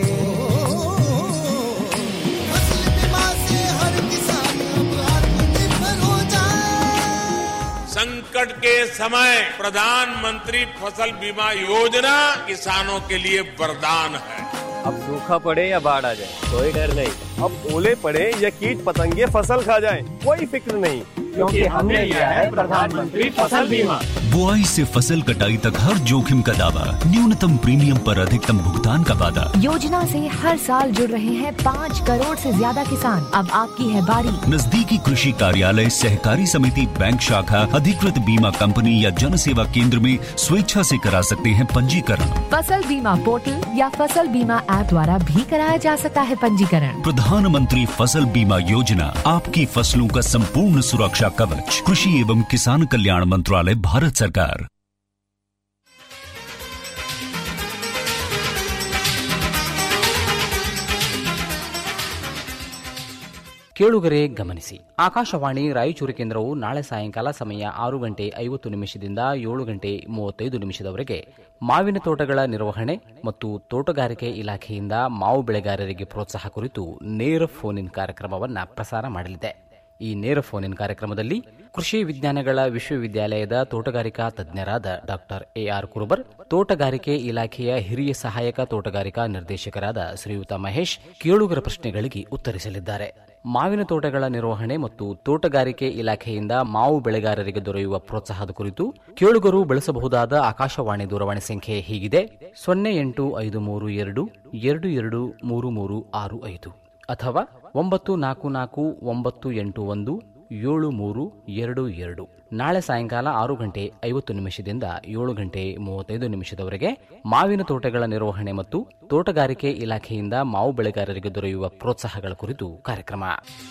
फसल बीमा से हर किसान अब आत्मनिर्भर हो जाए संकट संकट के समय प्रधानमंत्री फसल बीमा योजना किसानों के लिए वरदान है अब सूखा पड़े या बाढ़ आ जाए कोई डर नहीं अब ओले पड़े या कीट पतंगे फसल खा जाए कोई फिक्र नहीं क्योंकि हमने लिया है प्रधानमंत्री फसल बीमा बुआई से फसल कटाई तक हर जोखिम का दावा न्यूनतम प्रीमियम पर अधिकतम भुगतान का वादा योजना से हर साल जुड़ रहे हैं पाँच करोड़ से ज्यादा किसान अब आपकी है बारी नजदीकी कृषि कार्यालय सहकारी समिति बैंक शाखा अधिकृत बीमा कंपनी या जन सेवा केंद्र में स्वेच्छा से करा सकते हैं पंजीकरण फसल बीमा पोर्टल या फसल बीमा ऐप द्वारा भी कराया जा सकता है पंजीकरण प्रधानमंत्री फसल बीमा योजना आपकी फसलों का संपूर्ण सुरक्षा कवच कृषि एवं किसान कल्याण मंत्रालय भारत सरकार ಕೇಳುಗರೆ ಗಮನಿಸಿ ಆಕಾಶವಾಣಿ ರಾಯಚೂರು ಕೇಂದ್ರವು ನಾಳೆ ಸಾಯಂಕಾಲ ಸಮಯ ಆರು ಗಂಟೆ ಐವತ್ತು ನಿಮಿಷದಿಂದ ಏಳು ಗಂಟೆ ಮೂವತ್ತೈದು ನಿಮಿಷದವರೆಗೆ ಮಾವಿನ ತೋಟಗಳ ನಿರ್ವಹಣೆ ಮತ್ತು ತೋಟಗಾರಿಕೆ ಇಲಾಖೆಯಿಂದ ಮಾವು ಬೆಳೆಗಾರರಿಗೆ ಪ್ರೋತ್ಸಾಹ ಕುರಿತು ನೇರ ಫೋನ್ ಇನ್ ಕಾರ್ಯಕ್ರಮವನ್ನು ಪ್ರಸಾರ ಮಾಡಲಿದೆ ಈ ನೇರ ಫೋನ್ ಇನ್ ಕಾರ್ಯಕ್ರಮದಲ್ಲಿ ಕೃಷಿ ವಿಜ್ಞಾನಗಳ ವಿಶ್ವವಿದ್ಯಾಲಯದ ತೋಟಗಾರಿಕಾ ತಜ್ಞರಾದ ಡಾಕ್ಟರ್ ಎಆರ್ ಕುರುಬರ್ ತೋಟಗಾರಿಕೆ ಇಲಾಖೆಯ ಹಿರಿಯ ಸಹಾಯಕ ತೋಟಗಾರಿಕಾ ನಿರ್ದೇಶಕರಾದ ಶ್ರೀಯುತ ಮಹೇಶ್ ಕೇಳುಗರ ಪ್ರಶ್ನೆಗಳಿಗೆ ಉತ್ತರಿಸಲಿದ್ದಾರೆ ಮಾವಿನ ತೋಟಗಳ ನಿರ್ವಹಣೆ ಮತ್ತು ತೋಟಗಾರಿಕೆ ಇಲಾಖೆಯಿಂದ ಮಾವು ಬೆಳೆಗಾರರಿಗೆ ದೊರೆಯುವ ಪ್ರೋತ್ಸಾಹದ ಕುರಿತು ಕೇಳುಗರು ಬಳಸಬಹುದಾದ ಆಕಾಶವಾಣಿ ದೂರವಾಣಿ ಸಂಖ್ಯೆ ಹೀಗಿದೆ ಸೊನ್ನೆ ಎಂಟು ಐದು ಮೂರು ಎರಡು ಎರಡು ಎರಡು ಮೂರು ಮೂರು ಆರು ಐದು ಅಥವಾ ಒಂಬತ್ತು ನಾಲ್ಕು ನಾಲ್ಕು ಒಂಬತ್ತು ಎಂಟು ಒಂದು ಏಳು ಮೂರು ಎರಡು ಎರಡು ನಾಳೆ ಸಾಯಂಕಾಲ ಆರು ಗಂಟೆ ಐವತ್ತು ನಿಮಿಷದಿಂದ ಏಳು ಗಂಟೆ ಮೂವತ್ತೈದು ನಿಮಿಷದವರೆಗೆ ಮಾವಿನ ತೋಟಗಳ ನಿರ್ವಹಣೆ ಮತ್ತು ತೋಟಗಾರಿಕೆ ಇಲಾಖೆಯಿಂದ ಮಾವು ಬೆಳೆಗಾರರಿಗೆ ದೊರೆಯುವ ಪ್ರೋತ್ಸಾಹಗಳ ಕುರಿತು ಕಾರ್ಯಕ್ರಮ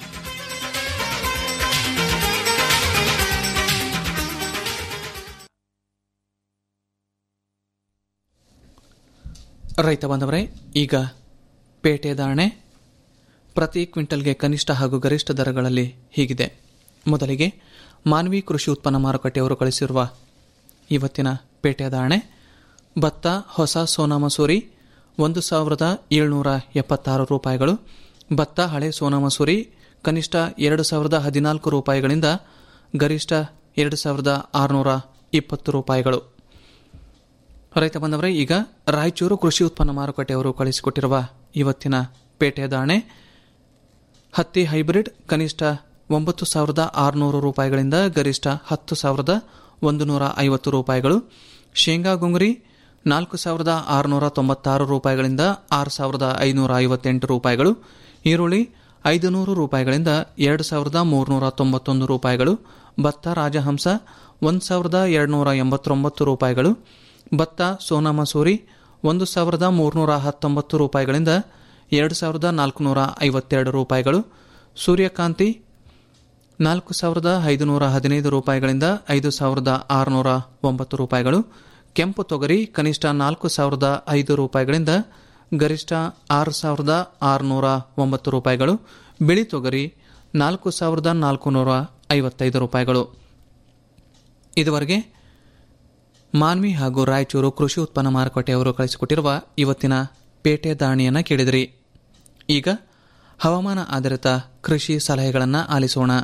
ರೈತ ಬಾಂಧವರೇ ಈಗ ಪೇಟೆ ಧಾರಣೆ ಪ್ರತಿ ಕ್ವಿಂಟಲ್ಗೆ ಕನಿಷ್ಠ ಹಾಗೂ ಗರಿಷ್ಠ ದರಗಳಲ್ಲಿ ಹೀಗಿದೆ ಮೊದಲಿಗೆ ಮಾನವಿ ಕೃಷಿ ಉತ್ಪನ್ನ ಮಾರುಕಟ್ಟೆಯವರು ಕಳಿಸಿರುವ ಇವತ್ತಿನ ಪೇಟೆ ಧಾರಣೆ ಭತ್ತ ಹೊಸ ಸೋನಾ ಮಸೂರಿ ಒಂದು ಸಾವಿರದ ಏಳ್ನೂರ ಎಪ್ಪತ್ತಾರು ರೂಪಾಯಿಗಳು ಭತ್ತ ಹಳೆ ಸೋನಾ ಮಸೂರಿ ಕನಿಷ್ಠ ಎರಡು ಸಾವಿರದ ಹದಿನಾಲ್ಕು ರೂಪಾಯಿಗಳಿಂದ ಗರಿಷ್ಠ ಎರಡು ಸಾವಿರದ ಆರುನೂರ ಇಪ್ಪತ್ತು ರೂಪಾಯಿಗಳು ರೈತ ಬಂದವರೇ ಈಗ ರಾಯಚೂರು ಕೃಷಿ ಉತ್ಪನ್ನ ಮಾರುಕಟ್ಟೆಯವರು ಕಳಿಸಿಕೊಟ್ಟಿರುವ ಇವತ್ತಿನ ಪೇಟೆ ದಾಣೆ ಹತ್ತಿ ಹೈಬ್ರಿಡ್ ಕನಿಷ್ಠ ಒಂಬತ್ತು ಸಾವಿರದ ಆರುನೂರು ರೂಪಾಯಿಗಳಿಂದ ಗರಿಷ್ಠ ಹತ್ತು ಸಾವಿರದ ಒಂದು ನೂರ ಐವತ್ತು ರೂಪಾಯಿಗಳು ಶೇಂಗಾ ಗುಂಗುರಿ ನಾಲ್ಕು ಸಾವಿರದ ಆರುನೂರ ತೊಂಬತ್ತಾರು ರೂಪಾಯಿಗಳಿಂದ ಆರು ಸಾವಿರದ ಐನೂರ ಐವತ್ತೆಂಟು ರೂಪಾಯಿಗಳು ಈರುಳ್ಳಿ ಐದು ನೂರು ರೂಪಾಯಿಗಳಿಂದ ಎರಡು ಸಾವಿರದ ಮೂರುನೂರ ತೊಂಬತ್ತೊಂದು ರೂಪಾಯಿಗಳು ಭತ್ತ ರಾಜಹಂಸ ಒಂದು ಸಾವಿರದ ಎರಡುನೂರ ಎಂಬತ್ತೊಂಬತ್ತು ರೂಪಾಯಿಗಳು ಭತ್ತ ಸೋನಾ ಮಸೂರಿ ಒಂದು ಸಾವಿರದ ಮೂರುನೂರ ಹತ್ತೊಂಬತ್ತು ರೂಪಾಯಿಗಳಿಂದ ಎರಡು ಸಾವಿರದ ನಾಲ್ಕುನೂರ ಐವತ್ತೆರಡು ರೂಪಾಯಿಗಳು ಸೂರ್ಯಕಾಂತಿ ನಾಲ್ಕು ಸಾವಿರದ ಐದುನೂರ ಹದಿನೈದು ರೂಪಾಯಿಗಳಿಂದ ಐದು ಸಾವಿರದ ಆರುನೂರ ಒಂಬತ್ತು ರೂಪಾಯಿಗಳು ಕೆಂಪು ತೊಗರಿ ಕನಿಷ್ಠ ನಾಲ್ಕು ಸಾವಿರದ ಐದು ರೂಪಾಯಿಗಳಿಂದ ಗರಿಷ್ಠ ಆರು ಸಾವಿರದ ಆರುನೂರ ಒಂಬತ್ತು ರೂಪಾಯಿಗಳು ಬಿಳಿ ತೊಗರಿ ನಾಲ್ಕು ಸಾವಿರದ ನಾಲ್ಕುನೂರ ಐವತ್ತೈದು ರೂಪಾಯಿಗಳು ಇದುವರೆಗೆ ಮಾನ್ವಿ ಹಾಗೂ ರಾಯಚೂರು ಕೃಷಿ ಉತ್ಪನ್ನ ಮಾರುಕಟ್ಟೆಯವರು ಕಳಿಸಿಕೊಟ್ಟಿರುವ ಇವತ್ತಿನ ಪೇಟೆ ದಾಣಿಯನ್ನು ಕೇಳಿದಿರಿ ಈಗ ಹವಾಮಾನ ಆಧಾರಿತ ಕೃಷಿ ಸಲಹೆಗಳನ್ನು ಆಲಿಸೋಣ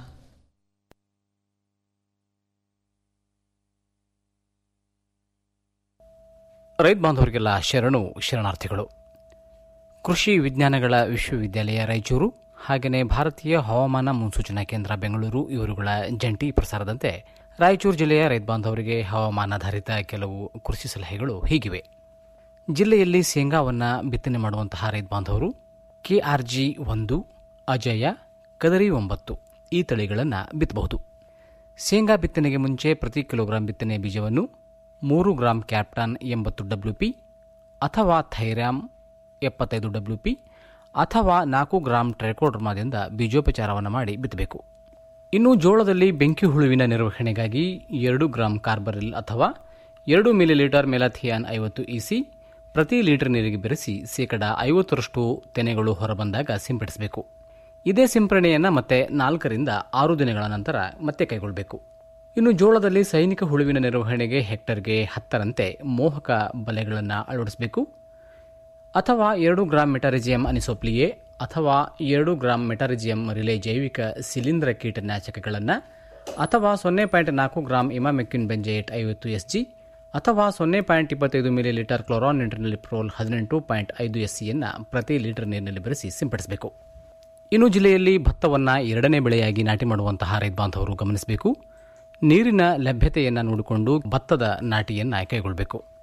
ರೈತ ಬಾಂಧವರಿಗೆಲ್ಲ ಶರಣು ಶರಣಾರ್ಥಿಗಳು ಕೃಷಿ ವಿಜ್ಞಾನಗಳ ವಿಶ್ವವಿದ್ಯಾಲಯ ರಾಯಚೂರು ಹಾಗೆಯೇ ಭಾರತೀಯ ಹವಾಮಾನ ಮುನ್ಸೂಚನಾ ಕೇಂದ್ರ ಬೆಂಗಳೂರು ಇವರುಗಳ ಜಂಟಿ ಪ್ರಸಾರದಂತೆ ರಾಯಚೂರು ಜಿಲ್ಲೆಯ ರೈತ ಬಾಂಧವರಿಗೆ ಹವಾಮಾನಾಧಾರಿತ ಕೆಲವು ಕೃಷಿ ಸಲಹೆಗಳು ಹೀಗಿವೆ ಜಿಲ್ಲೆಯಲ್ಲಿ ಶೇಂಗಾವನ್ನು ಬಿತ್ತನೆ ಮಾಡುವಂತಹ ರೈತ ಬಾಂಧವರು ಕೆಆರ್ಜಿ ಒಂದು ಅಜಯ ಕದರಿ ಒಂಬತ್ತು ಈ ತಳಿಗಳನ್ನು ಬಿತ್ತಬಹುದು ಶೇಂಗಾ ಬಿತ್ತನೆಗೆ ಮುಂಚೆ ಪ್ರತಿ ಕಿಲೋಗ್ರಾಂ ಬಿತ್ತನೆ ಬೀಜವನ್ನು ಮೂರು ಗ್ರಾಂ ಕ್ಯಾಪ್ಟಾನ್ ಎಂಬತ್ತು ಡಬ್ಲ್ಯೂ ಪಿ ಅಥವಾ ಥೈರಾಮ್ ಎಪ್ಪತ್ತೈದು ಡಬ್ಲ್ಯೂ ಪಿ ಅಥವಾ ನಾಲ್ಕು ಗ್ರಾಂ ಟ್ರೈಕೋಡ್ರಮಾದಿಂದ ಬೀಜೋಪಚಾರವನ್ನು ಮಾಡಿ ಬಿತ್ತಬೇಕು ಇನ್ನು ಜೋಳದಲ್ಲಿ ಬೆಂಕಿ ಹುಳುವಿನ ನಿರ್ವಹಣೆಗಾಗಿ ಎರಡು ಗ್ರಾಂ ಕಾರ್ಬರಿಲ್ ಅಥವಾ ಎರಡು ಮಿಲಿಲೀಟರ್ ಮೆಲಾಥಿಯಾನ್ ಐವತ್ತು ಇಸಿ ಪ್ರತಿ ಲೀಟರ್ ನೀರಿಗೆ ಬೆರೆಸಿ ಶೇಕಡ ಐವತ್ತರಷ್ಟು ತೆನೆಗಳು ಹೊರಬಂದಾಗ ಸಿಂಪಡಿಸಬೇಕು ಇದೇ ಸಿಂಪರಣೆಯನ್ನು ಮತ್ತೆ ನಾಲ್ಕರಿಂದ ಆರು ದಿನಗಳ ನಂತರ ಮತ್ತೆ ಕೈಗೊಳ್ಳಬೇಕು ಇನ್ನು ಜೋಳದಲ್ಲಿ ಸೈನಿಕ ಹುಳುವಿನ ನಿರ್ವಹಣೆಗೆ ಹೆಕ್ಟರ್ಗೆ ಹತ್ತರಂತೆ ಮೋಹಕ ಬಲೆಗಳನ್ನು ಅಳವಡಿಸಬೇಕು ಅಥವಾ ಎರಡು ಗ್ರಾಂ ಮೆಟಾರಿಜಿಯಂ ಅನಿಸೋಪ್ಲಿಯೆ ಅಥವಾ ಎರಡು ಗ್ರಾಂ ಮೆಟಾರಿಜಿಯಂ ರಿಲೆ ಜೈವಿಕ ಶಿಲೀಂಧ್ರ ಕೀಟನಾಶಕಗಳನ್ನು ಅಥವಾ ಸೊನ್ನೆ ಪಾಯಿಂಟ್ ನಾಲ್ಕು ಗ್ರಾಂ ಇಮಾಮೆಕ್ಕಿನ್ ಬೆಂಜೇಟ್ ಐವತ್ತು ಎಸ್ ಜಿ ಅಥವಾ ಸೊನ್ನೆ ಪಾಯಿಂಟ್ ಇಪ್ಪತ್ತೈದು ಮಿಲಿ ಲೀಟರ್ ಕ್ಲೋರಾನ್ ನಿಟ್ರಲಿಪ್ರೋಲ್ ಹದಿನೆಂಟು ಪಾಯಿಂಟ್ ಐದು ಎಸ್ ಸಿಯನ್ನು ಪ್ರತಿ ಲೀಟರ್ ನೀರಿನಲ್ಲಿ ಬೆರೆಸಿ ಸಿಂಪಡಿಸಬೇಕು ಇನ್ನು ಜಿಲ್ಲೆಯಲ್ಲಿ ಭತ್ತವನ್ನು ಎರಡನೇ ಬೆಳೆಯಾಗಿ ನಾಟಿ ಮಾಡುವಂತಹ ರೈತ ಬಾಂಧವರು ಗಮನಿಸಬೇಕು ನೀರಿನ ಲಭ್ಯತೆಯನ್ನು ನೋಡಿಕೊಂಡು ಭತ್ತದ ನಾಟಿಯನ್ನು ಕೈಗೊಳ್ಳಬೇಕು